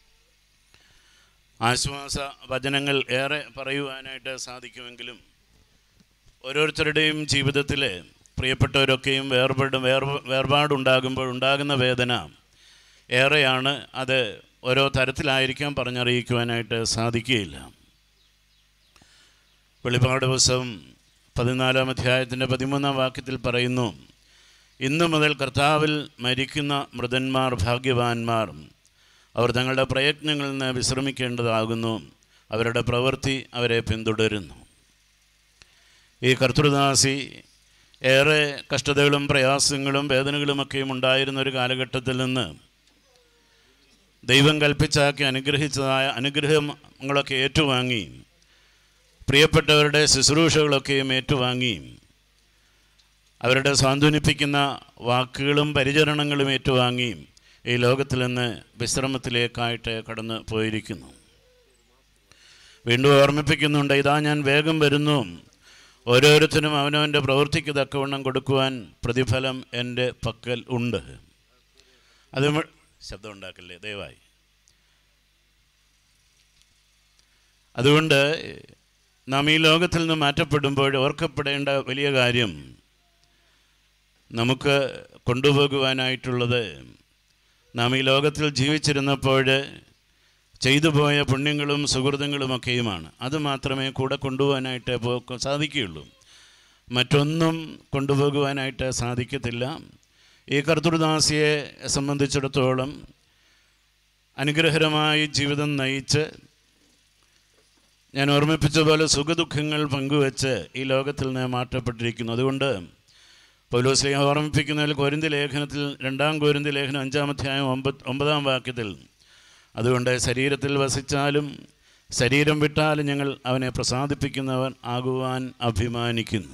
ആശ്വാസ വചനങ്ങൾ ഏറെ പറയുവാനായിട്ട് സാധിക്കുമെങ്കിലും ഓരോരുത്തരുടെയും ജീവിതത്തിൽ പ്രിയപ്പെട്ടവരൊക്കെയും വേർപെടും വേർ വേർപാടുണ്ടാകുമ്പോൾ ഉണ്ടാകുന്ന വേദന ഏറെയാണ് അത് ഓരോ തരത്തിലായിരിക്കാം പറഞ്ഞറിയിക്കുവാനായിട്ട് സാധിക്കുകയില്ല വെളിപാട് പുസ്തകം പതിനാലാം അധ്യായത്തിൻ്റെ പതിമൂന്നാം വാക്യത്തിൽ പറയുന്നു ഇന്നു മുതൽ കർത്താവിൽ മരിക്കുന്ന മൃതന്മാർ ഭാഗ്യവാന്മാർ അവർ തങ്ങളുടെ പ്രയത്നങ്ങളിൽ നിന്ന് വിശ്രമിക്കേണ്ടതാകുന്നു അവരുടെ പ്രവൃത്തി അവരെ പിന്തുടരുന്നു ഈ കർത്തൃദാസി ഏറെ കഷ്ടതകളും പ്രയാസങ്ങളും വേദനകളുമൊക്കെയും ഉണ്ടായിരുന്ന ഒരു കാലഘട്ടത്തിൽ നിന്ന് ദൈവം കൽപ്പിച്ചാക്കി അനുഗ്രഹിച്ചതായ അനുഗ്രഹങ്ങളൊക്കെ ഏറ്റുവാങ്ങി പ്രിയപ്പെട്ടവരുടെ ശുശ്രൂഷകളൊക്കെയും ഏറ്റുവാങ്ങി അവരുടെ സാന്ത്വനിപ്പിക്കുന്ന വാക്കുകളും പരിചരണങ്ങളും ഏറ്റുവാങ്ങി ഈ ലോകത്തിൽ നിന്ന് വിശ്രമത്തിലേക്കായിട്ട് കടന്നു പോയിരിക്കുന്നു വീണ്ടും ഓർമ്മിപ്പിക്കുന്നുണ്ട് ഇതാ ഞാൻ വേഗം വരുന്നു ഓരോരുത്തരും അവനവൻ്റെ പ്രവൃത്തിക്ക് തക്കവണ്ണം കൊടുക്കുവാൻ പ്രതിഫലം എൻ്റെ പക്കൽ ഉണ്ട് അത് മ- ശബ്ദം ഉണ്ടാക്കല്ലേ ദയവായി അതുകൊണ്ട് നാം ഈ ലോകത്തിൽ നിന്ന് മാറ്റപ്പെടുമ്പോൾ ഓർക്കപ്പെടേണ്ട വലിയ കാര്യം നമുക്ക് കൊണ്ടുപോകുവാനായിട്ടുള്ളത് നാം ഈ ലോകത്തിൽ ജീവിച്ചിരുന്നപ്പോൾ ചെയ്തു പോയ പുണ്യങ്ങളും സുഹൃത്തുക്കളുമൊക്കെയുമാണ് അത് മാത്രമേ കൂടെ കൊണ്ടുപോകാനായിട്ട് പോ- സാധിക്കുകയുള്ളൂ മറ്റൊന്നും കൊണ്ടുപോകുവാനായിട്ട് സാധിക്കത്തില്ല ഈ കർത്തൃദാസിയെ സംബന്ധിച്ചിടത്തോളം അനുഗ്രഹരമായി ജീവിതം നയിച്ച് ഞാൻ ഓർമ്മിപ്പിച്ച പോലെ സുഖദുഃഖങ്ങൾ പങ്കുവെച്ച് ഈ ലോകത്തിൽ നിന്ന് മാറ്റപ്പെട്ടിരിക്കുന്നു അതുകൊണ്ട് പൗലോസ്ലിഹ ഓർമ്മിപ്പിക്കുന്നതിൽ കോരിന്തി ലേഖനത്തിൽ രണ്ടാം കോരിന്തി ലേഖനം അഞ്ചാമധ്യായം ഒമ്പത് ഒമ്പതാം വാക്യത്തിൽ അതുകൊണ്ട് ശരീരത്തിൽ വസിച്ചാലും ശരീരം വിട്ടാലും ഞങ്ങൾ അവനെ പ്രസാദിപ്പിക്കുന്നവൻ ആകുവാൻ അഭിമാനിക്കുന്നു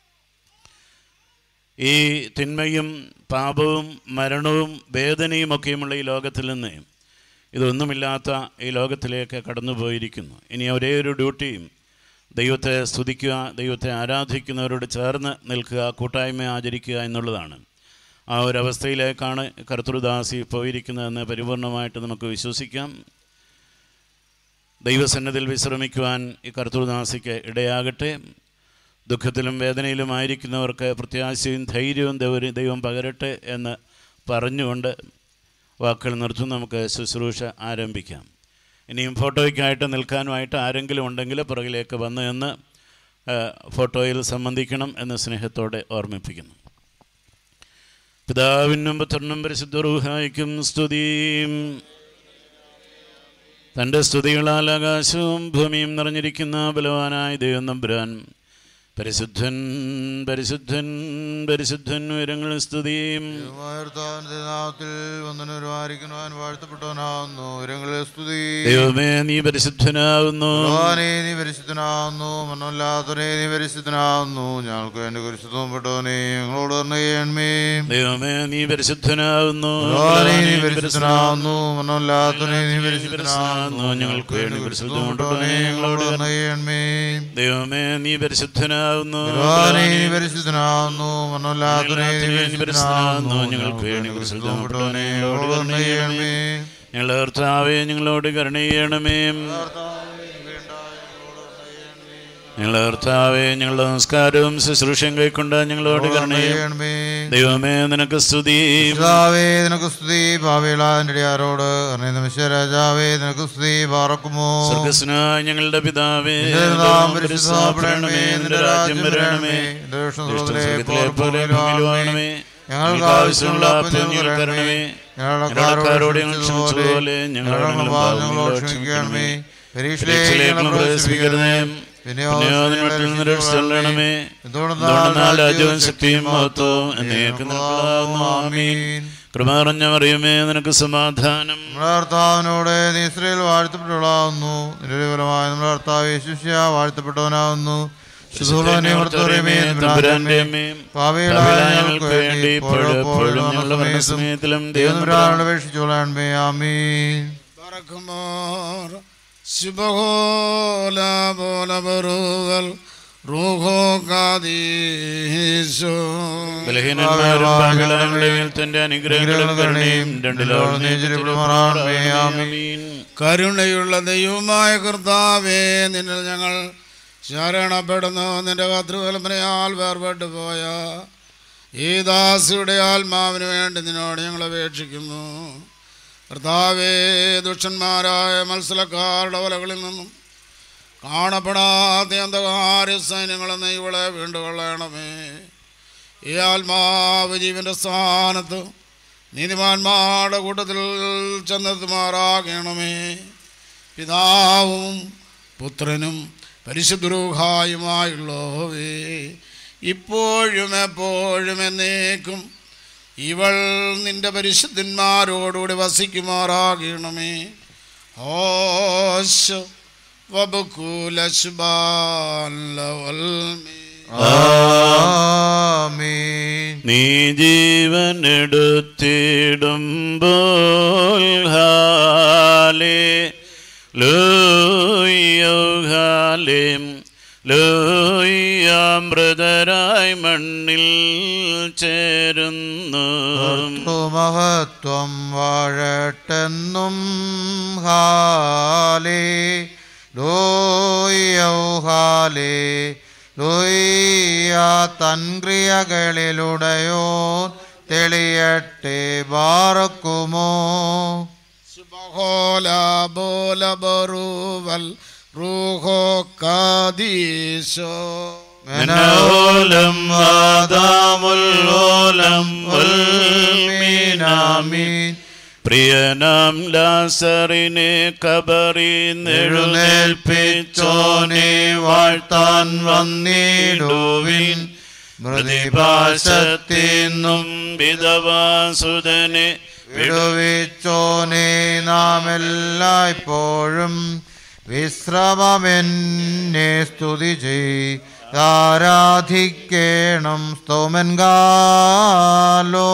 ഈ തിന്മയും പാപവും മരണവും വേദനയും ഒക്കെയുമുള്ള ഈ ലോകത്തിൽ നിന്ന് ഇതൊന്നുമില്ലാത്ത ഈ ലോകത്തിലേക്ക് കടന്നുപോയിരിക്കുന്നു ഇനി ഒരേ ഒരു ഡ്യൂട്ടിയും ദൈവത്തെ സ്തുതിക്കുക ദൈവത്തെ ആരാധിക്കുന്നവരോട് ചേർന്ന് നിൽക്കുക കൂട്ടായ്മ ആചരിക്കുക എന്നുള്ളതാണ് ആ ഒരു അവസ്ഥയിലേക്കാണ് കർത്തൃദാസി പോയിരിക്കുന്നതെന്ന് പരിപൂർണമായിട്ട് നമുക്ക് വിശ്വസിക്കാം ദൈവസന്നതിൽ വിശ്രമിക്കുവാൻ ഈ കർത്തൃദാസിക്ക് ഇടയാകട്ടെ ദുഃഖത്തിലും വേദനയിലുമായിരിക്കുന്നവർക്ക് പ്രത്യാശയും ധൈര്യവും ദൈവ- ദൈവം പകരട്ടെ എന്ന് പറഞ്ഞുകൊണ്ട് വാക്കുകൾ നിർത്തും നമുക്ക് ശുശ്രൂഷ ആരംഭിക്കാം ഇനിയും ഫോട്ടോയ്ക്കായിട്ട് നിൽക്കാനുമായിട്ട് ആരെങ്കിലും ഉണ്ടെങ്കിൽ പുറകിലേക്ക് വന്ന് എന്ന് ആ, ഫോട്ടോയിൽ സംബന്ധിക്കണം എന്ന് സ്നേഹത്തോടെ ഓർമ്മിപ്പിക്കുന്നു പിതാവിനും പുത്രനും പരിശുദ്ധ റൂഹായിക്കും സ്തുതിയും തൻ്റെ സ്തുതികളാൽ ആകാശവും ഭൂമിയും നിറഞ്ഞിരിക്കുന്ന ബലവാനായ ദൈവം നമ്പുരാൻ പരിശുദ്ധൻ പരിശുദ്ധൻ പരിശുദ്ധൻ ഉയരങ്ങൾ സ്തുതിയും കർത്താവിന്റെ നാമത്തിൽ വന്ദനരുമായിരിക്കുവാൻ വാഴ്ത്തപ്പെട്ടവനാവുന്നു ഉയരങ്ങളെ സ്തുതി ദൈവമേ നീ പരിശുദ്ധനാവുന്നു ഭഗവാനേ നീ പരിശുദ്ധനാവുന്നു മണ്ണല്ലാത്തവനെ നീ പരിശുദ്ധനാവുന്നു ഞങ്ങൾക്ക് വേണ്ടി കുരിശുദ്ധപ്പെട്ടവനെ ഞങ്ങളോട് തന്നെ ചെയ്യണമേ ദൈവമേ നീ പരിശുദ്ധനാവുന്നു ഭഗവാനേ നീ പരിശുദ്ധനാവുന്നു മണ്ണല്ലാത്തവനെ നീ പരിശുദ്ധനാവുന്നു ഞങ്ങൾക്ക് വേണ്ടി കുരിശുദ്ധപ്പെട്ടവനെ പരിശുദ്ധപ്പെട്ടവനെ ഞങ്ങളോട് തന്നെ ചെയ്യണമേ ദൈവമേ നീ പരിശുദ്ധനാവുന്നു ഭഗവാനേ നീ പരിശുദ്ധനാവുന്നു മണ്ണല്ലാത്തവനെ നീ പരിശുദ്ധനാവുന്നു പരിശുദ്ധനാവുന്നു ഞങ്ങൾക്ക് വേണ്ടി കുരിശുദ്ധപ്പെട്ടവനെ പരിശുദ്ധപ്പെട്ടവനെ ഞങ്ങളോട് ഞങ്ങളോട് തന്നെ ചെയ്യണമേ ഞങ്ങളുടെ കർത്താവെ ഞങ്ങളോട് കരുണ ചെയ്യണമേ ഞങ്ങളുടെ കർത്താവെ ഞങ്ങളുടെ നമസ്കാരവും ശുശ്രൂഷയും കൈക്കൊണ്ട് ഞങ്ങളോട് കരുണ ചെയ്യണം ചെയ്യണമേ ദൈവമേ നിനക്ക് സ്തുതി പിതാവേ നിനക്ക് സ്തുതി ഭാവിയിലാൻ്റെ ആരോട് രാജാവേ നിനക്ക് സ്തുതി പാറക്കുമോ സ്വർഗസ്നായ ഞങ്ങളുടെ പിതാവേ നിന്റെ നാമം നാം പരിശുദ്ധപ്പെടണമേ നിന്റെ രാജ്യം വരണമേ നിന്റെ ഇഷ്ടം സ്വർഗ്ഗത്തിലെ പോലെ ഭൂമിയിലുമാകണമേ. ഞങ്ങൾക്ക് ആവശ്യമുള്ള അപ്പം ഞങ്ങൾക്ക് തരണമേ ഞങ്ങളുടെ ഞങ്ങൾ ക്ഷമിച്ചതുപോലെ ഞങ്ങളുടെ പാപങ്ങളോട് ക്ഷമിക്കണമേ പരീക്ഷയിലേക്ക് ഞങ്ങളെ പ്രവേശിപ്പിക്കരുതേ പിന്നെ രക്ഷിച്ചള്ളണമേ എന്തുകൊണ്ടെന്നാൽ രാജ്യവും ശക്തിയും മഹത്വവും എന്നേക്കും നിനക്കുള്ളതാകുന്നു. ആമീൻ കൃപ നിറഞ്ഞ മറിയമേ നിനക്ക് സമാധാനം നമ്മുടെ കർത്താവിനോട് നീ ഇസ്രയേൽ വാഴ്ത്തപ്പെട്ടവളാവുന്നു നിന്റെ ഫലമായ നമ്മുടെ കർത്താവ് യേശുഷ്യ വാഴ്ത്തപ്പെട്ടവനാവുന്നു ശുദ്ധുള്ളവനെ ഓർത്തോറിയമേ, തമ്പുരാന്റെ തമ്പുരാന്റെ അമ്മയും പാപികളായ പാപികളായ ഞങ്ങൾക്ക് വേണ്ടി ഇപ്പോഴും എപ്പോഴും ഞങ്ങളുടെ മരണസമയത്തിലും ദൈവം ദൈവം അപേക്ഷിച്ചോളാൻമേ ആമീൻ Barakmar Sibahola bola barugal Ruho Kadisho ബലഹീനന്മാരും പാപികളായ മേൽ തന്റെ അനുഗ്രഹങ്ങളും കരുണയും രണ്ടിലോട് നീചരിപ്പെടുമാറാകണമേ. ആമീൻ. കരുണയുള്ള ദൈവമായ കർത്താവേ നിന്നിൽ ഞങ്ങൾ ശരണപ്പെടുന്നു നിന്റെ കർത്തൃകൽപ്പനയാൽ വേർപെട്ടു പോയ ഈ ദാസിയുടെ ആത്മാവിന് വേണ്ടി നിന്നോട് ഞങ്ങൾ അപേക്ഷിക്കുന്നു കർത്താവേ ദുഷ്ടന്മാരായ മത്സരക്കാരുടെ വലകളിൽ നിന്നും കാണപ്പെടാത്ത അന്ധകാര സൈന്യങ്ങളിൽ നിന്ന് ഇവളെ വീണ്ടുകൊള്ളണമേ ഈ ആത്മാവ് ജീവന്റെ സ്ഥാനത്ത് നീതിമാന്മാരുടെ കൂട്ടത്തിൽ ചെന്നെത്തുമാറാകണമേ പിതാവും പുത്രനും പരിശുദ്ധരൂഹായുമായുള്ളവേ ഇപ്പോഴും എപ്പോഴും എന്നേക്കും ഇവൾ നിന്റെ പരിശുദ്ധന്മാരോടുകൂടി വസിക്കുമാറാകണമേ ഓശ വബുക്കുലശ്ബാലവൽമേ ആമീൻ നീ ജീവൻ എടുത്തിടുമ്പോൾ ഹാലേ ലൂയോ ഹാലേം ലൂയാമൃതരായി മണ്ണിൽ ചേരുന്നു മഹത്വം വാഴട്ടെന്നും ഹാലേ ലോയ്യൗ ഹാലേ ലോയ്യ തൻക്രിയകളിലുടയോ തെളിയട്ടെ ബാറക്കുമോ ബഹോല ബോല ബറുവൽ റൂഹോ കാദീശോ മനോലം വാദാമുല്ലോലം മീനാമീൻ പ്രിയനാം ലാസറിനെ കബറി എഴുന്നേൽപ്പിച്ചോനെ വാഴ്ത്താൻ വന്നിടുവിൻ പ്രതിഭാസത്തിന്നും വിധവാസുതനെ വിടുവിച്ചോനെ നാം എല്ലായ്പ്പോഴും വിശ്രമമെന്നെ സ്തുതി ചെയ്താരാധിക്കേണം സ്തോമൻ കാലോ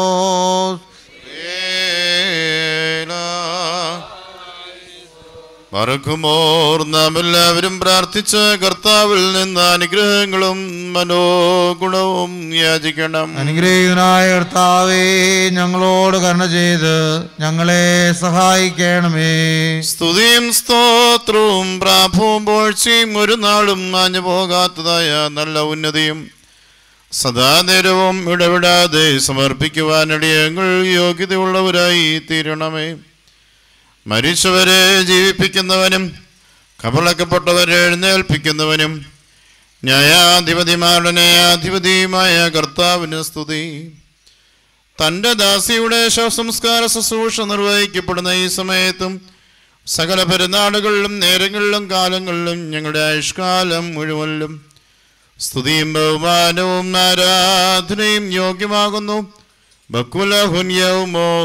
മറക്കുമോർ നാം എല്ലാവരും പ്രാർത്ഥിച്ച കർത്താവിൽ നിന്ന് അനുഗ്രഹങ്ങളും മനോഗുണവും യാചിക്കണം അനുഗ്രഹീതനായ കർത്താവേ ഞങ്ങളോട് കരുണ ചെയ്ത് ഞങ്ങളെ സഹായിക്കണമേ സ്തുതിയും സ്തോത്രവും പ്രാഭവും പോഴ്ചയും ഒരു നാളും മാഞ്ഞു പോകാത്തതായ നല്ല ഉന്നതിയും സദാ നേരവും ഇടപെടാതെ സമർപ്പിക്കുവാനിടയങ്ങൾ യോഗ്യതയുള്ളവരായി തീരണമേ മരിച്ചവരെ ജീവിപ്പിക്കുന്നവനും കബളക്കപ്പെട്ടവരെ എഴുന്നേൽപ്പിക്കുന്നവനും ന്യായാധിപതിമാരുടെ ന്യായാധിപതിയുമായ കർത്താവിന് സ്തുതി തൻ്റെ ദാസിയുടെ ശവസംസ്കാര ശുശ്രൂഷ നിർവഹിക്കപ്പെടുന്ന ഈ സമയത്തും സകല പെരുന്നാളുകളിലും നേരങ്ങളിലും കാലങ്ങളിലും ഞങ്ങളുടെ ആയുഷ്കാലം മുഴുവനിലും സ്തുതിയും ബഹുമാനവും ആരാധനയും യോഗ്യമാകുന്നു ബക്കുലഹുന്യവുമോ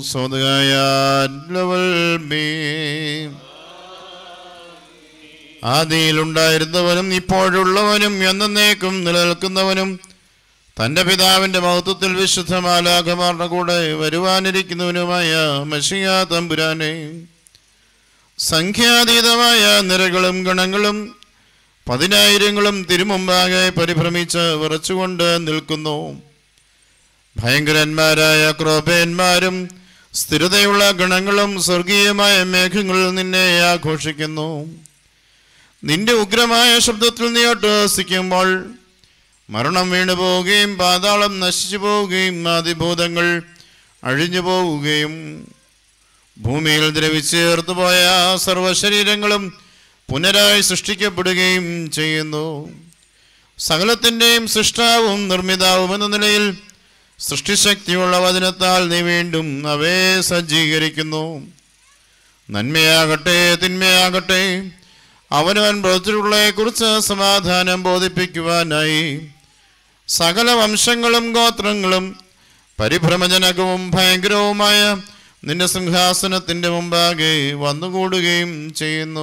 ആദിയിലുണ്ടായിരുന്നവനും ഇപ്പോഴുള്ളവനും എന്നേക്കും നിലനിൽക്കുന്നവനും തൻ്റെ പിതാവിൻ്റെ മഹത്വത്തിൽ വിശുദ്ധ മാലാഖമാരുടെ കൂടെ വരുവാനിരിക്കുന്നവനുമായ മഷിയ തമ്പുരാനെ സംഖ്യാതീതമായ നിരകളും ഗണങ്ങളും പതിനായിരങ്ങളും തിരുമുമ്പാകെ പരിഭ്രമിച്ച് വിറച്ചുകൊണ്ട് നിൽക്കുന്നു ഭയങ്കരന്മാരായ ക്രോപേന്മാരും സ്ഥിരതയുള്ള ഗണങ്ങളും സ്വർഗീയമായ മേഘങ്ങളിൽ നിന്നെ ആഘോഷിക്കുന്നു നിന്റെ ഉഗ്രമായ ശബ്ദത്തിൽ നീ ഒട്ടസിക്കുമ്പോൾ മരണം വീണു പോവുകയും പാതാളം നശിച്ചു പോവുകയും ആദിഭൂതങ്ങൾ അഴിഞ്ഞു പോവുകയും ഭൂമിയിൽ ദ്രവിച്ചേർന്നു പോയ സർവശരീരങ്ങളും പുനരായി സൃഷ്ടിക്കപ്പെടുകയും ചെയ്യുന്നു സകലത്തിൻ്റെയും സൃഷ്ടാവും നിർമ്മിതാവും എന്ന നിലയിൽ സൃഷ്ടിശക്തിയുള്ള വചനത്താൽ നീ വീണ്ടും അവയെ സജ്ജീകരിക്കുന്നു നന്മയാകട്ടെ തിന്മയാകട്ടെ അവനവൻ കുറിച്ച് സമാധാനം ബോധിപ്പിക്കുവാനായി സകല വംശങ്ങളും ഗോത്രങ്ങളും പരിഭ്രമജനകവും ഭയങ്കരവുമായ നിന്റെ സിംഹാസനത്തിൻ്റെ മുമ്പാകെ വന്നുകൂടുകയും ചെയ്യുന്നു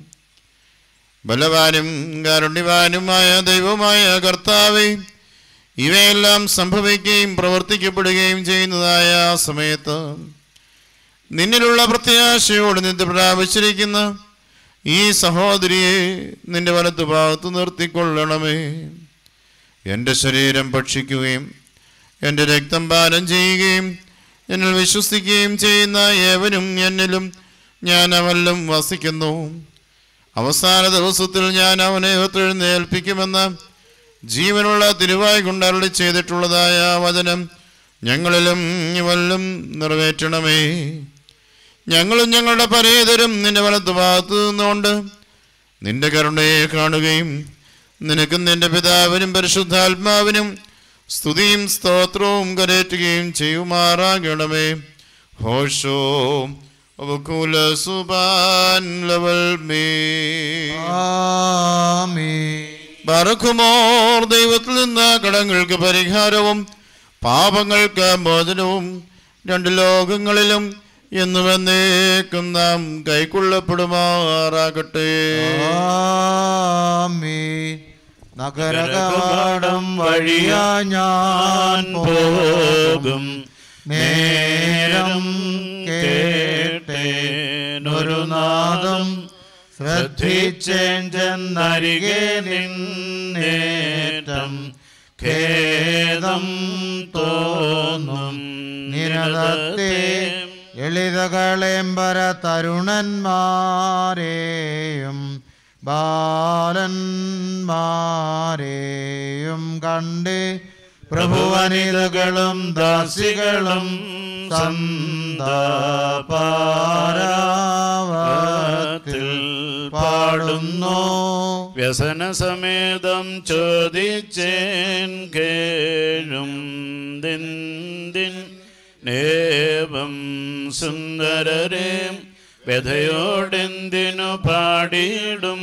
ബലവാനും കാരുണ്യവാനുമായ ദൈവമായ കർത്താവെ ഇവയെല്ലാം സംഭവിക്കുകയും പ്രവർത്തിക്കപ്പെടുകയും ചെയ്യുന്നതായ ആ സമയത്ത് നിന്നിലുള്ള പ്രത്യാശയോട് നിന്ന് പ്രാപിച്ചിരിക്കുന്ന ഈ സഹോദരിയെ നിന്റെ വലത്തു ഭാഗത്ത് നിർത്തിക്കൊള്ളണമേ എൻ്റെ ശരീരം ഭക്ഷിക്കുകയും എൻ്റെ രക്തം പാനം ചെയ്യുകയും എന്നിൽ വിശ്വസിക്കുകയും ചെയ്യുന്ന ഏവനും എന്നിലും ഞാൻ അവനിലും വസിക്കുന്നു അവസാന ദിവസത്തിൽ ഞാൻ അവനെ ഉയർത്തെഴുന്നേൽപ്പിക്കുമെന്ന് ജീവനുള്ള തിരുവായി കൊണ്ടരളി ചെയ്തിട്ടുള്ളതായ വചനം ഞങ്ങളിലും ഇവരിലും നിറവേറ്റണമേ ഞങ്ങളും ഞങ്ങളുടെ പരേതരും നിന്റെ വലത്ത് ഭാഗത്ത് നിന്നുകൊണ്ട് നിന്റെ കരുണയെ കാണുകയും നിനക്കും നിന്റെ പിതാവിനും പരിശുദ്ധാത്മാവിനും സ്തുതിയും സ്തോത്രവും കരേറ്റുകയും ചെയ്യുമാറാകണമേ ഹോഷോ വകുല സുബാൻ ലവൽ മേ ബറക്കുമോർ ദൈവത്തിൽ നിന്ന് കടങ്ങൾക്ക് പരിഹാരവും പാപങ്ങൾക്ക് മോചനവും രണ്ട് ലോകങ്ങളിലും എന്നുമെന്നേക്കും നാം കൈക്കൊള്ളപ്പെടുമാറാകട്ടെ നഗരകവാടം വഴിയാ ഞാൻ പോകും നേരം കേട്ടേനൊരു നാദം ശ്രദ്ധിച്ചേൻ ചെന്നരികെ നിന്നേറ്റം ഖേദം തോന്നും നിരതത്തെ എളിതകളേമ്പര തരുണന്മാരെയും ബാലന്മാരെയും കണ്ട് പ്രഭുവനിതകളും ദാസികളും സന്താപാരാവത്തിൽ പാടുന്നു വ്യസന സമേതം ചോദിച്ചേൻ കേഴും ദിന്തിൻ നേവം സുന്ദരരെ വ്യഥയോടെന്തിനു പാടിയിടും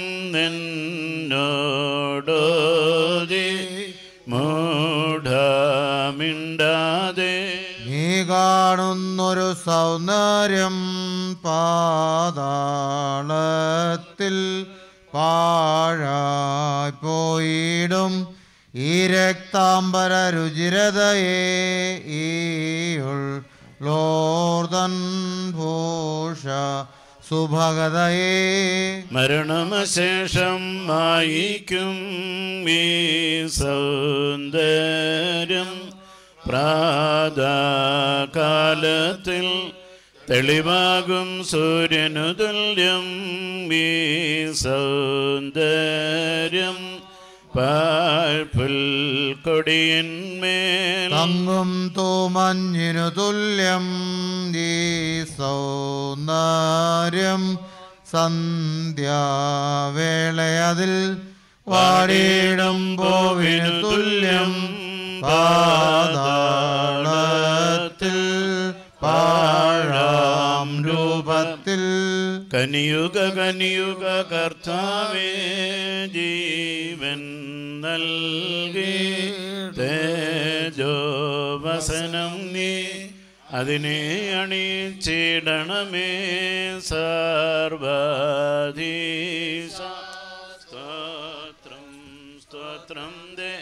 നിന്നോടോതി മൂഢമിണ്ടാതെ നീ കാണുന്നൊരു സൗന്ദര്യം പാതാളത്തിൽ പാഴായി പോയിടും ഈ രക്താംബര രുചിരതയെ ഈയുൾ ലോർദൻ ഭൂഷ സുഭഗതയെ മരണമശേഷം വായിക്കും ഈ സൗന്ദര്യം പ്രാതകാലത്തിൽ തെളിവാകും സൂര്യനു തുല്യം ഈ സൗന്ദര്യം പാഴ്പുൽ കൊടിയന്മേൽ തങ്ങും തൂമഞ്ഞിനു തുല്യം ഈ സൗന്ദര്യം സന്ധ്യാവേളയതിൽ വാടിയിടും പോവിനു തുല്യം പാതാളത്തിൽ പാഴാം രൂപത്തിൽ കനിയുക കനിയുക കർത്താവേ ജീവൻ നൽകി തേജോവസനം നീ അതിനെ അണിച്ചിടണമേ സർവാധീശ സ്തോത്രം സ്തോത്രം ദേ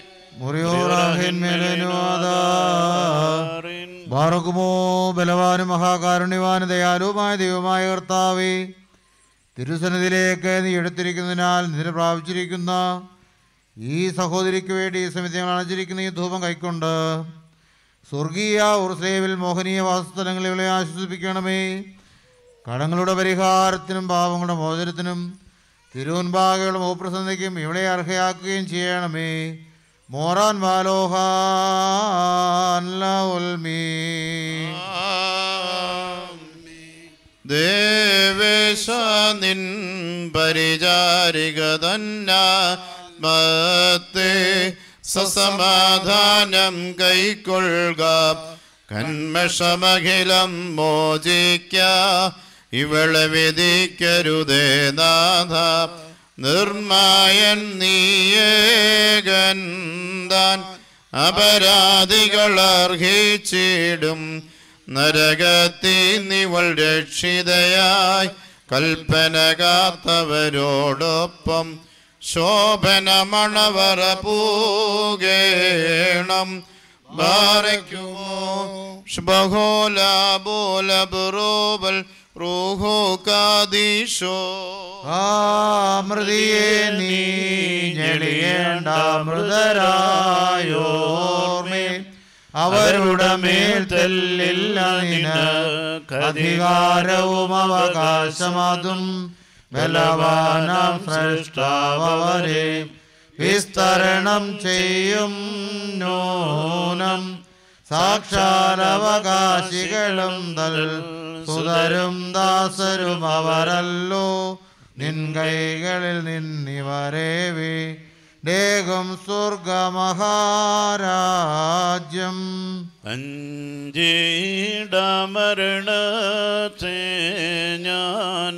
ബാറക്കുമോ ബലവാനും മഹാകാരുണ്യവാനും ദയാലുവുമായ ദൈവമായ കർത്താവേ തിരുസന്നിധിയിലേക്ക് നീ എടുത്തിരിക്കുന്നതിനാൽ നിന്നെ പ്രാപിച്ചിരിക്കുന്ന ഈ സഹോദരിക്ക് വേണ്ടി ഈ സമിതി ഞങ്ങൾ അണച്ചിരിക്കുന്ന ഈ ധൂപം കൈക്കൊണ്ട് സ്വർഗീയ ഉർസ്ലേവിൽ മോഹനീയ വാസസ്ഥലങ്ങളിൽ ഇവളെ ആശ്വസിപ്പിക്കണമേ കടങ്ങളുടെ പരിഹാരത്തിനും പാവങ്ങളുടെ മോചനത്തിനും തിരുവൻപാകയുടെ മോപ്രസന്ധിക്കും ഇവളെ അർഹയാക്കുകയും ചെയ്യണമേ മോറാൻ വാലോഹാൻ ഉൽമീ ദേവേശ നിൻ പരിചാരിക തന്നാത്മത്തെ സസമാധാനം കൈക്കൊള്ളുക കന്മഷമഖിലം മോചിക്ക ഇവളെ വിധിക്കരുതേ നാഥ നിർമായൻ നീയേകൻ താൻ അപരാധികൾ അർഹിച്ചിടും നരകത്തി നിവൾ രക്ഷിതയായി കൽപ്പന കാത്തവരോടൊപ്പം ശോഭന മണവറ പൂകേണം ബാരയ്ക്കുമോ ബഹോല ബോല ബറോബൽ റൂഹോ കാദീശോ ആമൃതിയെ നീ ഞെളിയേണ്ട മൃതരായോർമേ അവരുടെ മേൽ തെല്ലില്ല നിനക്ക് അധികാരവും അവകാശമതും ബലവാനാം സൃഷ്ടാവരെ വിസ്തരണം ചെയ്യും നൂനം സാക്ഷാലവകാശികളും തൽ സുതരും ദാസരും അവരല്ലോ നിൻ കൈകളിൽ നിന്നിവരെ ദേഹം സ്വർഗമഹാരാജ്യം അഞ്ചിടമരണത്തെ ഞാൻ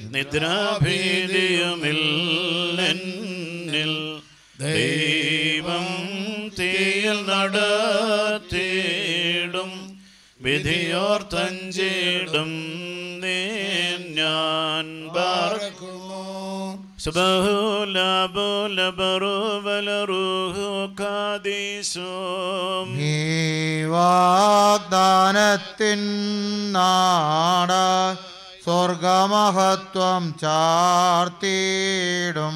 നിദ്രാഭീതിയുമില്ലെന്നിൽ ദൈവം തീയിൽ നടത്തിയിടും വിധിയോർത്തഞ്ചിടും നീ ഞാൻ പാർക്കുമോ നീ വാഗ്ദാനത്തിൻ നാട സ്വർഗമഹത്വം ചാർത്തിയിടും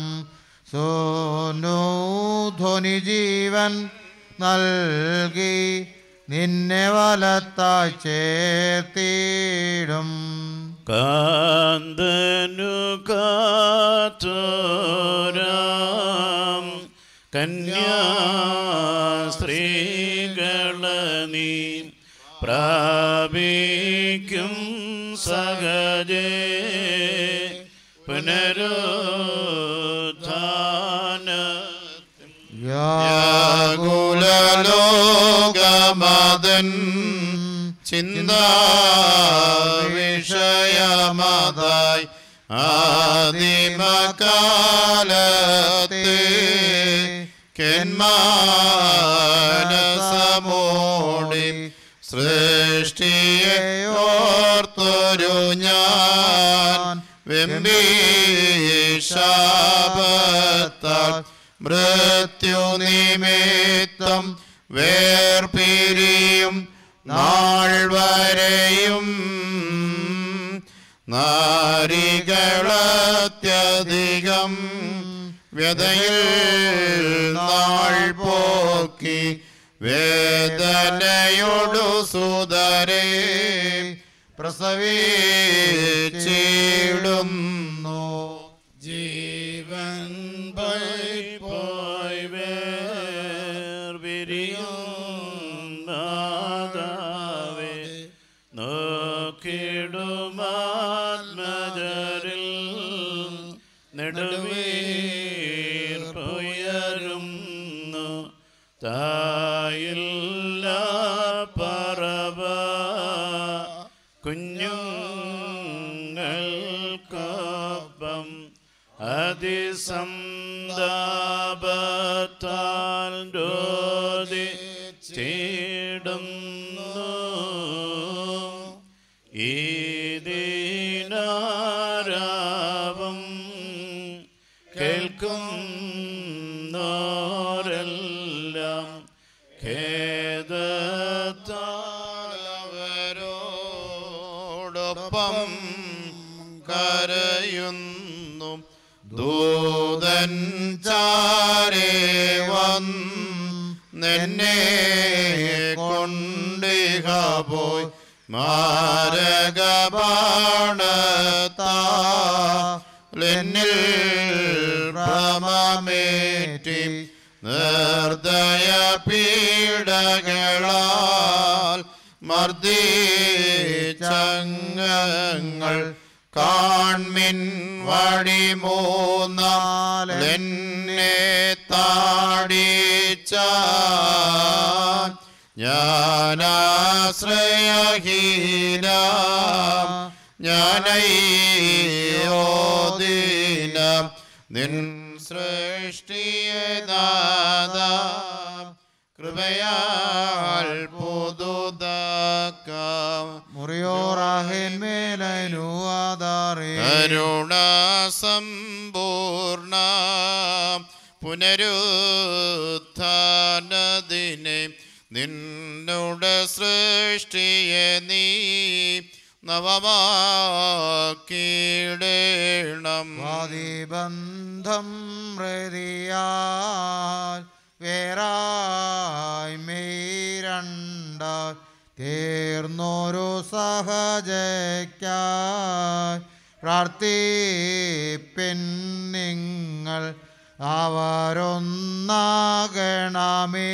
സോനുധ്വനി ജീവൻ നൽകി നിന്നെ വലത്തായി ചേർത്തിടും കാന്തനു കാത്തോരാം കന്യാസ്ത്രീകള നീ പ്രാപിക്കും സഹജേ പുനരുത്ഥാന വ്യാകുലലോകമതൻ ചിന്താവിഷയമതായി ആദിമകാലത്തെ കെന്മാനസമോടി സൃഷ്ടിയെ ഓർത്തൊരു ഞാൻ വെമ്പീശാപത്താൽ മൃത്യു നിമിത്തം വേർപിരിയും നാൾ വരെയും നാരികളത്യധികം വ്യതയിൽ നാൾ പോക്കി വേദനയോടു സുതരെ പ്രസവിച്ചിടുന്നു ജീവൻ പോയി വേർപിരിയുന്നാദാവേ നോക്കിടുമാത്മജരിൽ നെടുവീർപ്പുയരുന്നു തായില്ല പറവ കുഞ്ഞുങ്ങൾക്കൊപ്പം അതിസന്താപത്താൽ രോധി ചീടുന്നു ഈ ദീനാരാവും കേൾക്കുന്നോരെല്ലാം ഖേദത്താലവരോടൊപ്പം കരയുന്നു ദൂതൻ ചാരേ വന്നെന്നെ കൊണ്ടിക പോയി മാരകപാണത്താലെന്നിൽ ഭ്രമമേറ്റി നിർദ്ദയ പീഡകളാൽ മർദ്ദിച്ചങ്ങൾ കാൺമിൻ വഴി മൂന്നാലെന്നെ താടിച്ച ഞാനാശ്രയഹീന ഞാനയ്യോദീന നിൻ സൃഷ്ടിയെ ദാദ കൃപയാൽ പുതുതാക്കാം മുറിയോറാഹിന്മേലനുവാദാറേ കരുണ സമ്പൂർണ പുനരുത്ഥാനദിനെ നിന്നുടെ സൃഷ്ടിയെ നീ നവമാക്കിയിടേണം ബന്ധം ഹൃതിയാൽ വേറായി മേരണ്ട തീർന്നൊരു സഹജയ്ക്കായി പ്രാർത്ഥിപ്പിൻ നിങ്ങൾ അവരൊന്നാകണമേ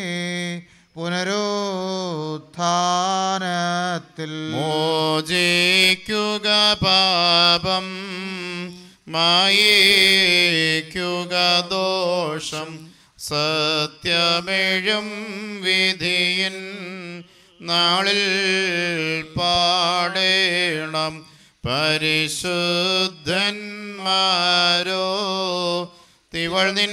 പുനരുത്ഥാനത്തിൽ മോചിക്കുക പാപം മായിക്കുക ദോഷം സത്യമെഴും വിധിയിൻ നാളിൽ പാടേണം പരിശുദ്ധന്മാരോ തിവൾ നിൻ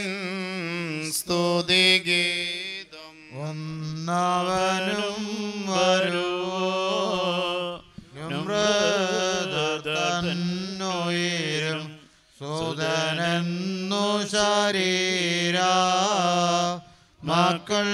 സ്തുതിഗീതം ഒന്നവനും വരുവോ നമ്രതന്നുയരും സുതനെന്നു ശരീര മക്കൾ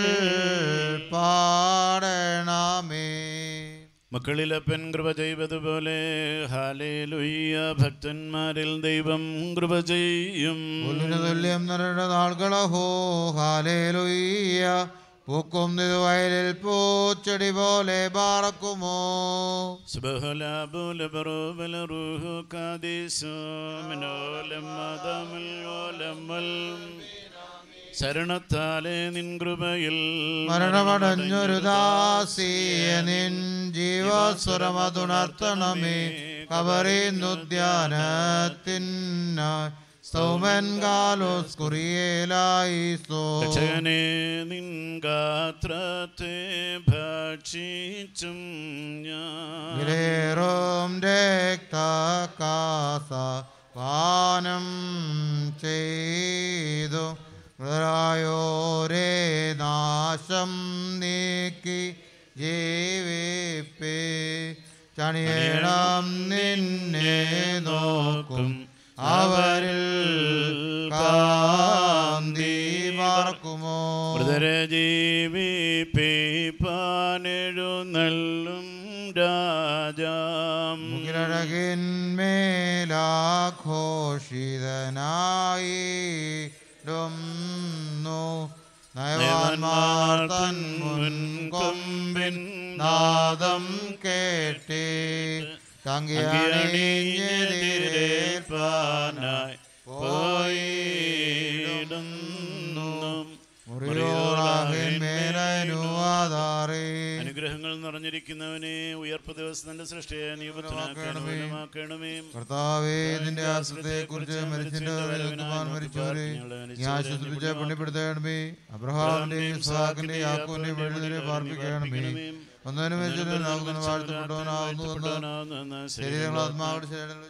പാടണമേ മക്കളിലപ്പൻ കൃപ ചെയ്വതുപോലെ ഹാലേലുയ്യ ഭക്തന്മാരിൽ ദൈവം കൃപ ചെയ്യും പുല്ലിന് തുല്യം നിറയുടെ നാളുകളഹോ ഹാലേലുയ്യ പൂക്കും നിതുവയലിൽ പൂച്ചെടി പോലെ പാറക്കുമോ സുബഹലാബുലബറുബലറുഹു കാദീസു മിനോലം മദമുൽ ഓലമുൽ ശരണത്താലെ നിൻ കൃപയിൽ മരണമടഞ്ഞൊരു ദാസിയ നിൻ ജീവസ്വരമതുണർത്തണമേ കബറിന്നുദ്യാനത്തിനായി സൗമൻ കാലോസ് കുറിയേലായി സോ രക്ഷകനെ നിൻ ഗാത്രത്തെ ഭക്ഷിച്ചും ഞാൻ വിലേറും രക്തകാസ പാനം ചെയ്തു മൃതരായോരേ നാശം നീക്കി ജീവിപ്പേ ചണിയണം നിന്നെ നോക്കും അവരിൽ കാന്തി പാർക്കുമോ മൃതരെ ജീവിപ്പിപ്പാനെഴുന്നള്ളും രാജാം മുകിലഴകിന്മേലാഘോഷിതനായിടുന്നു നയവാന്മാർ തൻ മുൻകൊമ്പിൻ നാദം കേട്ടേ തങ്കിയണിഞ്ഞെതിരേൽപ്പാനായി പോയിടുന്നു മുറിയോറാഹിന്മേലനുവാദാറേ അനുഗ്രഹങ്ങൾ നിറഞ്ഞിരിക്കുന്നവനെ ഉയർപ്പ് ദിവസം തന്റെ സൃഷ്ടിയെ നിയപത്തിനാക്കണമേ കർത്താവേ നിന്റെ ആശ്രത്തെ കുറിച്ച് മരിച്ചിന്റെ വരവിനുമാൻ മരിച്ചവരെ നീ ആശ്വസിപ്പിച്ച് പുണ്യപ്പെടുത്തണമേ അബ്രഹാമിന്റെയും ഇസ്ഹാക്കിന്റെയും യാക്കോന്റെയും വഴിതിരെ പാർപ്പിക്കണമേ ഒന്നതിനും വെച്ചിട്ടുണ്ടാകുന്ന വാഴ്ത്തപ്പെട്ടവനാകുന്നു എന്ന് ശരീരങ്ങൾ ആത്മാവിടെ ശരീരങ്ങൾ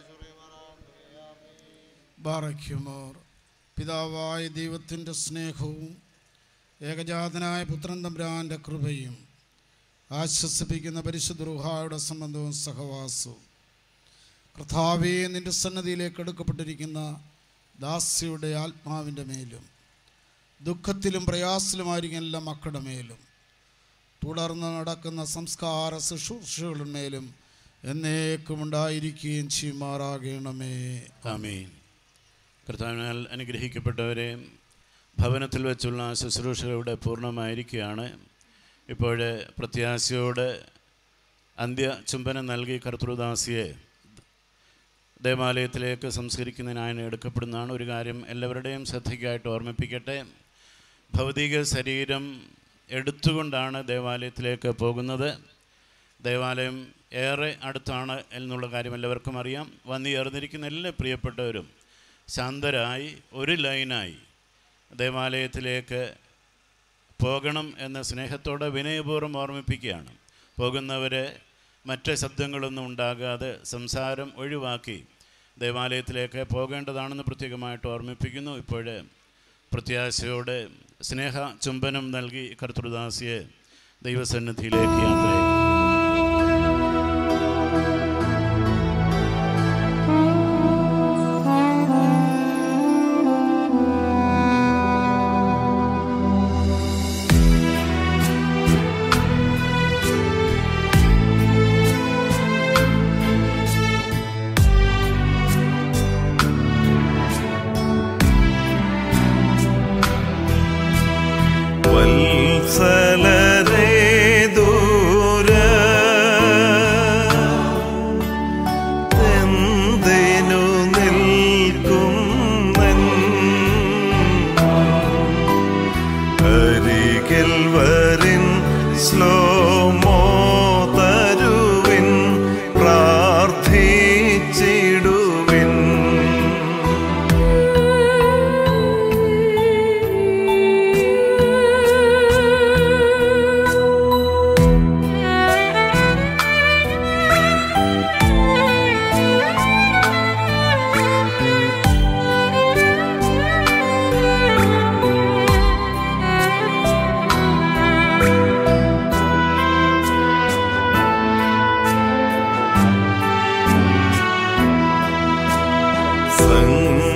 ബാറയ്ക്കുമോർ പിതാവായ ദൈവത്തിൻ്റെ സ്നേഹവും ഏകജാതനായ പുത്രൻ തമ്പുരാൻ്റെ കൃപയും ആശ്വസിപ്പിക്കുന്ന പരിശുദ്ധ റുഹായുടെ സംബന്ധവും സഹവാസവും കർത്താവേ നിന്റെ സന്നദ്ധിയിലേക്ക് എടുക്കപ്പെട്ടിരിക്കുന്ന ദാസിയുടെ ആത്മാവിൻ്റെ മേലും ദുഃഖത്തിലും പ്രയാസത്തിലുമായിരിക്കും എല്ലാ മക്കളുടെ മേലും തുടർന്ന് നടക്കുന്ന സംസ്കാര ശുശ്രൂഷകളുടെ മേലും എന്നേക്കും ഉണ്ടായിരിക്കുകയും ചെയ്യുമാറാകണമേ ആമീൻ കർത്താവിനാൽ അനുഗ്രഹിക്കപ്പെട്ടവരെ ഭവനത്തിൽ വെച്ചുള്ള ശുശ്രൂഷകൾ ഇവിടെ പൂർണ്ണമായിരിക്കുകയാണ് ഇപ്പോൾ പ്രത്യാശയോടെ അന്ത്യ ചുംബനം നൽകി കർത്തൃദാസിയെ ദേവാലയത്തിലേക്ക് സംസ്കരിക്കുന്നതിനായി എടുക്കപ്പെടുന്നതാണ് ഒരു കാര്യം എല്ലാവരുടെയും ശ്രദ്ധയ്ക്കായിട്ട് ഓർമ്മിപ്പിക്കട്ടെ ഭൗതിക ശരീരം എടുത്തുകൊണ്ടാണ് ദേവാലയത്തിലേക്ക് പോകുന്നത് ദേവാലയം ഏറെ അടുത്താണ് എന്നുള്ള കാര്യം എല്ലാവർക്കും അറിയാം വന്നു ചേർന്നിരിക്കുന്ന എല്ലാ പ്രിയപ്പെട്ടവരും ശാന്തരായി ഒരു ലൈനായി ദേവാലയത്തിലേക്ക് പോകണം എന്ന സ്നേഹത്തോടെ വിനയപൂർവ്വം ഓർമ്മിപ്പിക്കുകയാണ് പോകുന്നവരെ മറ്റ് ശബ്ദങ്ങളൊന്നും ഉണ്ടാകാതെ സംസാരം ഒഴിവാക്കി ദേവാലയത്തിലേക്ക് പോകേണ്ടതാണെന്ന് പ്രത്യേകമായിട്ട് ഓർമ്മിപ്പിക്കുന്നു ഇപ്പോഴേ പ്രത്യാശയോടെ സ്നേഹ ചുംബനം നൽകി കർത്തൃദാസിയെ ദൈവസന്നിധിയിലേക്ക് യാത്രയാക്കി വത്സലരേ ദൂര എന്തിനു നിൽക്കും അരികിൽ വരിൻ സ്ലോമോ തരുവിൻ പ്രാർത്ഥിച്ചിടുവിൻ സംഗ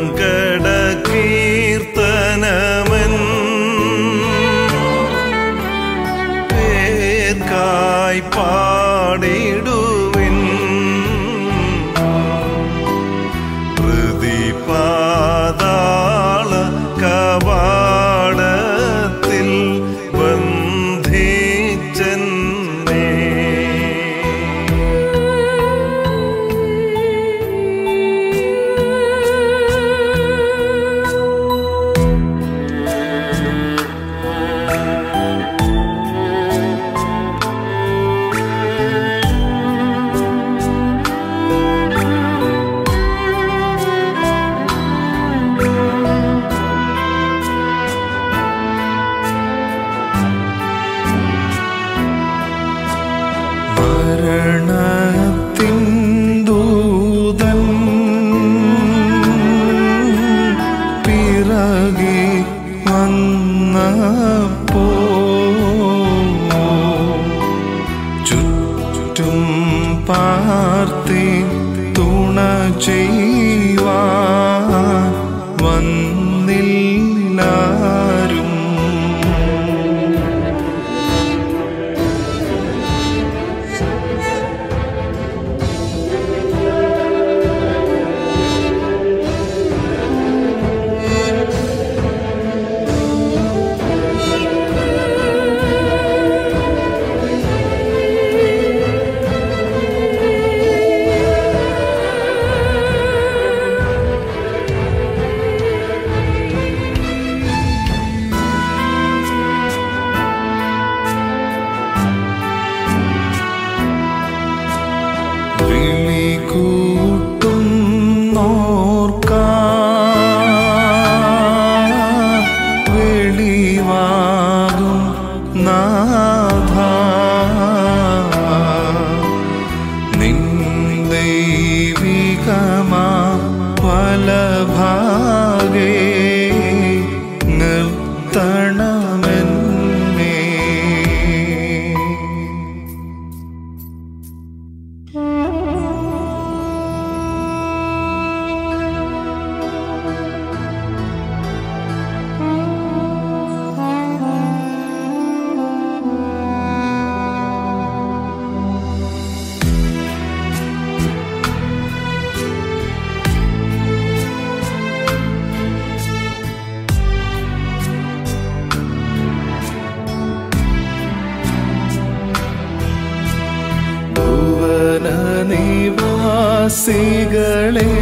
വാസികളെ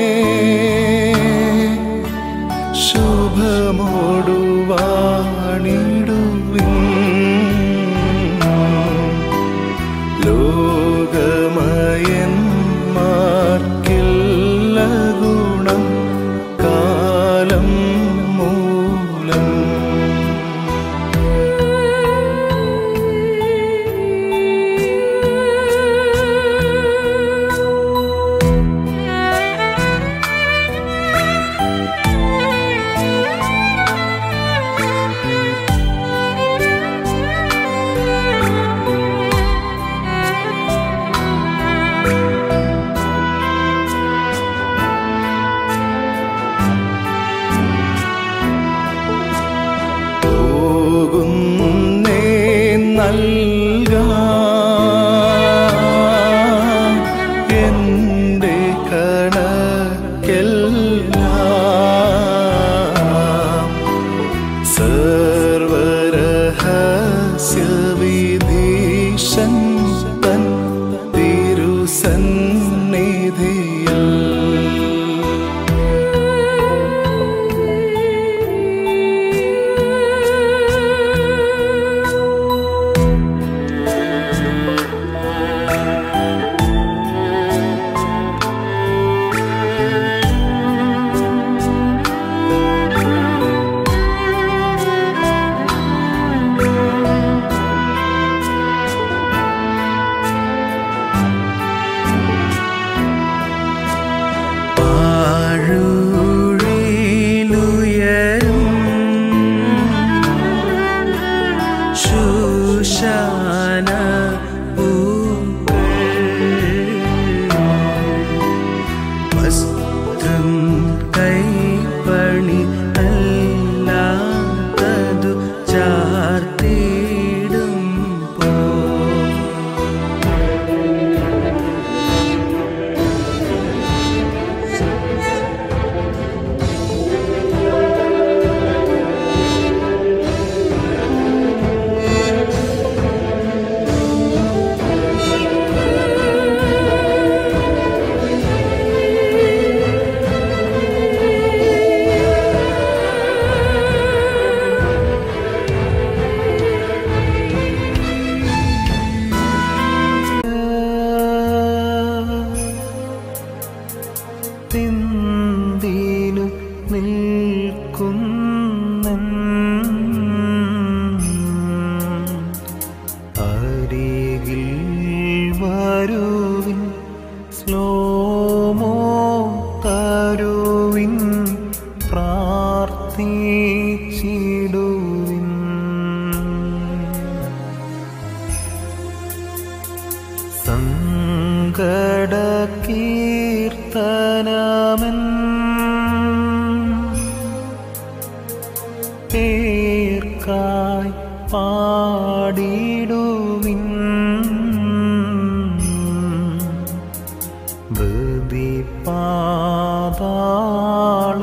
ശുഭമോടുവാണിടുവിൻ ലോകമയന്മാർക്കില്ല ഗുണം കാലം മൂലം പോകുന്നേ നൽകാം എൻ്റെ കണക്കെല്ലാം സർവരഹസ്യവിധീശൻ തൻ തിരുസന്നിധിയിൽ പാഴുഴിലുയരും ശൂശാന പൂക്കൾ വസ്ത്രം കൈപ്പണി അല്ലാത്തതു ചാർത്തിയിടും പോ തിന്തിനു നിൽക്കുന്നൻ അരികിൽ വരുവിൻ സ്ലോമോ തരുവിൻ പ്രാർത്ഥിച്ചിടുവിൻ സങ്കട കീർത്തനമൻ പേർക്കായി പാടിടുവിൻ ബൃതി പാതാള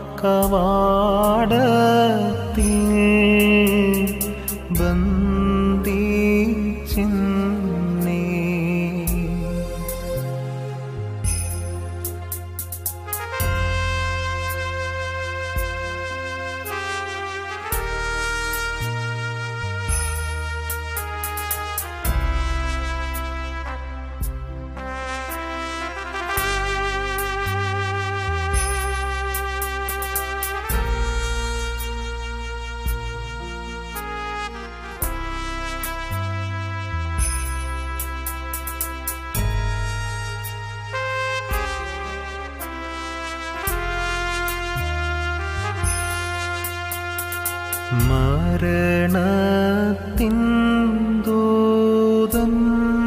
കവാടത്തിൽ ബന്ധിച്ചിന്നേ മരണത്തിൻ ദൂതൻ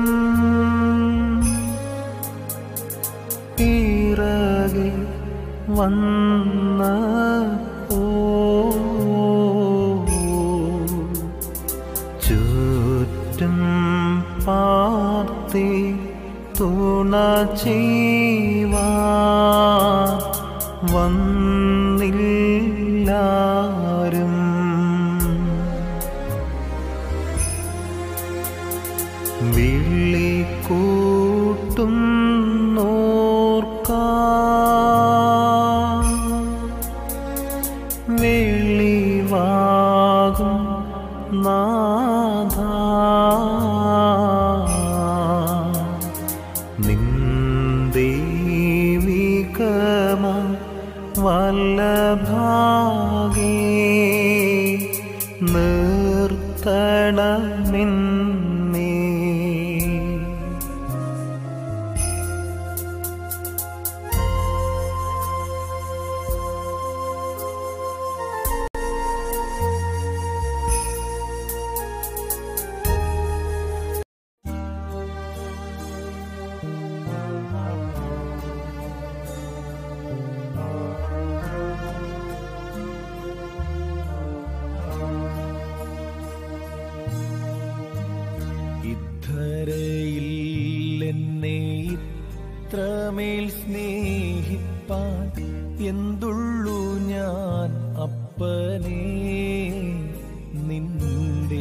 പിറകെ വന്ന ചുറ്റും പാർത്തി തുണ ചെയ്യുവാ വന്നില്ലാരും വിളി കൂട്ടുന്നു വല്ലഭാഗേ നിർത്തണമെന്നേ ഇദ്ധരയിൽ എന്നെ ഇത്രമേൽ സ്നേഹിപ്പാൻ എന്തുള്ളു ഞാൻ അപ്പനേ നിന്റെ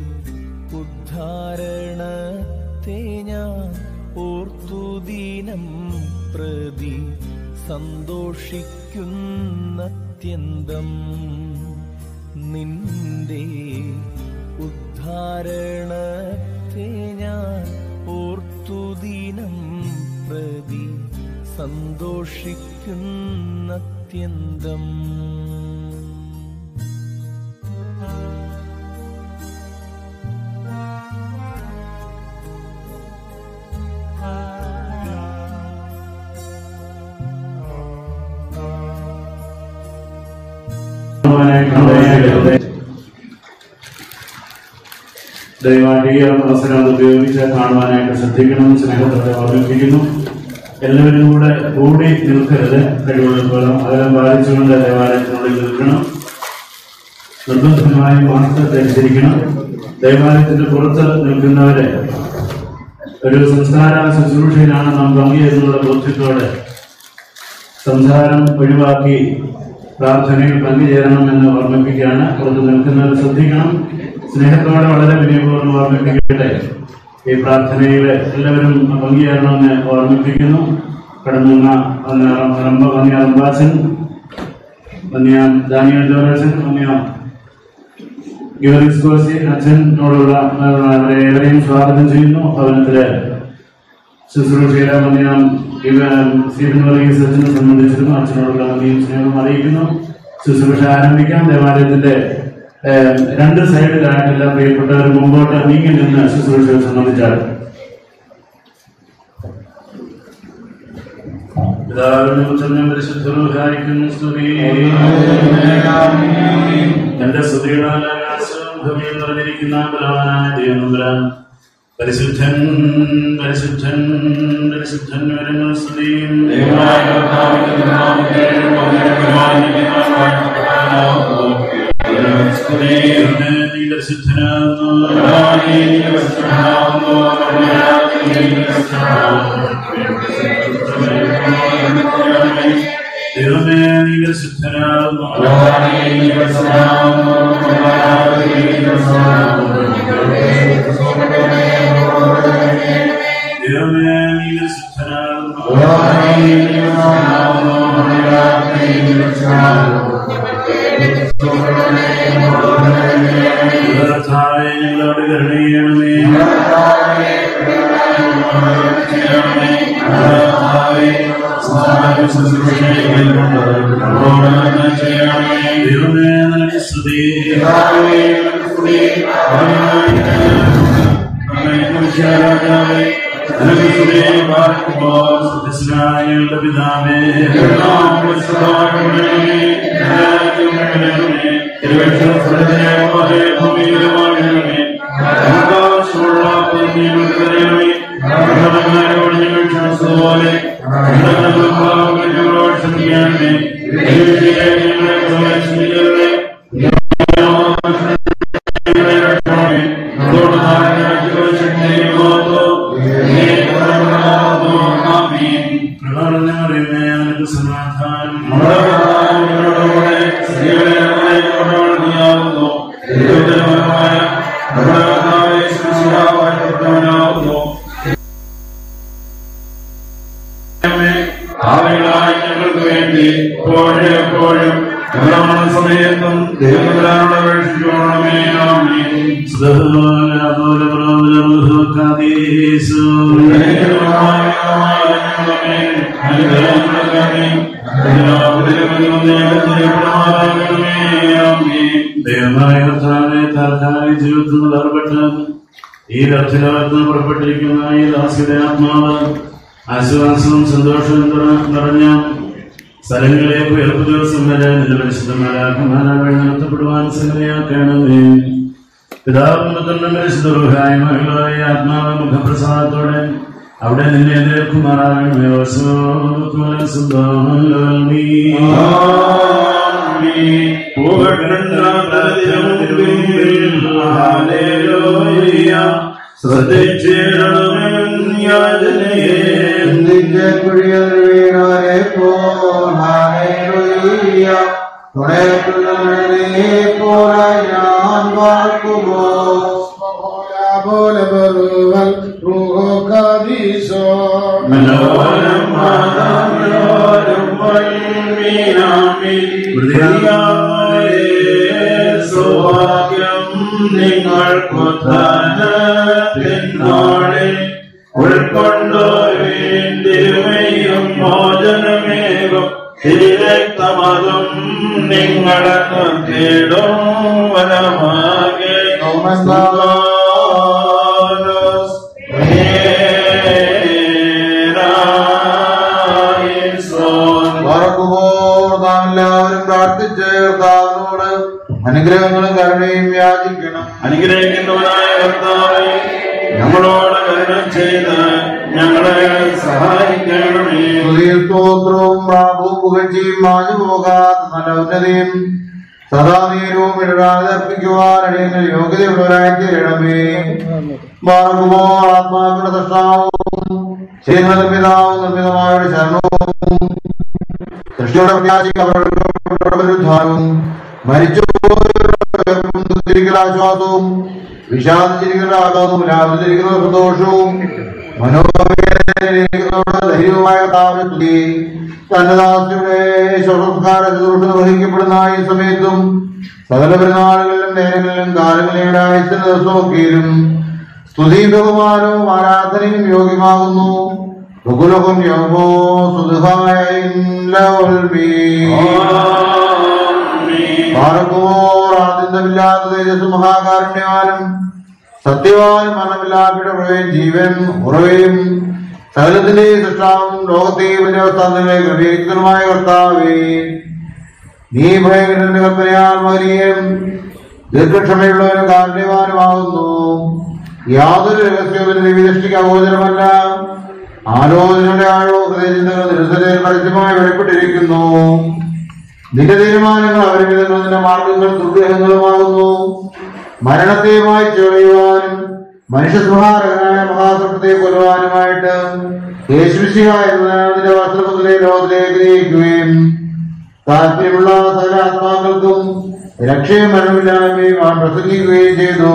ഉദ്ധാരണത്തെ ഞാൻ ഓർത്തുദീനം പ്രതി സന്തോഷിക്കുന്നത്യന്തം നിന്റെ ഉദ്ധാരണത്തെ ഞാൻ ഓർത്തുദീനം പ്രതി സന്തോഷിക്കുന്നത്യന്തം ദയവായി ഈ അവസരം ഉപയോഗിച്ച് കാണുവാനായിട്ട് ശ്രദ്ധിക്കണം സ്നേഹത്തോടെ ഓർമ്മിപ്പിക്കുന്നു എല്ലാവരും കൂടെ കൂടി നിൽക്കരുത് കഴിവുള്ളപ്പോഴും അകലം പാലിച്ചുകൊണ്ട് ദേവാലയത്തിനുള്ളിൽ നിൽക്കണം നിർബന്ധമായും മാസ്ക് ധരിച്ചിരിക്കണം ദേവാലയത്തിന്റെ പുറത്ത് നിൽക്കുന്നവരെ ഒരു സംസ്കാര ശുശ്രൂഷയിലാണ് നാം പങ്കുചേരുന്നുള്ള ബോധ്യത്തോടെ സംസാരം ഒഴിവാക്കി പ്രാർത്ഥനയിൽ പങ്കുചേരണമെന്ന് ഓർമ്മിപ്പിക്കുകയാണ് പുറത്ത് നിൽക്കുന്നവർ ശ്രദ്ധിക്കണം സ്നേഹത്തോടെ വളരെ വിനയപൂർവ്വം ഓർമ്മിപ്പിക്കട്ടെ ഈ പ്രാർത്ഥനയിൽ എല്ലാവരും പങ്കുചേരണമെന്ന് ഓർമ്മിപ്പിക്കുന്നു കടന്നുന്ന വന്യ റംബാസൻ വന്യ ദാനിയൽ ജോറസൻ വന്യ ഗിവറിസ് കോസി അച്ഛനോടുള്ള അവരെ ഏവരെയും സ്വാഗതം ചെയ്യുന്നു ഭവനത്തില് ശുശ്രൂഷയിലെ വന്യ സ്റ്റീഫൻ വർഗീസ് അച്ഛനെ സംബന്ധിച്ചിരുന്നു അച്ഛനോടുള്ള നന്ദിയും സ്നേഹവും അറിയിക്കുന്നു ശുശ്രൂഷ ആരംഭിക്കാം ദേവാലയത്തിന്റെ ഏഹ്, രണ്ട് സൈഡിലായിട്ടില്ല പ്രിയപ്പെട്ടവർ മുമ്പോട്ട് നീങ്ങി നിന്ന് ശുശ്രൂഷയെ സംബന്ധിച്ചാൽ പിതാവിനും പുത്രനും പരിശുദ്ധരൂഹായിക്കും സ്തുതി എന്റെ സ്തുതിയുടെ ആകാശവും ഭൂമിയും നിറഞ്ഞിരിക്കുന്ന ബലവാനായ ദൈവനമ്പുരാൻ പരിശുദ്ധൻ പരിശുദ്ധൻ പരിശുദ്ധൻ വിവരങ്ങൾ സ്തുതിയും നീ ദൈവമേ നീ പരിശുദ്ധനാകുന്നു ദൈവമേ നീ പരിശുദ്ധനാകുന്നു ഞങ്ങളോട് കരുണയണമേ ദൈവമേ നിനക്ക് സ്തുതി ഞങ്ങളുടെ പിതാവേ ഭാവികളായി ഞങ്ങൾക്ക് വേണ്ടി എപ്പോഴും എപ്പോഴും ഞങ്ങളുടെ സമയത്തും ദൈവത്തിലാണ് അപേക്ഷിക്കണമേ ആമേൻ ും ജീവിതത്തിൽ നിന്ന് വേർപെട്ട് ഈ വ്യർത്ഥലോകത്ത് നിന്ന് പുറപ്പെട്ടിരിക്കുന്ന ഈ ദാസിയുടെ ആത്മാവ് ആശ്വാസവും സന്തോഷവും നിറ- നിറഞ്ഞ സ്ഥലങ്ങളിലേക്ക് ഉയർപ്പ് ദിവസം വരെ നിന്റെ പരിശുദ്ധമാരാക്കുമാരായി നടത്തപ്പെടുവാൻ സംഗതിയാക്കണമേ പിതാവിനും പരിശുദ്ധമായ ആത്മാവ് മുഖപ്രസാദത്തോടെ അവിടെ നിന്നെ എതിർക്കുമാറാകണമേ നിന്റെ കുഴിയിൽ വീണവരെ പോൽ ഹല്ലേലൂയ. തുണയ്ക്കുന്നവനെ പോലെ ഞാൻ വാഴ്ത്തുമോ പോലെ ബറുവൽ റൂഹോ കാദീശോ സൗഭാഗ്യം നിങ്ങൾക്കു ധനത്തിനോടെ ഉൾക്കൊണ്ടോരും മോചനമേകും തിരക്തമതും നിങ്ങളെ തേടും വനമാകെ മറക്കുമ്പോൾ നാം എല്ലാവരും പ്രാർത്ഥിച്ച് കർത്താവിനോട് അനുഗ്രഹങ്ങളും കരുണയും യാചിക്കണം അനുഗ്രഹിക്കുന്നവനായ കർത്താവേ ഞങ്ങളോട് കരുണ ചെയ്ത് ഞങ്ങളെ സഹായിക്കണമേ സ്തുതിയും സ്തോത്രവും പ്രാപവും പുകഴ്ചയും മാഞ്ഞു പോകാത്ത നല്ല ഉന്നതിയും സദാ നേരവും ഇടരാതെ അർപ്പിക്കുവാൻ അടിയങ്ങൾ യോഗ്യതയുള്ളവരായി തീരണമേ മാർഗമോ ആത്മാക്കളുടെ തൃഷ്ണാവും ചെയ്യുന്നത് പിതാവും നിർമ്മിതമായ ഒരു ശരണവും സൃഷ്ടിയുടെ പ്രത്യാശിക്കപ്പെടും മരിച്ചു ആശ്വാസവും വിഷാദിച്ചിരിക്കുന്ന ആഘാതവും ലാഭിച്ചിരിക്കുന്ന സന്തോഷവും മനോവേദനയോട് ധൈര്യവുമായ താപത്തി തന്റെ ദാസിയുടെ ശവസംസ്കാര ശുശ്രൂഷ നിർവഹിക്കപ്പെടുന്ന ഈ സമയത്തും സകല പെരുന്നാളുകളിലും നേരങ്ങളിലും കാലങ്ങളിലും ആയുസിന്റെ ദിവസമൊക്കെയും സ്തുതിയും ബഹുമാനവും ആരാധനയും യോഗ്യമാകുന്നു ബഹുലഹും യോമോ സുധുഹായ പാറക്കുമോർ ആദ്യന്തമില്ലാത്ത തേജസ് മഹാകാരുണ്യവാനും സത്യവാനും മരണമില്ലാത്ത ഉറവയും ജീവൻ ഉറവയും സകലത്തിന്റെ സൃഷ്ടാവും ലോകത്തെയും വ്യവസ്ഥാനങ്ങളെ ക്രമീകരിക്കുന്നതുമായ കർത്താവേ നീ ഭയങ്കരന്റെ കൽപ്പനയാൽ മകനിയും ദീർഘക്ഷമയുള്ളവനും കാരുണ്യവാനുമാകുന്നു യാതൊരു രഹസ്യവും ദൃഷ്ടിക്ക് അഗോചരമല്ല ആലോചനയുടെ ആഴവും ഹൃദയചിന്തകൾ നിരന്തരം പരസ്യമായി വെളിപ്പെട്ടിരിക്കുന്നു നിന്റെ തീരുമാനങ്ങൾ അവരിൽ നിന്റെ മാർഗങ്ങൾ ദുർഗ്രഹങ്ങളുമാകുന്നു മരണത്തെ മായ്ച്ചു കളയുവാനും മനുഷ്യസ്വഹാരകനായ മഹാസൃഷ്ടത്തെ കൊല്ലുവാനുമായിട്ട് യേശുശിഹായ നിന്റെ വസ്ത്രപുത്രനെ ലോകത്തിലേക്ക് നയിക്കുകയും താല്പര്യമുള്ള സകല ആത്മാക്കൾക്കും രക്ഷയും മരണമില്ലായ്മയും അവൻ പ്രസംഗിക്കുകയും ചെയ്തു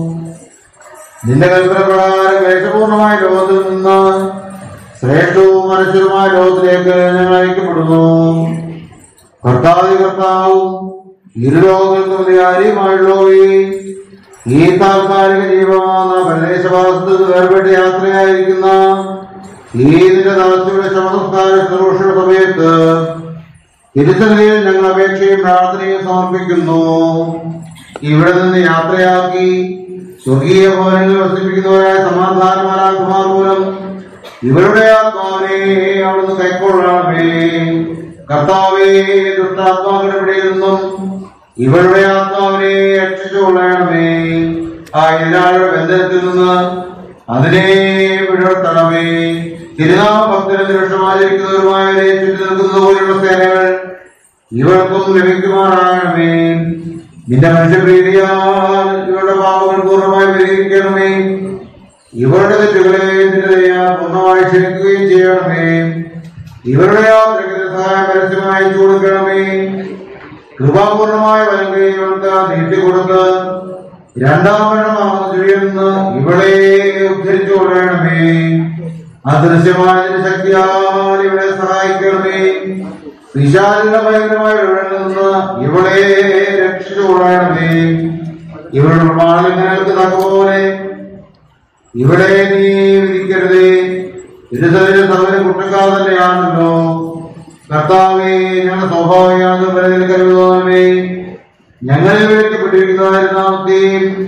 നിന്റെ കൽപ്പന പ്രകാരം ക്ലേശപൂർണമായ ലോകത്തിൽ നിന്ന് ശ്രേഷ്ഠവും മനസ്സിലുമായ ലോകത്തിലേക്ക് ഞങ്ങൾ അയക്കപ്പെടുന്നു കർത്താവി കർത്താവും ഇരുലോകങ്ങൾക്കും അധികാരിയുമായുള്ളവയെ ഈ താൽക്കാലിക ജീവമാകുന്ന പ്രദേശവാസത്തിൽ വേർപെട്ട യാത്രയായിരിക്കുന്ന ഈ നിന്റെ ദാസിയുടെ ശവസംസ്കാര ശുശ്രൂഷയുടെ സമയത്ത് തിരുസന്നിധിയിൽ ഞങ്ങൾ അപേക്ഷയും പ്രാർത്ഥനയും സമർപ്പിക്കുന്നു ഇവിടെ നിന്ന് യാത്രയാക്കി സ്വർഗീയ ഭവനങ്ങളിൽ വസിപ്പിക്കുന്നവരായ സമാധാനമാരാകുമാർ മൂലം ഇവരുടെ ആത്മാവിനെ അവിടുന്ന് കൈക്കൊള്ളണമേ കർത്താവേ ദുഷ്ടാത്മാക്കളുടെ ഇടയിൽ നിന്നും ഇവരുടെ ആത്മാവിനെ രക്ഷിച്ചുകൊള്ളണമേ ആ എല്ലാവരുടെ ബന്ധനത്തിൽ നിന്ന് അതിനെ വിടർത്തണമേ തിരുനാമ ഭക്തരെ നിരക്ഷമാചരിക്കുന്നവരുമായവരെ ചുറ്റി നിൽക്കുന്നത് പോലെയുള്ള സേനകൾ ഇവർക്കും ലഭിക്കുമാറാകണമേ നിന്റെ മനുഷ്യപ്രീതിയാൽ ഇവരുടെ പാപങ്ങൾ പൂർണ്ണമായി പരിഹരിക്കണമേ ഇവരുടെ തെറ്റുകളെ നിന്റെ ദയ പൂർണ്ണമായി ക്ഷമിക്കുകയും ചെയ്യണമേ ഇവരുടെ യാത്രയ്ക്ക് സഹായം പരസ്യമായി കൊടുക്കണമേ കൃപാപൂർണമായ വലങ്കை ഇവർക്ക് നീട്ടിക്കൊടുത്ത് രണ്ടാം വരണമാകുന്ന ചുഴിയെന്ന് ഇവളെ ഉദ്ധരിച്ചു കൊള്ളണമേ അദൃശ്യമായ നിന്റെ ശക്തിയാൽ ഇവളെ സഹായിക്കണമേ വിശാലിന്റെ ഭയങ്കരമായ ഇവളിൽ നിന്ന് ഇവളെ രക്ഷിച്ചു കൊള്ളണമേ ഇവളുടെ പ്രമാണങ്ങൾക്ക് തക്കപോലെ ഇവിടെ നീ വിധിക്കരുതേ ഇരുസവിന് സകല കുറ്റക്കാർ തന്നെയാണല്ലോ കർത്താവേ ഞങ്ങളുടെ സ്വാഭാവികമാണ് പലതിൽ കരുതുന്നവേ ഞങ്ങളിൽ വിളിക്കപ്പെട്ടിരിക്കുന്നവരുന്നാമത്തെയും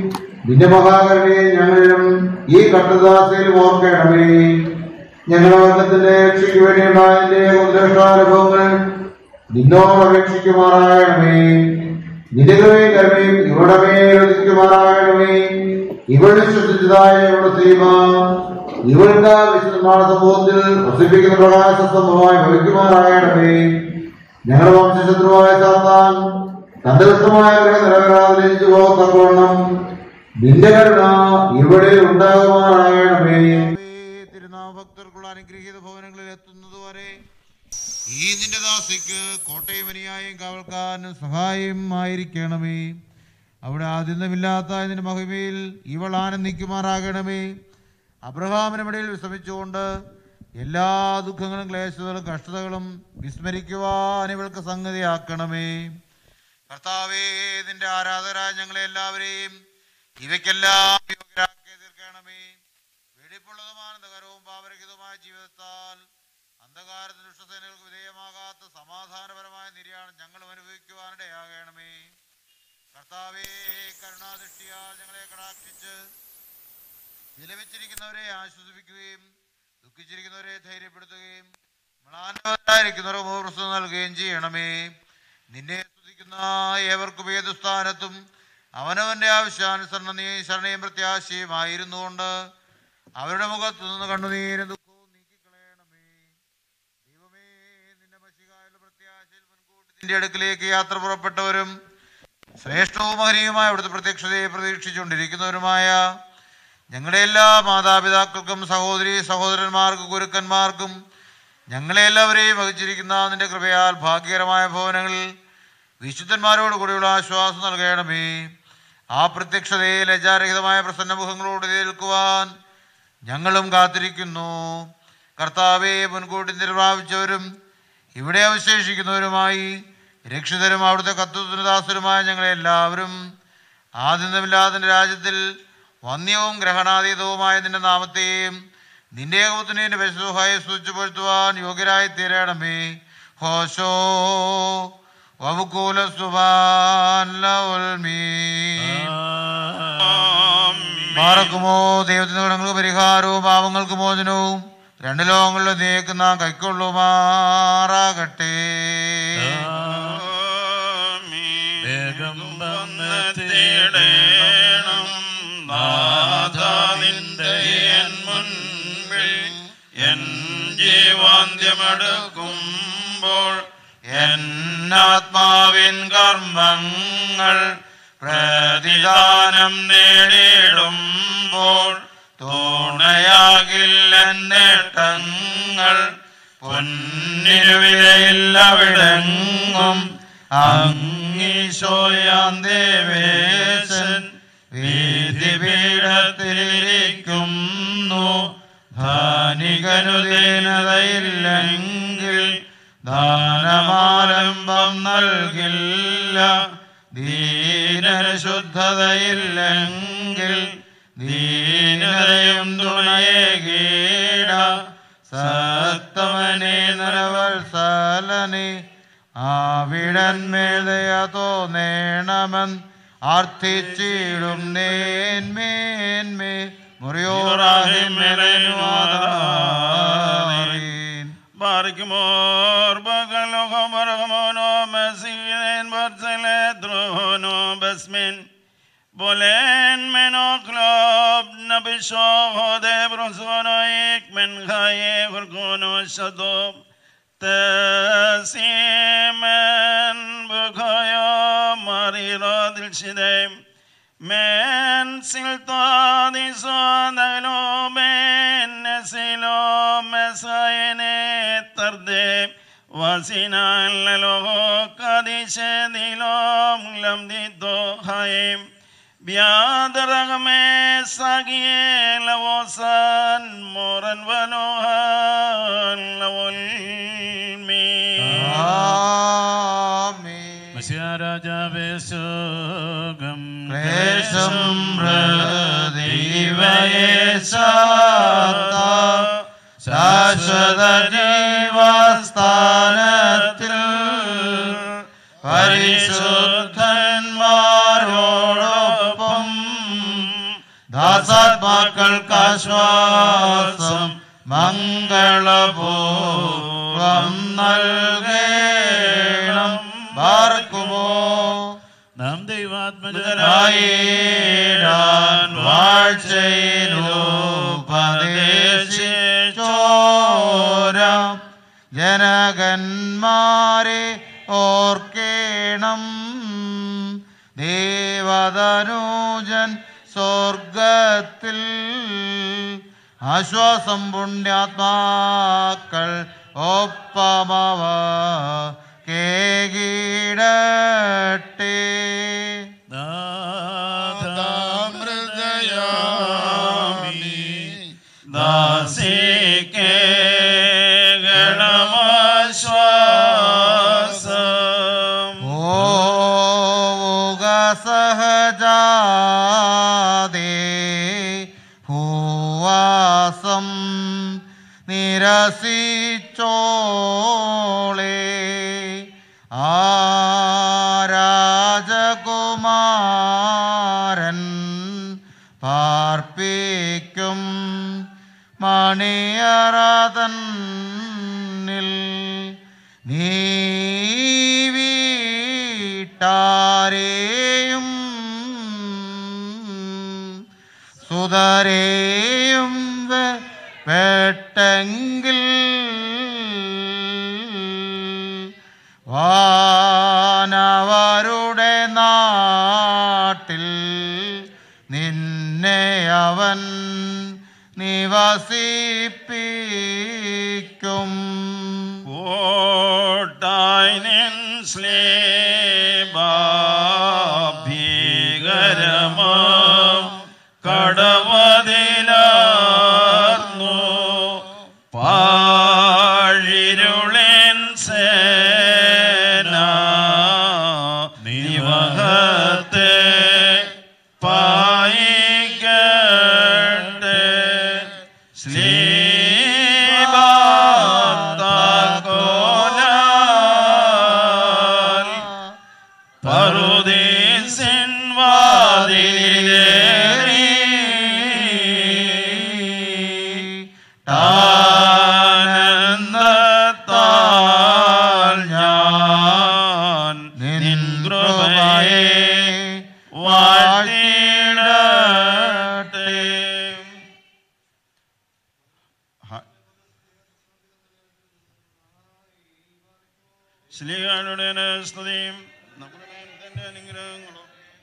നിന്റെ മഹാകരുണയെ ഞങ്ങളിലും ഈ കട്ടദാസയിലും ഓർക്കണമേ ഞങ്ങളുടെ വർഗത്തിന്റെ രക്ഷയ്ക്ക് വേണ്ടിയുണ്ടായതിന്റെ ഉദ്ദേശാനുഭവങ്ങൾ നിന്നോട് അപേക്ഷിക്കുമാറാകണമേ നിന്റെ കൃപയും കരുണയും ഇവിടെ മേലുദിക്കുമാറാകണമേ ഇവൾ വിശ്വസിച്ചതായ ഇവിടെ സീമ ഇവൾക്ക് വിശുദ്ധമായ സമൂഹത്തിൽ വസിപ്പിക്കുന്ന പ്രകാശ സംഭവമായി ഭവിക്കുമാറാകണമേ ഞങ്ങളുടെ വംശശത്രുവായ സാത്താൻ തന്റെ ദുഷ്ടമായ കരുണ നിരവരാതെ ലഭിച്ചു പോകത്തക്കവണ്ണം നിന്റെ കരുണ ഇവിടെ ഉണ്ടാകുമാറാകണമേ തിരുനാമഭക്തർക്കുള്ള അനുഗ്രഹീത ഭവനങ്ങളിൽ എത്തുന്നതുവരെ ഈ നിന്റെ ദാസിക്ക് കോട്ടയും അനുയായും കാവൽക്കാരനും സഹായം ആയിരിക്കണമേ അവിടെ ആദ്യന്തമില്ലാത്ത ഇതിന്റെ മഹിമയിൽ ഇവൾ ആനന്ദിക്കുമാറാകണമേ അബ്രഹാമിന് ഇടയിൽ വിശ്രമിച്ചുകൊണ്ട് എല്ലാ ദുഃഖങ്ങളും ക്ലേശതകളും കഷ്ടതകളും വിസ്മരിക്കുവാൻ ഇവൾക്ക് സംഗതിയാക്കണമേ കർത്താവേ നിന്റെ ആരാധകരായ ഞങ്ങളെ എല്ലാവരെയും ഇവയ്ക്കെല്ലാം യോഗ്യരാക്കി തീർക്കണമേ വെടിപ്പുള്ളതും ആനന്ദകരവും പാപരഹിതവുമായ ജീവിതത്താൽ അന്ധകാരത്തിന് ദുഷ്ടസേനകൾക്ക് വിധേയമാകാത്ത സമാധാനപരമായ നിര്യാണം ഞങ്ങളും അനുഭവിക്കുവാനിടയാകണമേ കർത്താവേ കരുണാദൃഷ്ടിയാൽ ഞങ്ങളെ കടാക്ഷിച്ച് വിലപിച്ചിരിക്കുന്നവരെ ആശ്വസിപ്പിക്കുകയും ദുഃഖിച്ചിരിക്കുന്നവരെ ധൈര്യപ്പെടുത്തുകയും മ്ലാനവരായിരിക്കുന്നവർക്ക് മുഹൂർത്തം നൽകുകയും ചെയ്യണമേ നിന്നെ സ്തുതിക്കുന്ന ഏവർക്കും ഏതു സ്ഥാനത്തും അവനവന്റെ ആവശ്യാനുസരണം നീ ശരണയും പ്രത്യാശയുമായിരുന്നുകൊണ്ട് അവരുടെ മുഖത്തു നിന്ന് കണ്ണുനീരും ദുഃഖവും നീക്കിക്കളയണമേ ദൈവമേ നിന്റെ മഷികായുള്ള പ്രത്യാശയിൽ മുൻകൂട്ടി നിന്റെ അടുക്കിലേക്ക് യാത്ര പുറപ്പെട്ടവരും ശ്രേഷ്ഠവും മഹനീയമായ അവിടുത്തെ പ്രത്യക്ഷതയെ പ്രതീക്ഷിച്ചുകൊണ്ടിരിക്കുന്നവരുമായ ഞങ്ങളുടെ എല്ലാ മാതാപിതാക്കൾക്കും സഹോദരി സഹോദരന്മാർക്കും ഗുരുക്കന്മാർക്കും ഞങ്ങളെ എല്ലാവരെയും വഹിച്ചിരിക്കുന്ന നിന്റെ കൃപയാൽ ഭാഗ്യകരമായ ഭവനങ്ങളിൽ വിശുദ്ധന്മാരോട് കൂടിയുള്ള ആശ്വാസം നൽകണമേ ആ പ്രത്യക്ഷതയെ ലജ്ജാരഹിതമായ പ്രസന്നമുഖങ്ങളോട് നിൽക്കുവാൻ ഞങ്ങളും കാത്തിരിക്കുന്നു കർത്താവെ മുൻകൂട്ടി നിർവാപിച്ചവരും ഇവിടെ അവശേഷിക്കുന്നവരുമായി രക്ഷിതരും അവിടുത്തെ കത്തുത്തിന് ദാസരുമായ ഞങ്ങളെ എല്ലാവരും ആദ്യന്തമില്ലാതിൻ്റെ രാജ്യത്തിൽ വന്യവും ഗ്രഹണാതീതവുമായ നിന്റെ നാമത്തെയും നിന്റെ ഏകപുത്രനെ പരിശുദ്ധമായി സ്തുതിച്ചുപെടുത്തുവാൻ യോഗ്യരായി തീരണമേ ഹോശോ വമുക്കൂല മാറക്കുമോ ദൈവത്തിന് ഗുണങ്ങൾക്ക് പരിഹാരവും പാവങ്ങൾക്ക് മോചനവും രണ്ട് ലോകങ്ങളിലും നീക്ക് നാം കൈക്കൊള്ളുമാറാകട്ടെ വേഗം വന്നെത്തിയിടേണം നാഥ നിന്റെ എൻ മുൻപിൽ എൻ ജീവാന്ത്യമെടുക്കുമ്പോൾ എന്നാത്മാവിൻ കർമ്മങ്ങൾ പ്രതിദാനം നേടിയിടുമ്പോൾ തുണയാകില്ല നേട്ടങ്ങൾ പൊന്നിനു വിലയില്ലവിടെങ്ങും അങ്ങീശോയാം ദേവേശൻ വീതിപീഠത്തിലിരിക്കുന്നു ധാനികനു ദീനതയില്ലെങ്കിൽ ദാനമാലംബം നൽകില്ല ദീനന് ശുദ്ധതയില്ലെങ്കിൽ ദീനതയും തുണയെ കീട സത്തമനെ നരവത്സലനെ ആവിടന്മേതയ തോന്നേണമെൻ ആർത്ഥിച്ചിടും നേന്മേന്മേ മുറിയോറാഹിമെറനുവാദാരീൻ Barkimor bakalo kamarakamono mesinen barsele drono besmin Bolen menoklob nabisho hode brosono ik men khaye kurkono shadob Tesimen bukaya mariro dilshidem Men siltadi sonaglo ben nesilo mesayene tarde wasina lalo kadishe dilom lamdito haim Biadaragme sagie lavosan moran vanohan lavolmi രാജാവേ സുഖം ക്ലേശം പ്രതിവയേശാത്ത ശാശ്വത ജീവസ്ഥാനത്തിൽ പരിശുദ്ധന്മാരോടൊപ്പം ആത്മാക്കൾക്കാശ്വാസം മംഗളപൂർവം നൽകണം പാർക്കുമോ നാം ദൈവാത്മജരായി ദൈവാത്മജരായിടാൻ വാഴ്ചയിലുപദേശിച്ചോരാം ജനകന്മാരെ ഓർക്കേണം ദേവതനൂജൻ സ്വർഗത്തിൽ ആശ്വാസം പുണ്യാത്മാക്കൾ ഒപ്പമവ കേകിടട്ടെ ദാസിക്കേളമാശ്വാസം പോവുക സഹജാതേ ഭൂവാസം നിരസിച്ചോളേ ആരാജകുമാരൻ പാർപ്പിക്കും മണിയറതന്നിൽ നീവീട്ടാരെയും സുതരെയും വെ- വെട്ടെങ്കിൽ വാനവരുടെ നാട്ടിൽ നിന്നെ അവൻ നിവസിപ്പിക്കും കോട്ടായി നിൻ ഭീകരമാം കടവതിലാർന്നു പാഴിരുളൻ സേന നിവഹത്തെ പായിക്കട്ടെ ശ്രീബാന്തകോലാൽ പറുദീസിൻ വാതിലേറി താനന്ദത്താൽ ഞാൻ നിൻ കൃപയെ വാഴ്ത്തിയിടട്ടെ ശ്രീകാരുടെ സ്തുതിയും നമ്മുടെ മേൽ തന്റെ അനുഗ്രഹങ്ങളും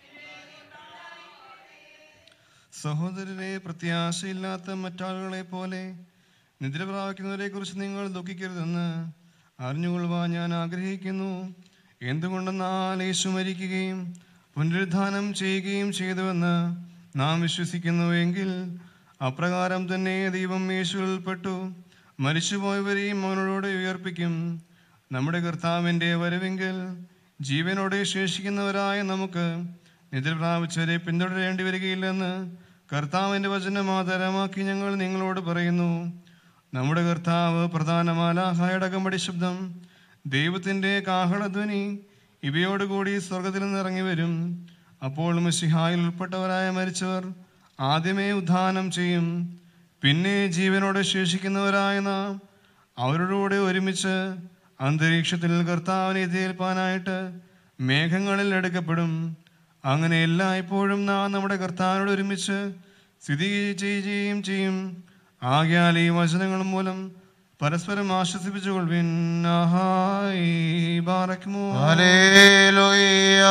സഹോദരരെ പ്രത്യാശയില്ലാത്ത മറ്റാളുകളെ പോലെ നിദ്ര പ്രാപിക്കുന്നവരെ കുറിച്ച് നിങ്ങൾ ദുഃഖിക്കരുതെന്ന് അറിഞ്ഞുകൊള്ളുവാൻ ഞാൻ ആഗ്രഹിക്കുന്നു എന്തുകൊണ്ടെന്നാൽ യേശു മരിക്കുകയും പുനരുദ്ധാനം ചെയ്യുകയും ചെയ്തുവെന്ന് നാം വിശ്വസിക്കുന്നുവെങ്കിൽ അപ്രകാരം തന്നെ ദൈവം യേശുവിൽ പെട്ടു മരിച്ചുപോയവരെയും അവനോട് ഉയർപ്പിക്കും നമ്മുടെ കർത്താവിൻ്റെ വരവെങ്കിൽ ജീവനോടെ ശേഷിക്കുന്നവരായ നമുക്ക് നിദ്ര പ്രാപിച്ചവരെ പിന്തുടരേണ്ടി വരികയില്ലെന്ന് കർത്താവിൻ്റെ വചനം ആധാരമാക്കി ഞങ്ങൾ നിങ്ങളോട് പറയുന്നു നമ്മുടെ കർത്താവ് പ്രധാന മാലാഹായടകമ്പടി ശബ്ദം ദൈവത്തിൻ്റെ കാഹളധ്വനി ഇവയോടുകൂടി സ്വർഗത്തിൽ നിന്ന് ഇറങ്ങി വരും അപ്പോൾ മിശിഹായിൽ ഉൾപ്പെട്ടവരായ മരിച്ചവർ ആദ്യമേ ഉദ്ധാനം ചെയ്യും പിന്നെ ജീവനോടെ ശേഷിക്കുന്നവരായ നാം അവരോടുകൂടെ ഒരുമിച്ച് അന്തരീക്ഷത്തിൽ കർത്താവിനെ എതിരേൽപ്പാനായിട്ട് മേഘങ്ങളിൽ എടുക്കപ്പെടും അങ്ങനെ എല്ലായ്പ്പോഴും നാം നമ്മുടെ കർത്താവിനോട് ഒരുമിച്ച് സ്ഥിതി ചെയ്യുകയും ചെയ്യും ആകയാൽ ഈ വചനങ്ങൾ മൂലം പരസ്പരം ആശ്വസിപ്പിച്ചുകൊള്ളുവിൻ ആഹായ് ബാറക്കുമോ ഹല്ലേലൂയ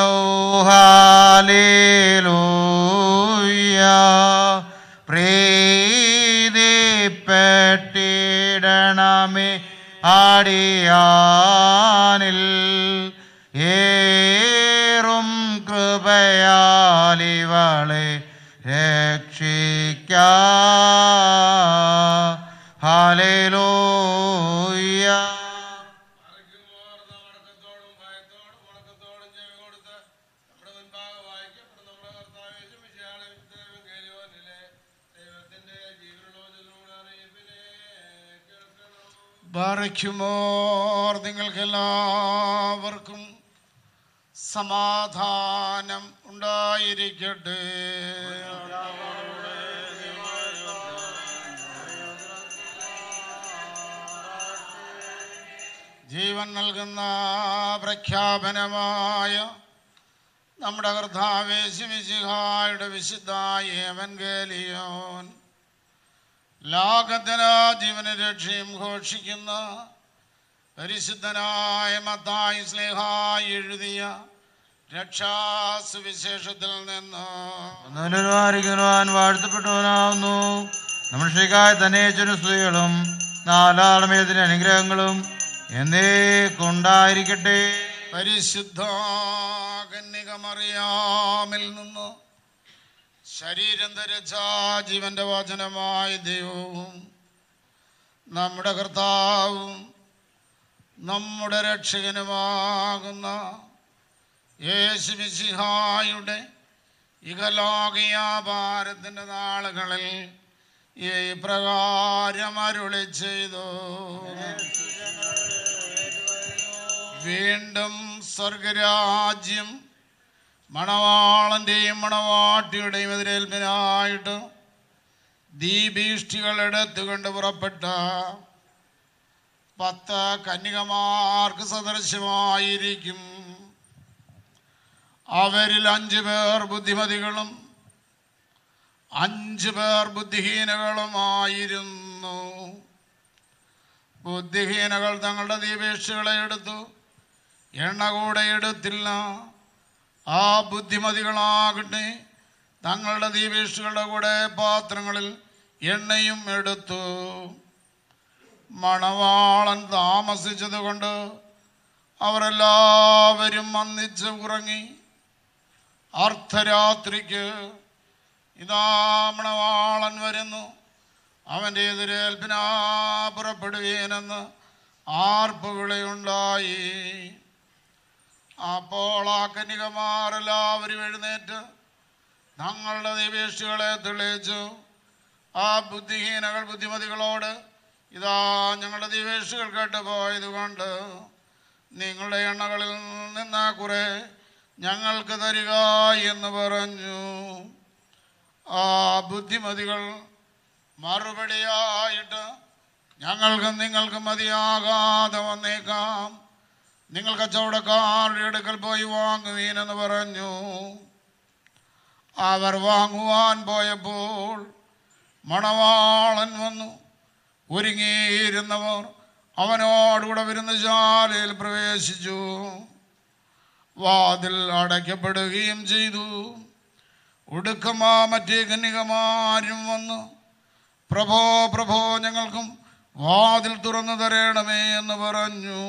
ഹല്ലേലൂയ പ്രീതിപ്പെട്ടിടണമേ ആടിയാനിൽ ഏറും കൃപയാലിവളെ രക്ഷിക്ക ഹല്ലേലൂയ ബാറയ്ക്കുമോർ നിങ്ങൾക്കെല്ലാവർക്കും സമാധാനം ഉണ്ടായിരിക്കട്ടെ ജീവൻ നൽകുന്ന പ്രഖ്യാപനമായ നമ്മുടെ കർത്താവേശിമിശിഹായുടെ വിശുദ്ധ ഏവൻഗേലിയോൻ ലോകത്തിന് ജീവന രക്ഷയും ഘോഷിക്കുന്ന പരിശുദ്ധനായ മത്തായി സ്ലേഹായി എഴുതിയ രക്ഷാസുവിശേഷത്തിൽ നിന്ന് അനുവാരിക്കുവാൻ വാഴ്ത്തപ്പെട്ടവനാവുന്നു നമ്മുടെ ശ്രീകായ തന്നേച്ചനും സ്തുതികളും നാലാളമേതിന്റെ അനുഗ്രഹങ്ങളും എന്നേക്കുണ്ടായിരിക്കട്ടെ പരിശുദ്ധ കന്യകമറിയാമിൽ നിന്ന് ശരീരം ധരിച്ച ജീവന്റെ വചനമായ ദൈവവും നമ്മുടെ കർത്താവും നമ്മുടെ രക്ഷകനുമാകുന്ന യേശുമിശിഹായുടെ ഇകലോകയാപാരത്തിൻ്റെ നാളുകളിൽ ഈ പ്രകാരം അരുളി ചെയ്തു വീണ്ടും സ്വർഗരാജ്യം മണവാളന്റെയും മണവാട്ടിയുടെയും എതിരേൽപ്പിനായിട്ട് ദീപീഷ്ടികൾ എടുത്തുകൊണ്ട് പുറപ്പെട്ട പത്ത് കന്യകമാർക്ക് സദൃശമായിരിക്കും അവരിൽ അഞ്ചു പേർ ബുദ്ധിമതികളും അഞ്ചു പേർ ബുദ്ധിഹീനകളുമായിരുന്നു ബുദ്ധിഹീനകൾ തങ്ങളുടെ ദീപേക്ഷകളെ എടുത്തു എണ്ണ കൂടെ എടുത്തില്ല ആ ബുദ്ധിമതികളാകട്ടെ തങ്ങളുടെ ദീപേക്ഷകളുടെ കൂടെ പാത്രങ്ങളിൽ എണ്ണയും എടുത്തു മണവാളൻ താമസിച്ചതുകൊണ്ട് അവരെല്ലാവരും വന്നിച്ച് ഉറങ്ങി അർദ്ധരാത്രിക്ക് ഇതാ മണവാളൻ വരുന്നു അവൻ്റെ എതിരേൽപ്പിനാ പുറപ്പെടുകയെന്ന് ആർപ്പുവിളിയുണ്ടായി അപ്പോൾ ആ കന്യകമാരെല്ലാവരും എഴുന്നേറ്റ് തങ്ങളുടെ നിവേശികളെ തെളിയിച്ചു ആ ബുദ്ധിഹീനകൾ ബുദ്ധിമതികളോട് ഇതാ ഞങ്ങളുടെ നിവേശികൾ കേട്ട് പോയതുകൊണ്ട് നിങ്ങളുടെ എണ്ണകളിൽ നിന്ന് കുറെ ഞങ്ങൾക്ക് തരിക എന്ന് പറഞ്ഞു ആ ബുദ്ധിമതികൾ മറുപടിയായിട്ട് ഞങ്ങൾക്ക് നിങ്ങൾക്ക് മതിയാകാതെ വന്നേക്കാം നിങ്ങൾ കച്ചവടക്കാരുടെ അടുക്കൽ പോയി വാങ്ങുവീനെന്ന് പറഞ്ഞു അവർ വാങ്ങുവാൻ പോയപ്പോൾ മണവാളൻ വന്നു ഒരുങ്ങിയിരുന്നവർ അവനോടുകൂടെ വരുന്ന ശാലയിൽ പ്രവേശിച്ചു വാതിൽ അടയ്ക്കപ്പെടുകയും ചെയ്തു ഒടുക്കമാ മറ്റേ കന്യകമാരും വന്നു പ്രഭോ പ്രഭോ ഞങ്ങൾക്കും വാതിൽ തുറന്നു തരണമേ എന്ന് പറഞ്ഞു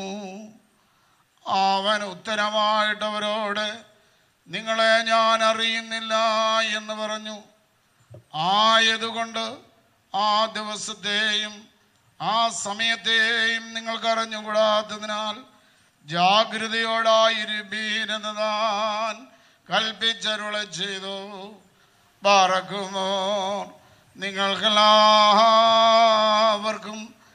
അവൻ ഉത്തരമായിട്ട് അവരോട് നിങ്ങളെ ഞാൻ അറിയുന്നില്ല എന്ന് പറഞ്ഞു ആയതുകൊണ്ട് ആ ദിവസത്തെയും ആ സമയത്തെയും നിങ്ങൾക്ക് അറിഞ്ഞുകൂടാത്തതിനാൽ ജാഗ്രതയോടായിരിപ്പീനെന്ന് താൻ കൽപ്പിച്ചരുള ചെയ്തു പറക്കുമോ നിങ്ങൾക്കെല്ലാവർക്കും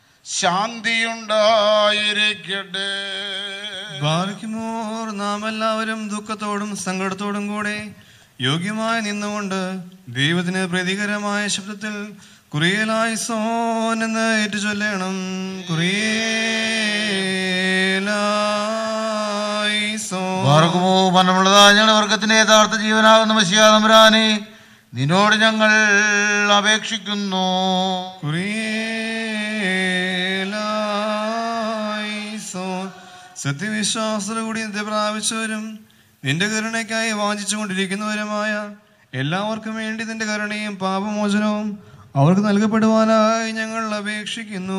ശാന്തിയുണ്ടായിരിക്കട്ടെ ബാധിക്കുമോർ നാം എല്ലാവരും ദുഃഖത്തോടും സങ്കടത്തോടും കൂടെ യോഗ്യമായി നിന്നുകൊണ്ട് ദൈവത്തിന് പ്രീതികരമായ ശബ്ദത്തിൽ കുറിയലായി സോൻ എന്ന് ഏറ്റുചൊല്ലണം കുറിയേലായി സോൻ പാർക്കുമോ മനമുള്ളതായ ഞങ്ങളുടെ വർഗത്തിന്റെ യഥാർത്ഥ ജീവനാകുന്ന മഷിയാതമ്പുരാനെ നിന്നോട് ഞങ്ങൾ അപേക്ഷിക്കുന്നു കുറിയേലായി സോൻ സത്യവിശ്വാസത്തോടുകൂടി നിത്യ പ്രാപിച്ചവരും നിന്റെ കരുണയ്ക്കായി വാഞ്ചിച്ചുകൊണ്ടിരിക്കുന്നവരുമായ എല്ലാവർക്കും വേണ്ടി നിന്റെ കരുണയും പാപമോചനവും അവർക്ക് നൽകപ്പെടുവാനായി ഞങ്ങൾ അപേക്ഷിക്കുന്നു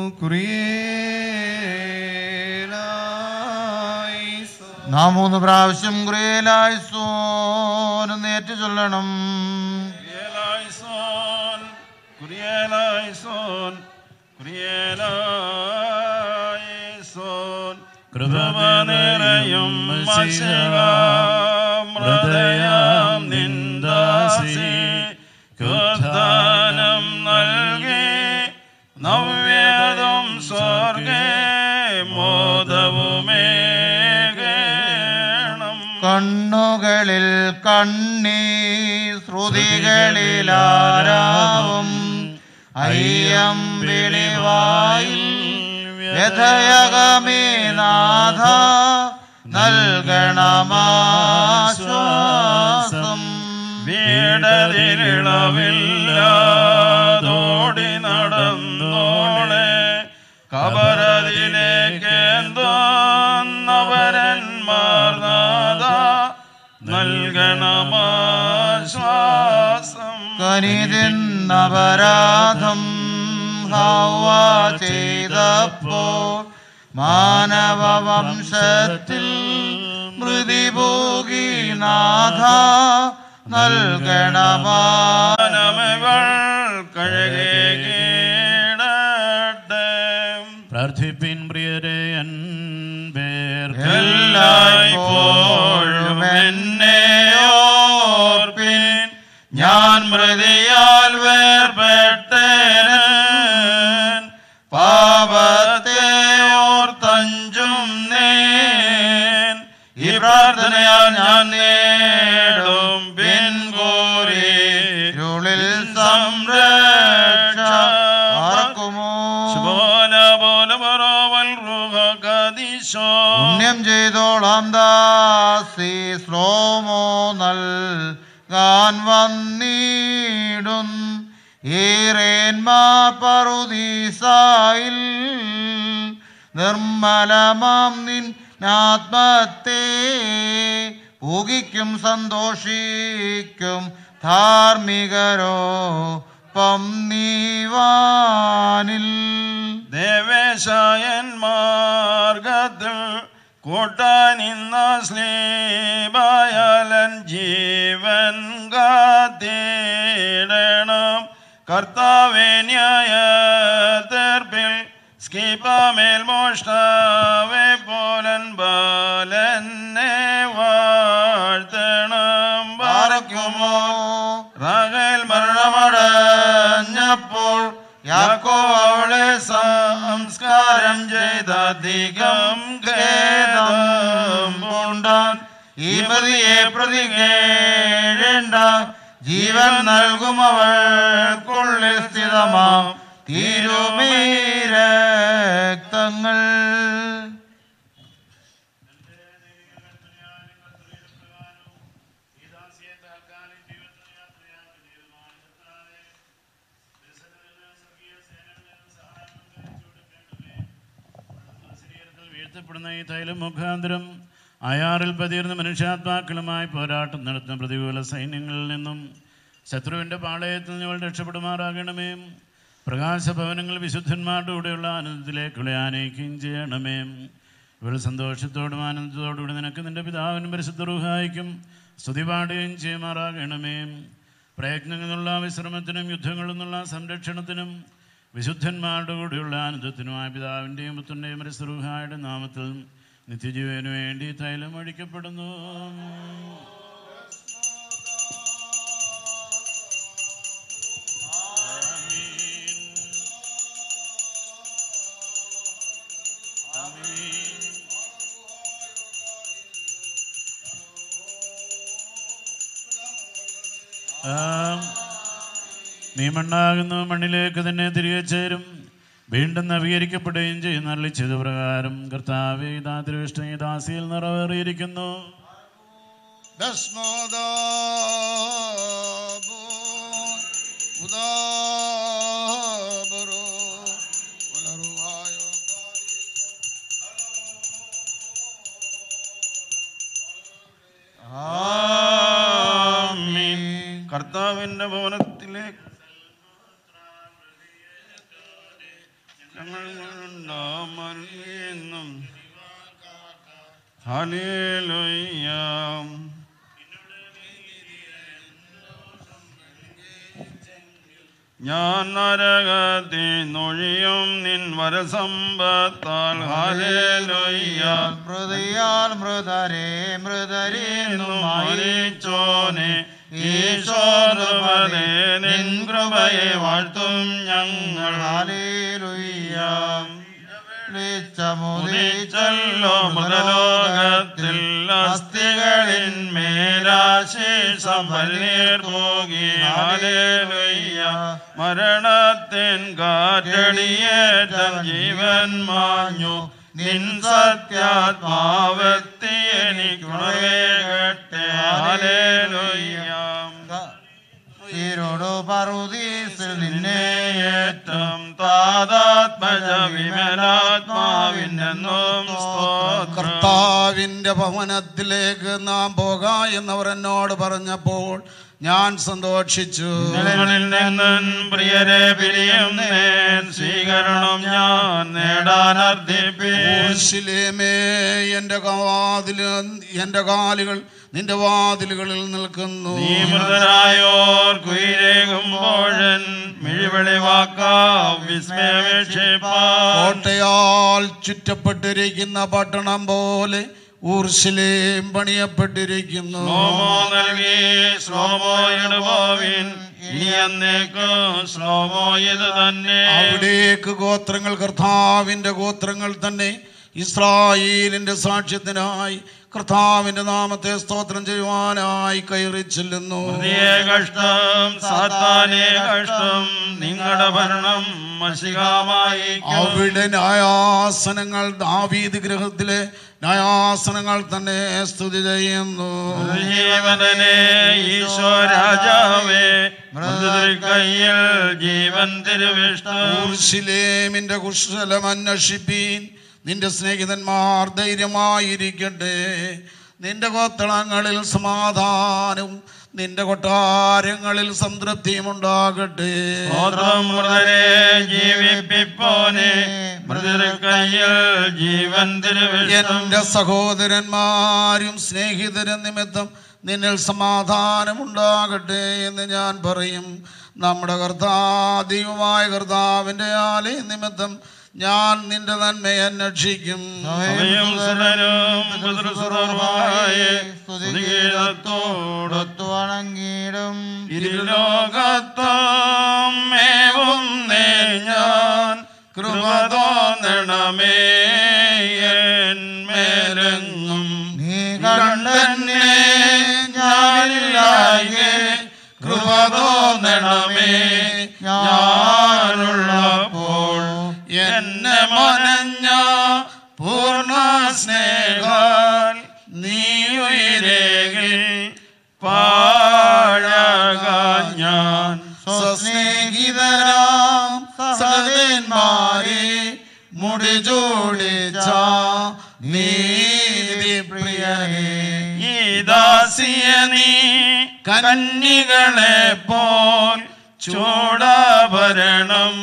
കുറിയേലായി സോൻ നാം മൂന്ന് പ്രാവശ്യം കുറിയലായി സോൻ എന്ന് ഏറ്റു ചൊല്ലണം Kurielaison, Kurielaison, Kurielaison. കൃപനിറയും മൃദയം നിന്ദാസി കുദാനം നൽകി നവ്യതും സ്വർഗേ മോദവുമേകണം കണ്ണുകളിൽ കണ്ണീ ശ്രുതികളിലാരാവും അയ്യം വിളിവായിൽ വ്യഥയകമേ നാഥ നൽകണമാശ്വാസം വീടതിലിളവില്ലാതോടി നടന്നോളെ കബറതിലേക്ക് എന്തോന്നവരന്മാർ നാഥ നൽകണമാശ്വാസം കനിതിന്നപരാധം ഹവ ചെയ്തപ്പോൾ മാനവവംശത്തിൽ മൃതി പോകി നാഥ നൽകണമാ നമകൾ കഴുകീടട്ടെ പ്രാർത്ഥിപ്പിൻ പ്രിയരെ അൻപേർ എല്ലായ്പ്പോഴും എന്നെ ഓർപ്പിൻ ഞാൻ മൃതിയാൽ വേർപെട്ടേൻ പാപത്തെ ഓർത്തഞ്ചും നേൻ ഈ പ്രാർത്ഥനയാൽ ഞാൻ നേടും പിൻകൂറി ഇരുളിൽ സംരക്ഷ ആർക്കുമോ ശുഭോല പോല പറവൽ റുഹ കദിശോ പുണ്യം ചെയ്തോളാം ദാസി ശ്ലോമോ നൽകാൻ വന്നിടും ഈറേന്മാ പറുദീസായിൽ നിർമ്മലമാം നിൻ ആത്മത്തെ ഊകിക്കും സന്തോഷിക്കും ധാർമ്മികരോ പം നീവാനിൽ ദേവേശായൻ മാർഗത്തിൽ കൂട്ടാനിന്ന സ്ലീബായാലൻ ജീവൻ കാത്തിടണം കർത്താവേ ന്യായ തീർപ്പിൽ സ്കീപാമേൽ മോഷ്ടാവെ പോലൻ ബാലനെ വാഴ്ത്തണം പാറയ്ക്കുമോ റകൽ മരണമടഞ്ഞപ്പോൾ യാക്കോ അവളെ സംസ്കാരം ചെയ്തധികം ഖേദം പൂണ്ടാൻ ഈ പ്രതിയെ പ്രതി കേഴേണ്ട ജീവൻ നൽകും അവൾക്കുള്ളിൽ സ്ഥിതമാം തീരുമീ രക്തങ്ങൾ വീഴ്ത്തപ്പെടുന്ന ഈ തൈലം മുഖാന്തരം അയാറിൽ പതിർന്ന മനുഷ്യാത്മാക്കളുമായി പോരാട്ടം നടത്തുന്ന പ്രതികൂല സൈന്യങ്ങളിൽ നിന്നും ശത്രുവിൻ്റെ പാളയത്തിൽ നിന്ന് ഇവൾ രക്ഷപ്പെടുമാറാകണമേ പ്രകാശഭവനങ്ങൾ വിശുദ്ധന്മാരുടെ കൂടെയുള്ള ആനന്ദത്തിലേക്കുള്ള ആനയിക്കുകയും ചെയ്യണമേ ഇവൾ സന്തോഷത്തോടും ആനന്ദത്തോടുകൂടി നിനക്ക് നിന്റെ പിതാവിനും പരിശുദ്ധ റുഹായിക്കും സ്തുതി പാടുകയും ചെയ്യുമാറാകണമേ പ്രയത്നങ്ങളിൽ നിന്നുള്ള വിശ്രമത്തിനും യുദ്ധങ്ങളിൽ നിന്നുള്ള സംരക്ഷണത്തിനും വിശുദ്ധന്മാരുടെ കൂടെയുള്ള ആനന്ദത്തിനുമായ പിതാവിൻ്റെയും പുത്രൻ്റെയും പരിശുദ്ധ നാമത്തിൽ നിത്യജീവന് വേണ്ടി തൈലം ഒഴിക്കപ്പെടുന്നു ആം. നീ മണ്ണാകുന്നു മണ്ണിലേക്ക് തന്നെ തിരികെ ചേരും വീണ്ടും നവീകരിക്കപ്പെടുകയും ചെയ്യുന്ന അരളിച്ചത് പ്രകാരം കർത്താവെ ദാതൃഷ്ട ദാസിയിൽ നിറവേറിയിരിക്കുന്നു ആമീൻ. കർത്താവിന്റെ ഭവനത്തിലേക്ക് ഞങ്ങൾ ഉണ്ടാമറിയുന്നു ഹല്ലേലൂയ്യാം ഞാൻ നരകത്തെ നൊഴിയും നിൻ വരസമ്പത്താൽ ഹല്ലേലൂയ്യാം മൃതിയാൽ മൃതരെ മൃതരെന്നും മരിച്ചോനെ ഈശോദവനെ നിൻ കൃപയെ വാഴ്ത്തും ഞങ്ങൾ ഹാലേലുയ്യാം വിളിച്ച ഉദിച്ചല്ലോ മുതലോകത്തിൽ അസ്ഥികളിന്മേലാശേഷം പരീർ പോകി ഹാലേലുയ്യ മരണത്തിൻ കാറ്റടിയേറ്റം ജീവൻ മാഞ്ഞു നിൻ സത്യാത്മാവെത്തി എനിക്കുണവേകട്ടെ ഹാലേലുയ്യ ഈരോടു പറുദീസിൽ നിന്നെ ഏറ്റം താതാത്മജ വിമലാത്മാവിനെന്നും സ്തോത്രം കർത്താവിന്റെ ഭവനത്തിലേക്ക് നാം പോകാ എന്നവർ എന്നോട് പറഞ്ഞപ്പോൾ ഞാൻ സന്തോഷിച്ചു നിങ്ങളിൽ നിന്നും പ്രിയരെ പിരിയുന്നേൻ സ്വീകരണം ഞാൻ നേടാൻ അർത്ഥിപ്പി ഊർശിലേമേ എന്റെ വാതില് എന്റെ കാലുകൾ നിന്റെ വാതിലുകളിൽ നിൽക്കുന്നു നീ മൃതരായോർ കുയിലേകുമ്പോഴൻ മിഴിവെളിവാക്കാം വിസ്മയമേക്ഷിപ്പാൻ കോട്ടയാൽ ചുറ്റപ്പെട്ടിരിക്കുന്ന പട്ടണം പോലെ ഊർശിലേം പണിയപ്പെട്ടിരിക്കുന്നു സ്ലോമോ നൽകി സ്ലോമോ ഇടുപോവിൻ ഇനി എന്നേക്കും സ്ലോമോ ഇത് തന്നെ അവിടേക്ക് ഗോത്രങ്ങൾ കർത്താവിന്റെ ഗോത്രങ്ങൾ തന്നെ ഇസ്രായേലിന്റെ സാക്ഷ്യത്തിനായി കർത്താവിന്റെ നാമത്തെ സ്തോത്രം ചെയ്യുവാനായി കയറി ചെല്ലുന്നു ഹൃദയ കഷ്ടം സാത്താനെ കഷ്ടം നിങ്ങളുടെ ഭരണം മഷികാമായി അവിടെ ന്യായാസനങ്ങൾ ദാവീദ് ഗൃഹത്തിലെ ന്യായാസനങ്ങൾ തന്നെ സ്തുതി ചെയ്യുന്നു ജീവനെ ഈശോ രാജാവേ മൃദുക്കയ്യിൽ ജീവൻ തിരുവിഷ്ടം ഊർശിലേമിന്റെ കുശലം അന്വേഷിപ്പീൻ നിന്റെ സ്നേഹിതന്മാർ ധൈര്യമായിരിക്കട്ടെ നിന്റെ ഗോത്തളങ്ങളിൽ സമാധാനവും നിന്റെ കൊട്ടാരങ്ങളിൽ സംതൃപ്തിയും ഉണ്ടാകട്ടെ സ്വതം മൃതരെ ജീവിപ്പിപ്പോനെ മൃദുക്കയ്യിൽ ജീവൻ തിരുവിഷ്ടം എന്റെ സഹോദരന്മാരും സ്നേഹിതരും നിമിത്തം നിന്നിൽ സമാധാനമുണ്ടാകട്ടെ എന്ന് ഞാൻ പറയും നമ്മുടെ കർത്താദൈവമായ കർത്താവിന്റെ ആലയ നിമിത്തം ഞാൻ നിന്റെ നന്മയെ അന്വേഷിക്കും അവയും സുരരും പിതൃസുരർവായേ സ്തുതിഗീതത്തോടൊത്തു വണങ്ങിയിടും ഇരുലോകത്തും മേവും ഞാൻ കൃപ തോന്നണമേ എന്മേലെങ്ങും നീ കണ്ടെന്നെ ഞാനില്ലായേ കൃപ തോന്നണമേ ഞാനുള്ളപ്പോൾ എന്നെ മനഞ്ഞ പൂർണ്ണ സ്നേഹാൽ നീ ഉയരേകിൽ പാഴകാൻ ഞാൻ സ്വസ്നേഹിതരാം സഹദേന്മാരെ മുടി ജോടിച്ച നീതി പ്രിയനേ ഈ ദാസിയ നീ കന്നികളെ പോൽ ചൂടാഭരണം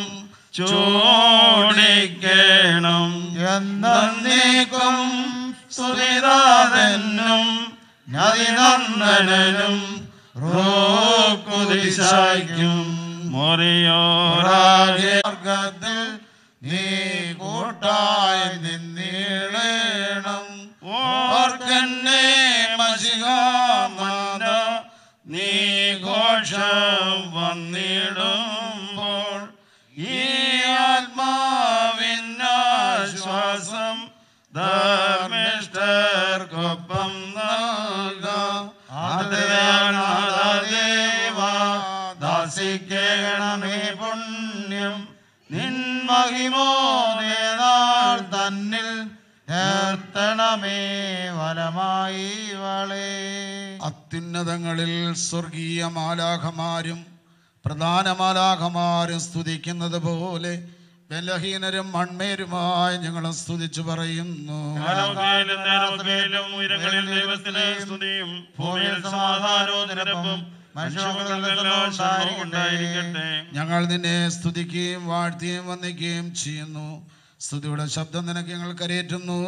ചൂടിക്കേണം എന്നേക്കും സുരിതാതനും നദിനന്ദനും റോക്കുതിശായ്ക്കും മൊറിയോറാകെ മാർഗത്തിൽ നീ കൂട്ടായി നിന്നിടേണം ഓർക്കന്നെ മഷികാമന നീ ഘോഷം വന്നിടുമ്പോൾ ഈ ആത്മാവിനാശ്വാസം ധർമ്മിഷ്ഠർക്കൊപ്പം നൽകാം ദേവ ദാസിക്കണമേ പുണ്യം നിൻ മഹിമോദേനാൾ തന്നിൽ നിർത്തണമേ വലമായി വളേ അത്യുന്നതങ്ങളിൽ സ്വർഗീയ മാലാഖമാരും പ്രധാന മാലാഖമാരും സ്തുതിക്കുന്നത് പോലെ ബലഹീനരും മൺമേരുമായി ഞങ്ങളും സ്തുതിച്ചു പറയുന്നു കാലമൊക്കെയിലും നേരമൊക്കെയിലും ഉയരങ്ങളിൽ ദൈവത്തിന് സ്തുതിയും ഭൂമിയിൽ സമാധാനവും നിരപ്പും മനുഷ്യർക്കെല്ലാം ശ്രമവും ഉണ്ടായിരിക്കട്ടെ ഞങ്ങൾ നിന്നെ സ്തുതിക്കുകയും വാഴ്ത്തുകയും വന്ദിക്കുകയും ചെയ്യുന്നു സ്തുതിയുടെ ശബ്ദം നിനക്ക് ഞങ്ങൾ കരയേറ്റുന്നു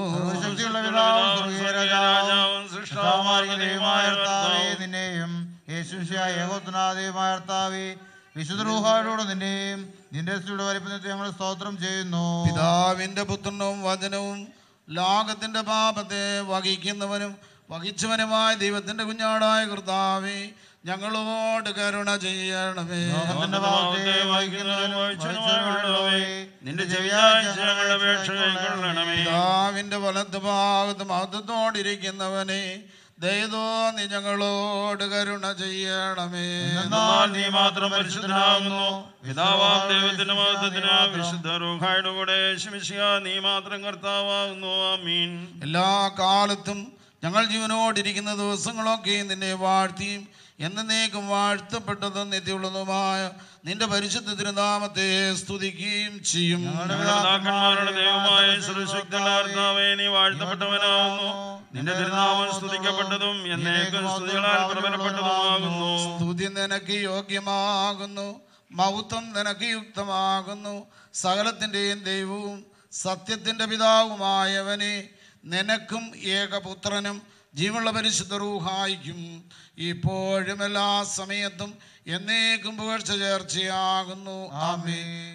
രാജാവും സൃഷ്ടാവുമായ ദൈവമായ കർത്താവേ നിന്നെയും യേശുശിയായ ഏകോത്തനാദയുമായ കർത്താവേ വിശുദ്ധരൂഹായോട് നിന്നെയും നിന്റെ സ്തുതിയുടെ വലിപ്പത്തെ ഞങ്ങൾ സ്തോത്രം ചെയ്യുന്നു പിതാവിന്റെ പുത്രനും വചനവും ലോകത്തിന്റെ പാപത്തെ വഹിക്കുന്നവനും വഹിച്ചവനുമായ ദൈവത്തിന്റെ കുഞ്ഞാടായ കർത്താവേ ഞങ്ങളോട് കരുണ ചെയ്യണമേ ലോകത്തിന്റെ ഭാവത്തെ വഹിക്കുന്നവനും വഹിച്ചവനുമായുള്ളവേ, നിന്റെ ചെവിയായ ഞങ്ങളുടെ അപേക്ഷ കൈക്കൊള്ളണമേ പിതാവിന്റെ വലത്ത് ഭാഗത്ത് മഹത്വത്തോടിരിക്കുന്നവനെ ദയതോ നീ ഞങ്ങളോട് കരുണ ചെയ്യണമേ എന്നാൽ നീ മാത്രം പരിശുദ്ധനാകുന്നു പിതാവാം ദൈവത്തിന്റെ മഹത്വത്തിന് വിശുദ്ധ റൂഹായുടെ കൂടെ ശമിശിയ നീ മാത്രം കർത്താവാകുന്നു ആമീൻ എല്ലാ കാലത്തും ഞങ്ങൾ ജീവനോടിരിക്കുന്ന ദിവസങ്ങളൊക്കെ നിന്നെ വാഴ്ത്തിയും എന്നേക്കും വാഴ്ത്തപ്പെട്ടതും നിത്യമുള്ളതുമായ നിന്റെ പരിശുദ്ധ തിരുനാമത്തെ സ്തുതിക്കുകയും ചെയ്യും ഞങ്ങളുടെ പിതാക്കന്മാരുടെ ദൈവമായ സർവശക്തനാർത്താവേ നീ വാഴ്ത്തപ്പെട്ടവനാകുന്നു നിന്റെ തിരുനാമം സ്തുതിക്കപ്പെട്ടതും എന്നേക്കും സ്തുതികളാൽ പ്രബലപ്പെട്ടതുമാകുന്നു സ്തുതി നിനക്ക് യോഗ്യമാകുന്നു മഹത്വം നിനക്ക് യുക്തമാകുന്നു സകലത്തിൻ്റെയും ദൈവവും സത്യത്തിൻ്റെ പിതാവുമായവനെ നിനക്കും ഏകപുത്രനും ജീവനുള്ള പരിശുദ്ധ റൂഹായിക്കും ഇപ്പോഴും എല്ലാ സമയത്തും എന്നേക്കും പുകഴ്ച ചേർച്ചയാകുന്നു ആമേ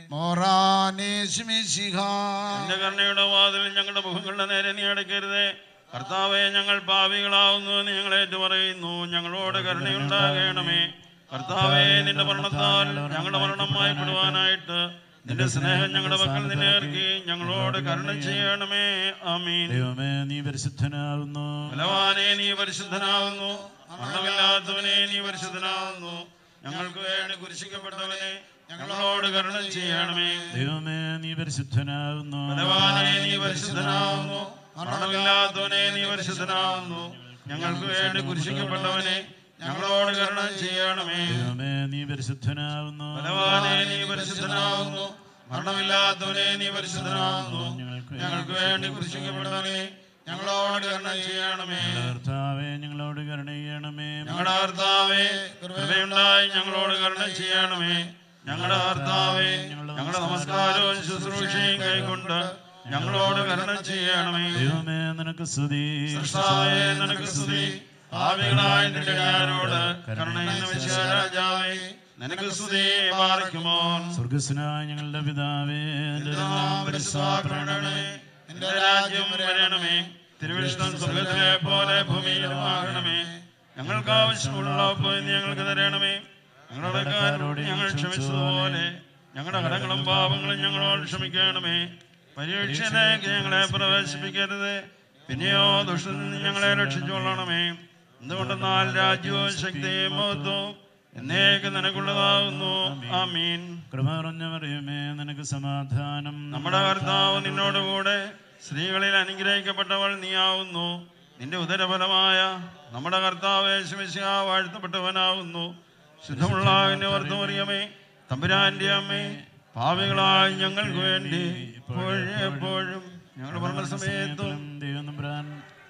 മോറാനേശുമിശിഹ നിന്റെ കരുണയുടെ വാതിൽ ഞങ്ങളുടെ മുഖങ്ങളുടെ നേരെ നീ അടയ്ക്കരുതേ കർത്താവെ ഞങ്ങൾ പാപികളാവുന്നു എന്ന് ഞങ്ങൾ ഏറ്റുപറയുന്നു ഞങ്ങളോട് കരുണയുണ്ടാകണമേ കർത്താവെ നിന്റെ മരണത്താൽ ഞങ്ങളുടെ മരണം മായപ്പെടുവാനായിട്ട് നിന്റെ സ്നേഹം ഞങ്ങളുടെ പക്കൽ നിന്നെ ഇറക്കി ഞങ്ങളോട് കരുണ ചെയ്യണമേ ആമീൻ ദൈവമേ നീ പരിശുദ്ധനാകുന്നു ബലവാനെ നീ പരിശുദ്ധനാവുന്നു മരണമില്ലാത്തവനെ നീ പരിശുദ്ധനാവുന്നു ഞങ്ങൾക്ക് വേണ്ടി കുരിശിക്കപ്പെട്ടവനെ ഞങ്ങളോട് കരുണ ചെയ്യണമേ ദൈവമേ നീ പരിശുദ്ധനാകുന്നു ബലവാനെ നീ പരിശുദ്ധനാവുന്നു മരണമില്ലാത്തവനെ നീ പരിശുദ്ധനാവുന്നു ഞങ്ങൾക്ക് വേണ്ടി കുരിശിക്കപ്പെട്ടവനെ ഞങ്ങളോട് കരുണ ചെയ്യണമേ ദൈവമേ നീ പരിശുദ്ധനാകുന്നു ബലവാനെ നീ പരിശുദ്ധനാവുന്നു മരണമില്ലാത്തവനെ നീ പരിശുദ്ധനാവുന്നു ഞങ്ങൾക്ക് വേണ്ടി കുരിശിക്കപ്പെട്ടവനെ ഞങ്ങളോട് കരുണ ചെയ്യണമേ കർത്താവേ ഞങ്ങളോട് കരുണ ചെയ്യണമേ ഞങ്ങളുടെ കർത്താവേ കൃപയുണ്ടായി ഞങ്ങളോട് കരുണ ചെയ്യണമേ ഞങ്ങളുടെ കർത്താവേ ഞങ്ങളുടെ നമസ്കാരവും ശുശ്രൂഷയും കൈക്കൊണ്ട് ഞങ്ങളോട് കരുണ ചെയ്യണമേ ദൈവമേ നിനക്ക് സ്തുതി സൃഷ്ടാവേ നിനക്ക് സ്തുതി ഭാവികളായ നിന്റെ ഞാനോട് കരുണയെന്ന വിശ്വരാജാവേ നിനക്ക് സ്തുതി പാർക്കുമോ സ്വർഗസ്നായ ഞങ്ങളുടെ പിതാവേ നിന്റെ നാമം പരിശുദ്ധാകരണമേ നിന്റെ രാജ്യം വരണമേ തിരുവിഷ്ടം സ്വർഗത്തിലെ പോലെ ഭൂമിയിലും ആകണമേ ഞങ്ങൾക്ക് ആവശ്യമുള്ള പോയി ഞങ്ങൾക്ക് തരണമേ ഞങ്ങളുടെ കാരോട് ഞങ്ങൾ ക്ഷമിച്ചതുപോലെ ഞങ്ങളുടെ കടങ്ങളും പാപങ്ങളും ഞങ്ങളോട് ക്ഷമിക്കണമേ പരീക്ഷയിലേക്ക് ഞങ്ങളെ പ്രവേശിപ്പിക്കരുത് പിന്നെയോ ദുഷ്ടത്തിൽ നിന്ന് ഞങ്ങളെ രക്ഷിച്ചുകൊള്ളണമേ എന്തുകൊണ്ടെന്നാൽ രാജ്യവും ശക്തിയും മഹത്വവും എന്നേക്ക് നിനക്കുള്ളതാകുന്നു ആമീൻ കൃപ നിറഞ്ഞവരെയുമേ നിനക്ക് സമാധാനം നമ്മുടെ കർത്താവ് നിന്നോടുകൂടെ സ്ത്രീകളിൽ അനുഗ്രഹിക്കപ്പെട്ടവൾ നീയാവുന്നു നിന്റെ ഉദരഫലമായ നമ്മുടെ കർത്താവ് യേശുമിശിഹ വാഴ്ത്തപ്പെട്ടവനാവുന്നു ശുദ്ധമുള്ള എന്നെ വർദ്ധമറിയമേ തമ്പുരാന്റെ അമ്മേ ഭാവികളായ ഞങ്ങൾക്ക് വേണ്ടി ഇപ്പോഴും എപ്പോഴും ഞങ്ങൾ പറഞ്ഞ സമയത്തും ദൈവം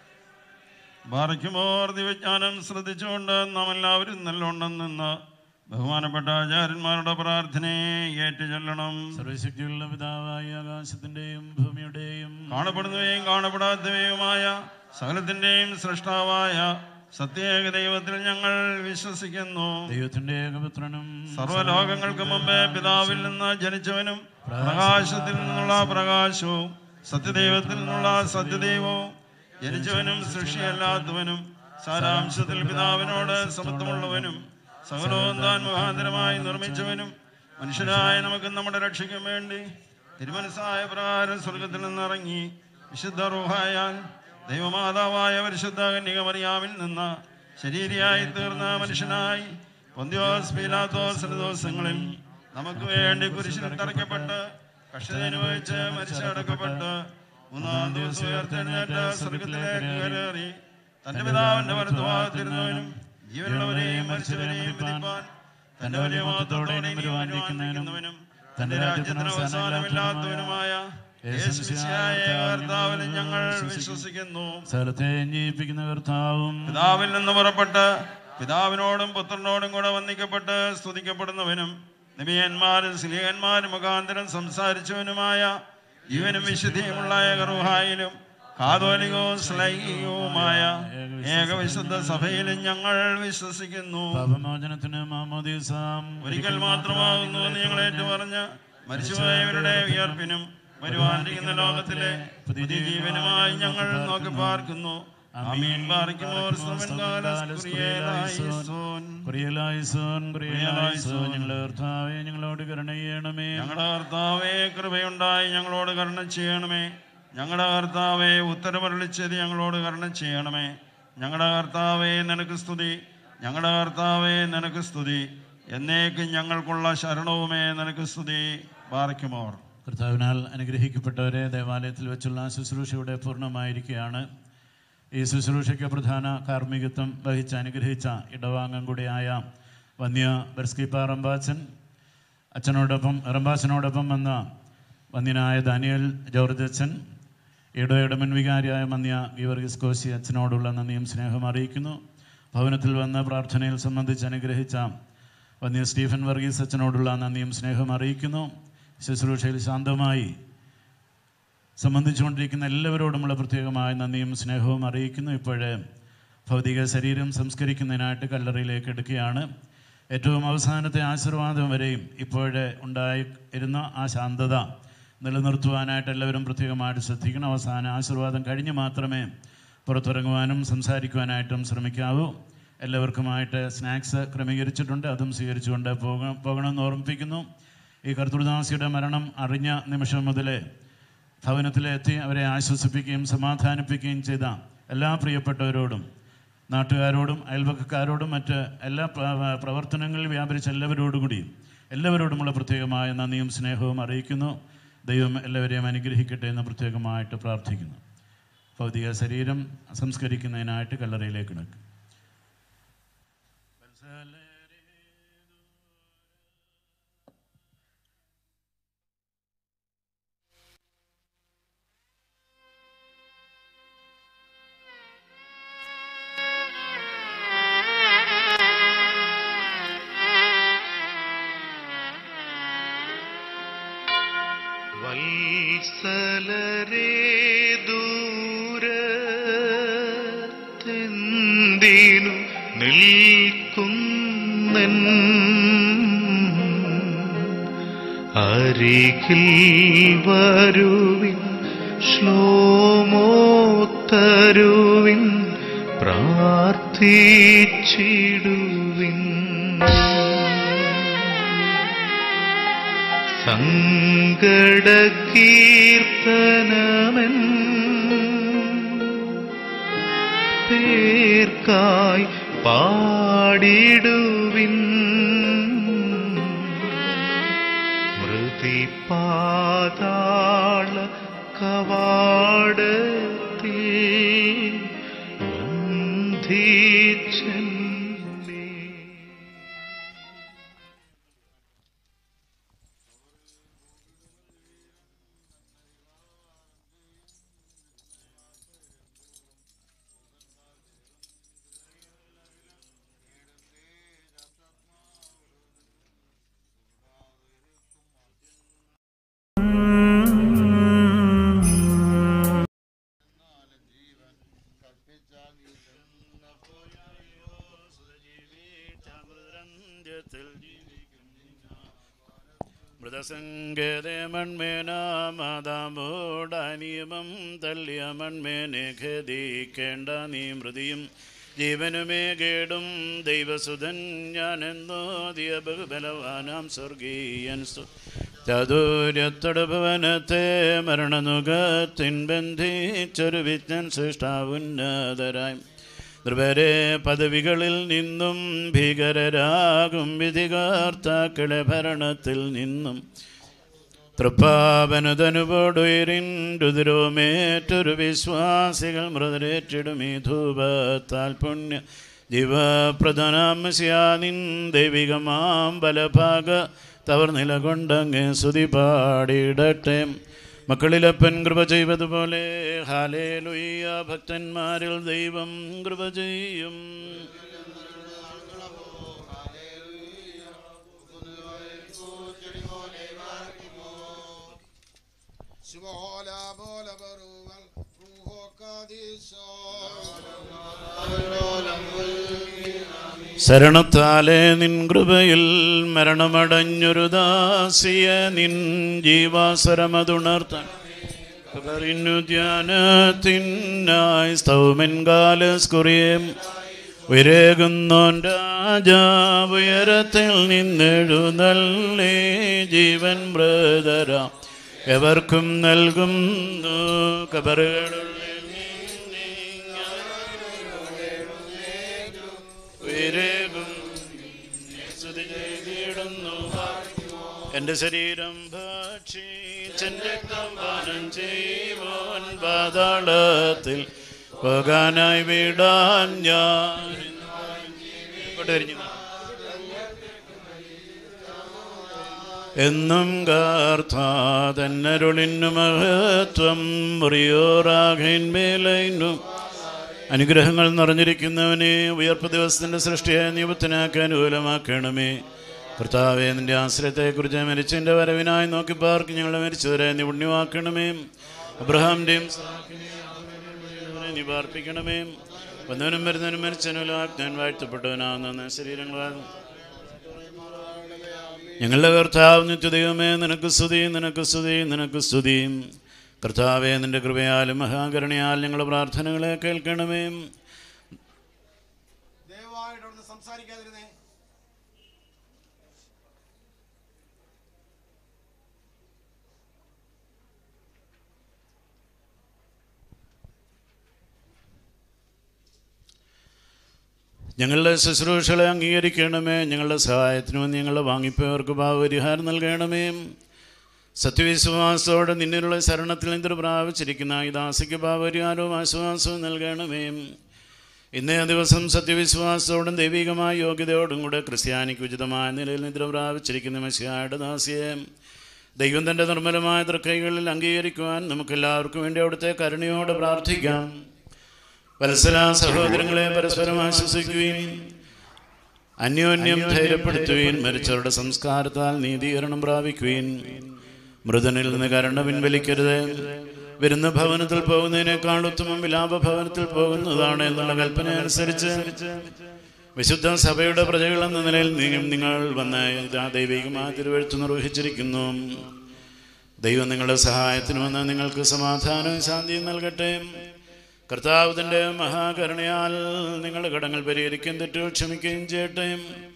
ബാറയ്ക്കുമോർ ദിവജ്ഞാനം ശ്രദ്ധിച്ചുകൊണ്ട് നാം എല്ലാവരും നല്ലോണം നിന്ന് ബഹുമാനപ്പെട്ട ആചാര്യന്മാരുടെ പ്രാർത്ഥനയെ ഏറ്റു ചൊല്ലണം സർവശക്തിയുള്ള പിതാവായ ആകാശത്തിന്റെയും ഭൂമിയുടെയും കാണപ്പെടുന്നവയും കാണപ്പെടാത്തവയുമായ സകലത്തിന്റെയും സൃഷ്ടാവായ സത്യേക ദൈവത്തിൽ ഞങ്ങൾ വിശ്വസിക്കുന്നു ദൈവത്തിന്റെ ഏകപുത്രനും സർവലോകങ്ങൾക്ക് മുമ്പേ പിതാവിൽ നിന്ന് ജനിച്ചവനും പ്രകാശത്തിൽ നിന്നുള്ള പ്രകാശവും സത്യദൈവത്തിൽ നിന്നുള്ള സത്യദൈവവും ജനിച്ചവനും സൃഷ്ടിയല്ലാത്തവനും സാരാംശത്തിൽ പിതാവിനോട് സമത്വമുള്ളവനും സകലവും താൻ മുഖാന്തരമായി നിർമ്മിച്ചവനും മനുഷ്യരായ നമുക്ക് നമ്മുടെ രക്ഷയ്ക്കും വേണ്ടി തിരുമനസായ പ്രകാരം സ്വർഗത്തിൽ നിന്നിറങ്ങി വിശുദ്ധ റൂഹായാൽ ദൈവമാതാവായ പരിശുദ്ധ കന്യകമറിയാമിൽ നിന്ന് ശരീരിയായി തീർന്ന മനുഷ്യനായി പൊന്തിയോസ് പീലാത്തോസ് ദിവസങ്ങളിൽ നമുക്ക് വേണ്ടി കുരിശിൽ തറയ്ക്കപ്പെട്ട് കഷ്ടത അനുഭവിച്ച് മരിച്ചടക്കപ്പെട്ട് മൂന്നാം ദിവസം ഉയർത്തെഴുന്നേറ്റ് സ്വർഗത്തിലേക്ക് കയറി തന്റെ പിതാവിന്റെ വലത്തുഭാഗത്തിരുന്നവനും ജീവനുള്ളവരെയും മരിച്ചവരെയും വിധിപ്പാൻ തന്റെ വലിയ മഹത്വത്തോടെയും വരുവാനിരിക്കുന്നവനും തന്റെ രാജ്യത്തിന് അവസാനമില്ലാത്തവനുമായ യേശുമിശിഹായ കർത്താവിൽ ഞങ്ങൾ വിശ്വസിക്കുന്നു സ്ഥലത്തെ ജീവിപ്പിക്കുന്ന കർത്താവും പിതാവിൽ നിന്ന് പുറപ്പെട്ട് പിതാവിനോടും പുത്രനോടും കൂടെ വന്ദിക്കപ്പെട്ട് സ്തുതിക്കപ്പെടുന്നവനും നബിയന്മാരും സ്ലീഹന്മാരും മുഖാന്തരം സംസാരിച്ചവനുമായ ജീവനും വിശുദ്ധിയുമുള്ള ഏകറുഹായിലും കാതോലികവും ശ്ലൈകികവുമായ ഏകവിശുദ്ധ സഭയിലും ഞങ്ങൾ വിശ്വസിക്കുന്നു പാപമോചനത്തിന് മാമോദീസാം ഒരിക്കൽ മാത്രമാകുന്നു എന്ന് ഞങ്ങൾ ഏറ്റുപറഞ്ഞ് മരിച്ചുപോയവരുടെ വിയർപ്പിനും വരുവാനിരിക്കുന്ന ലോകത്തിലെ പുതിയ ജീവനുമായി ഞങ്ങൾ നോക്കി പാർക്കുന്നു ആമീൻ ബാറിക്കുമോർ സമൻ കാലസ് കുറിയേലായിസോൻ കുറിയലായിസോൻ കുറിയലായിസോൻ ഞങ്ങളുടെ കർത്താവെ ഞങ്ങളോട് കരുണ ചെയ്യണമേ ഞങ്ങളുടെ കർത്താവേ കൃപയുണ്ടായി ഞങ്ങളോട് കരുണ ചെയ്യണമേ ഞങ്ങളുടെ കർത്താവെ ഉത്തരവരളിച്ചത് ഞങ്ങളോട് കരുണ ചെയ്യണമേ ഞങ്ങളുടെ കർത്താവെ നിനക്ക് സ്തുതി ഞങ്ങളുടെ കർത്താവെ നിനക്ക് സ്തുതി എന്നേക്കും ഞങ്ങൾക്കുള്ള ശരണവുമേ നിനക്ക് സ്തുതി ബാറിക്കുമോർ കർത്താവിനാൽ അനുഗ്രഹിക്കപ്പെട്ടവരെ ദേവാലയത്തിൽ വെച്ചുള്ള ശുശ്രൂഷയുടെ പൂർണ്ണമായിരിക്കുകയാണ് ഈ ശുശ്രൂഷയ്ക്ക് പ്രധാന കാർമ്മികത്വം വഹിച്ച് അനുഗ്രഹിച്ച ഇടവാംഗം കൂടിയായ വന്യ ബർസ്കിപ്പ റംബാച്ചൻ അച്ഛനോടൊപ്പം റംബാച്ചനോടൊപ്പം വന്ന വന്യനായ ദാനിയൽ ജോർജ് അച്ഛൻ ഇടയുടെ മുൻവികാരിയായ മന്യ ഗീവർഗീസ് കോശി അച്ഛനോടുള്ള നന്ദിയും സ്നേഹവും അറിയിക്കുന്നു ഭവനത്തിൽ വന്ന പ്രാർത്ഥനയിൽ സംബന്ധിച്ച് അനുഗ്രഹിച്ച വന്യ സ്റ്റീഫൻ വർഗീസ് അച്ഛനോടുള്ള നന്ദിയും സ്നേഹവും അറിയിക്കുന്നു ശുശ്രൂഷയിൽ ശാന്തമായി സംബന്ധിച്ചുകൊണ്ടിരിക്കുന്ന എല്ലാവരോടുമുള്ള പ്രത്യേകമായ നന്ദിയും സ്നേഹവും അറിയിക്കുന്നു ഇപ്പോഴേ ഭൗതിക ശരീരം സംസ്കരിക്കുന്നതിനായിട്ട് കല്ലറയിലേക്ക് എടുക്കുകയാണ് ഏറ്റവും അവസാനത്തെ ആശീർവാദം വരെയും ഇപ്പോഴേ ഉണ്ടായിരുന്ന ആ ശാന്തത നിലനിർത്തുവാനായിട്ട് എല്ലാവരും പ്രത്യേകമായിട്ട് ശ്രദ്ധിക്കണം അവസാന ആശീർവാദം കഴിഞ്ഞ് മാത്രമേ പുറത്തിറങ്ങുവാനും സംസാരിക്കുവാനായിട്ടും ശ്രമിക്കാവൂ എല്ലാവർക്കുമായിട്ട് സ്നാക്സ് ക്രമീകരിച്ചിട്ടുണ്ട് അതും സ്വീകരിച്ചുകൊണ്ട് പോക പോകണമെന്ന് ഓർമ്മിപ്പിക്കുന്നു ഈ കർത്തൃദാസിയുടെ മരണം അറിഞ്ഞ നിമിഷം മുതലേ ഭവനത്തിലെത്തി അവരെ ആശ്വസിപ്പിക്കുകയും സമാധാനിപ്പിക്കുകയും ചെയ്ത എല്ലാ പ്രിയപ്പെട്ടവരോടും നാട്ടുകാരോടും അയൽവക്കക്കാരോടും മറ്റ് എല്ലാ പ്ര- പ്രവർത്തനങ്ങളിൽ വ്യാപരിച്ച എല്ലാവരോടും കൂടി എല്ലാവരോടുമുള്ള പ്രത്യേകമായ നന്ദിയും സ്നേഹവും അറിയിക്കുന്നു ദൈവം എല്ലാവരെയും അനുഗ്രഹിക്കട്ടെ എന്ന് പ്രത്യേകമായിട്ട് പ്രാർത്ഥിക്കുന്നു ഭൗതിക ശരീരം സംസ്കരിക്കുന്നതിനായിട്ട് കല്ലറയിലേക്ക് എടുക്കും വത്സലരേ ദൂരത്തെന്തിനു നിൽക്കുന്നൻ അരികിൽ വരുവിൻ ശ്ലോമോത്തരുവിൻ പ്രാർത്ഥിച്ചിടുവിൻ സങ്കടകീർത്തനമൻ പേർക്കായി പാടിടുവിൻ മൃതിപാതാള കവാടത്തിൽ ബന്ധിച്ചൻ മൃതസങ്കേതേ മൺമേനാമാതാമോടാനിയമം തള്ളിയ മൺമേനെ ഖേദിക്കേണ്ട നീ മൃതിയും ജീവനുമേ കേടും ദൈവസുധൻ ഞാനെന്നോദിയ ബഹുബലവാനാം സ്വർഗീയൻ ചതുര്യത്തൊടുഭവനത്തെ മരണനുഖത്തിൻ ബന്ധിച്ചൊരു വിജ്ഞൻ സൃഷ്ടാവുന്നതരായി ധ്രുവരെ പദവികളിൽ നിന്നും ഭീകരരാകും വിധികർത്താക്കളെ ഭരണത്തിൽ നിന്നും തൃപ്പാവനുതനുപോടുയിരിൻരുതിരോമേറ്റൊരു വിശ്വാസികൾ മൃതരേറ്റിടും ഈ ധൂപത്താൽ പുണ്യ ജീവപ്രധാനാംസ്യാനിൻ ദൈവികമാം ബലഭാഗ തവർ നിലകൊണ്ടങ്ങ് സ്തുതി പാടിയിടട്ടെ മക്കളിലപ്പൻ കൃപ ചെയ്തതുപോലെ ഹാലേ ലുയ്യ ഭക്തന്മാരിൽ ദൈവം കൃപ ചെയ്യും ശരണത്താലെ നിൻ കൃപയിൽ മരണമടഞ്ഞൊരു ദാസിയ നിൻ ജീവാസരമതുണർത്താൻ അറിഞ്ഞു ധ്യാനത്തിനായി സ്തൗമെൻകാലസ്കുറിയം ഉയരേകുന്നോൻ രാജാവ് ഉയരത്തിൽ നിന്നെഴുന്നള്ളേ ജീവൻ ബ്രദര എവർക്കും നൽകുന്നു കബറുകളുള്ളിൽ ഉയരേകും സ്തുതി ചെയ്തിടുന്നു എന്റെ ശരീരം ഭക്ഷിച്ചെന്റെ രക്തം പാനം ചെയ്യുവാൻ പാതാളത്തിൽ പോകാനായി വിടാൻ ഞാൻ ഇങ്ങോട്ട് തിരിഞ്ഞു നിന്നോ. എന്നും കാർത്ഥാതന്നരുളിനു മഹത്വം മുറിയോറാകേന്മേലൈനും അനുഗ്രഹങ്ങൾ നിറഞ്ഞിരിക്കുന്നവനെ ഉയർപ്പ് ദിവസത്തിൻ്റെ സൃഷ്ടിയെ നിയമത്തിനാക്കി അനുകൂലമാക്കണമേ കർത്താവെ നിന്റെ ആശ്രയത്തെക്കുറിച്ച് മരിച്ചതിൻ്റെ വരവിനായി നോക്കി പാർക്ക് ഞങ്ങളെ മരിച്ചവരെ നീ പുണ്യമാക്കണമേ അബ്രഹാമിൻ്റെയും നീ പാർപ്പിക്കണമേ വന്നവനും വരുന്നവനും മരിച്ചവനും ഞാൻ വാഴ്ത്തപ്പെട്ടവനാകുന്ന ശരീരങ്ങളാൽ ഞങ്ങളുടെ കർത്താവ് നിത്യദൈവമേ നിനക്ക് സ്തുതി നിനക്ക് സ്തുതി നിനക്ക് സ്തുതി കർത്താവെ നിന്റെ കൃപയാലും മഹാകരുണയാൽ ഞങ്ങളുടെ പ്രാർത്ഥനകളെ കേൾക്കണമേ ദയവായിട്ട് സംസാരിക്കാതിരുന്നേ ഞങ്ങളുടെ ശുശ്രൂഷകളെ അംഗീകരിക്കണമേ ഞങ്ങളുടെ സഹായത്തിനു വേണ്ടി ഞങ്ങളുടെ വാങ്ങിപ്പോയവർക്ക് ഭാവപരിഹാരം നൽകണമേ സത്യവിശ്വാസത്തോടെ നിന്നിലുള്ള ശരണത്തിൽ നിന്ന് പ്രാപിച്ചിരിക്കുന്ന ഈ ദാസിക്ക് ഭാവപരിഹാരവും ആശ്വാസവും നൽകണമേ ഇന്നേ ദിവസം സത്യവിശ്വാസത്തോടും ദൈവികമായ യോഗ്യതയോടും കൂടെ ക്രിസ്ത്യാനിക്ക് ഉചിതമായ നിലയിൽ നിദ്ര പ്രാപിച്ചിരിക്കുന്ന മെസ്സിയായുടെ ദാസിയെ ദൈവം തൻ്റെ നിർമ്മലമായ തൃക്കൈകളിൽ അംഗീകരിക്കുവാൻ നമുക്കെല്ലാവർക്കും വേണ്ടി അവിടുത്തെ കരുണയോടെ പ്രാർത്ഥിക്കാം വത്സല സഹോദരങ്ങളെ പരസ്പരം ആശ്വസിക്കുകയും അന്യോന്യം ധൈര്യപ്പെടുത്തുകയും മരിച്ചവരുടെ സംസ്കാരത്താൽ നീതീകരണം പ്രാപിക്കുകയും മൃതനിൽ നിന്ന് കരുണ പിൻവലിക്കരുത് വരുന്ന ഭവനത്തിൽ പോകുന്നതിനേക്കാൾ ഉത്തമം വിലാപ ഭവനത്തിൽ പോകുന്നതാണ് എന്നുള്ള കൽപ്പന അനുസരിച്ച് വിശുദ്ധ സഭയുടെ പ്രജകൾ എന്ന നിലയിൽ നീ- നിങ്ങൾ വന്ന ഇതാ ദൈവികമായ തിരുവഴുത്ത് നിർവഹിച്ചിരിക്കുന്നു ദൈവം നിങ്ങളുടെ സഹായത്തിന് വന്ന് നിങ്ങൾക്ക് സമാധാനവും ശാന്തിയും നൽകട്ടെ കർത്താവ് തൻ്റെ മഹാകരുണയാൽ നിങ്ങളുടെ കടങ്ങൾ പരിഹരിക്കുകയും തെറ്റുകൾ ക്ഷമിക്കുകയും ചെയ്യട്ടെ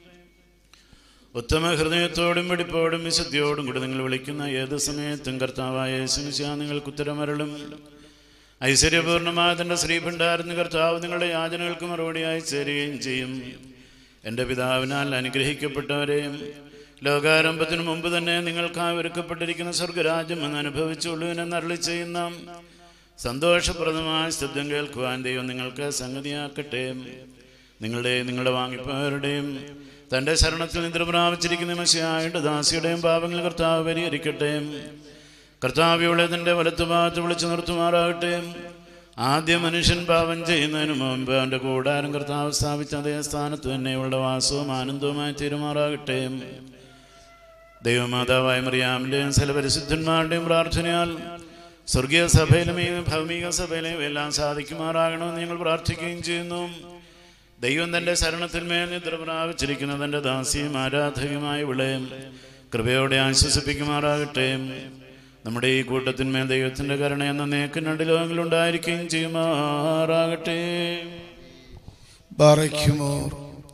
ഉത്തമ ഹൃദയത്തോടും വെടിപ്പോടും വിശുദ്ധിയോടും കൂടി നിങ്ങൾ വിളിക്കുന്ന ഏത് സമയത്തും കർത്താവായ യേശുമിശിഹാ നിങ്ങൾക്ക് ഉത്തരമരളും ഐശ്വര്യപൂർണമായ തൻ്റെ ശ്രീഭണ്ഡാരത്തിന് കർത്താവ് നിങ്ങളുടെ യാചനകൾക്ക് മറുപടിയായി ചേരുകയും ചെയ്യും എൻ്റെ പിതാവിനാൽ അനുഗ്രഹിക്കപ്പെട്ടവരെയും ലോകാരംഭത്തിനു മുമ്പ് തന്നെ നിങ്ങൾക്കായി ഒരുക്കപ്പെട്ടിരിക്കുന്ന സ്വർഗരാജ്യം എന്ന് അനുഭവിച്ചുള്ളൂവെന്ന് അരളി ചെയ്യുന്ന സന്തോഷപ്രദമായ ശബ്ദം കേൾക്കുവാൻ ദൈവം നിങ്ങൾക്ക് സംഗതിയാക്കട്ടെ നിങ്ങളുടെ നിങ്ങളുടെ വാങ്ങിപ്പവരുടെയും തൻ്റെ ശരണത്തിൽ നിദ്ര പ്രാപിച്ചിരിക്കുന്ന മസിയായിട്ട് ദാസിയുടെയും പാപങ്ങൾ കർത്താവ് പരിഹരിക്കട്ടെ കർത്താവിയോടെ തൻ്റെ വലത്തുഭാഗത്ത് വിളിച്ചു നിർത്തുമാറാകട്ടെ ആദ്യ മനുഷ്യൻ പാപം ചെയ്യുന്നതിന് മുമ്പ് അവൻ്റെ കൂടാരം കർത്താവ് സ്ഥാപിച്ച അതേ സ്ഥാനത്ത് തന്നെ ഇവളുടെ വാസവും ആനന്ദവുമായി തീരുമാറാകട്ടെ ദൈവമാതാവായ മറിയാമിൻ്റെയും ചില പരിശുദ്ധന്മാരുടെയും പ്രാർത്ഥനയാൽ സ്വർഗീയ സഭയിലും ഈ ഭൗമിക സഭയിലും എല്ലാം സാധിക്കുമാറാകണമെന്ന് ഞങ്ങൾ പ്രാർത്ഥിക്കുകയും ചെയ്യുന്നു ദൈവം തൻ്റെ ശരണത്തിന്മേൽ നിദ്ര പ്രാപിച്ചിരിക്കുന്ന തൻ്റെ ദാസിയും ആരാധകയുമായ വിളയും കൃപയോടെ ആശ്വസിപ്പിക്കുമാറാകട്ടെ നമ്മുടെ ഈ കൂട്ടത്തിന്മേൽ ദൈവത്തിൻ്റെ കരുണ എന്ന നേക്കിനണ്ട് ലോകങ്ങളുണ്ടായിരിക്കുകയും ചെയ്യുമാറാകട്ടെ ബാറയ്ക്കുമോർ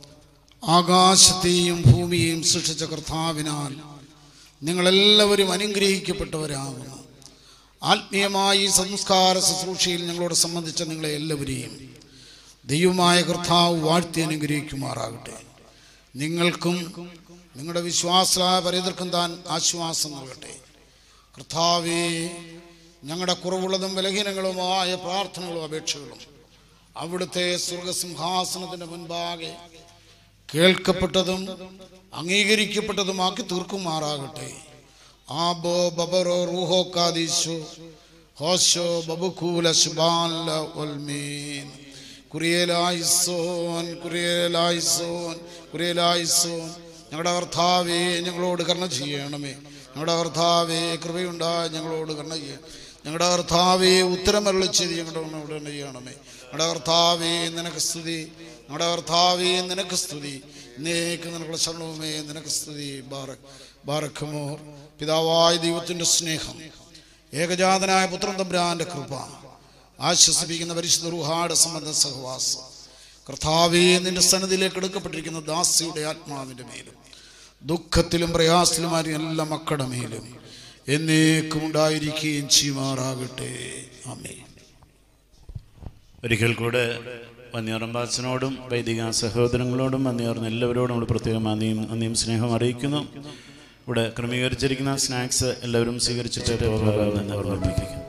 ആകാശത്തെയും ഭൂമിയെയും സൃഷ്ടിച്ച കർത്താവിനാൽ നിങ്ങളെല്ലാവരും അനുഗ്രഹിക്കപ്പെട്ടവരാകുന്നു ആത്മീയമായി ഈ സംസ്കാര ശുശ്രൂഷയിൽ ഞങ്ങളോട് സംബന്ധിച്ച നിങ്ങളെ എല്ലാവരെയും ദൈവമായ കർത്താവ് വാഴ്ത്തി അനുഗ്രഹിക്കുമാറാകട്ടെ നിങ്ങൾക്കും നിങ്ങളുടെ വിശ്വാസ പരിതർക്കും താൻ ആശ്വാസം നൽകട്ടെ കർത്താവേ ഞങ്ങളുടെ കുറവുള്ളതും ബലഹീനങ്ങളുമായ പ്രാർത്ഥനകളും അപേക്ഷകളും അവിടുത്തെ സ്വർഗസിംഹാസനത്തിന്റെ മുൻപാകെ കേൾക്കപ്പെട്ടതും അംഗീകരിക്കപ്പെട്ടതുമാക്കി തീർക്കുമാറാകട്ടെ ആബോ ബബറോ റൂഹോ കാദീശോ ഹോശോ ബബുക്കൂല ശുബാല ഒൽമീൻ കുറിയലായിസോൻ കുറിയലായിസോൻ കുറിയലായിസോൻ ഞങ്ങളുടെ കർത്താവേ ഞങ്ങളോട് കരുണ ചെയ്യണമേ ഞങ്ങളുടെ കർത്താവേ കൃപയുണ്ടായി ഞങ്ങളോട് കരുണ ചെയ്യണം ഞങ്ങളുടെ കർത്താവേ ഉത്തരമരളിച്ചത് ഞങ്ങളോട് കരുണ ചെയ്യണമേ ഞങ്ങളുടെ കർത്താവേ നിനക്ക് സ്തുതി ഞങ്ങളുടെ കർത്താവേ നിനക്ക് സ്തുതി നേക്ക് നിനക്കുള്ള ശരണവുമേ നിനക്ക് സ്തുതി ബാറക് ബാറഖമോർ പിതാവായ ദൈവത്തിൻ്റെ സ്നേഹം ഏകജാതനായ പുത്രൻ തമ്പുരാന്റെ കൃപ ആശ്വസിപ്പിക്കുന്ന പരിശുദ്ധ റുഹാട് സംബന്ധ സഹവാസം കർത്താവേ നിന്റെ സന്നദ്ധിയിലേക്ക് എടുക്കപ്പെട്ടിരിക്കുന്ന ദാസിയുടെ ആത്മാവിൻ്റെ മേലും ദുഃഖത്തിലും പ്രയാസത്തിലുമാരും എല്ലാ മക്കളുടെ മേലും എന്നേക്കും ഉണ്ടായിരിക്കുകയും ചെയ്യുമാറാകട്ടെ അമ്മേ ഒരിക്കൽ കൂടെ വന്യറമ്പാച്ചനോടും വൈദിക സഹോദരങ്ങളോടും വന്നിയർന്ന എല്ലാവരോടും നമ്മൾ പ്രത്യേകം നന്ദിയും നന്ദിയും സ്നേഹം അറിയിക്കുന്നു ഇവിടെ ക്രമീകരിച്ചിരിക്കുന്ന സ്നാക്സ് എല്ലാവരും സ്വീകരിച്ചിട്ട് പോകാമെന്ന് ഓർമ്മിപ്പിക്കുന്നു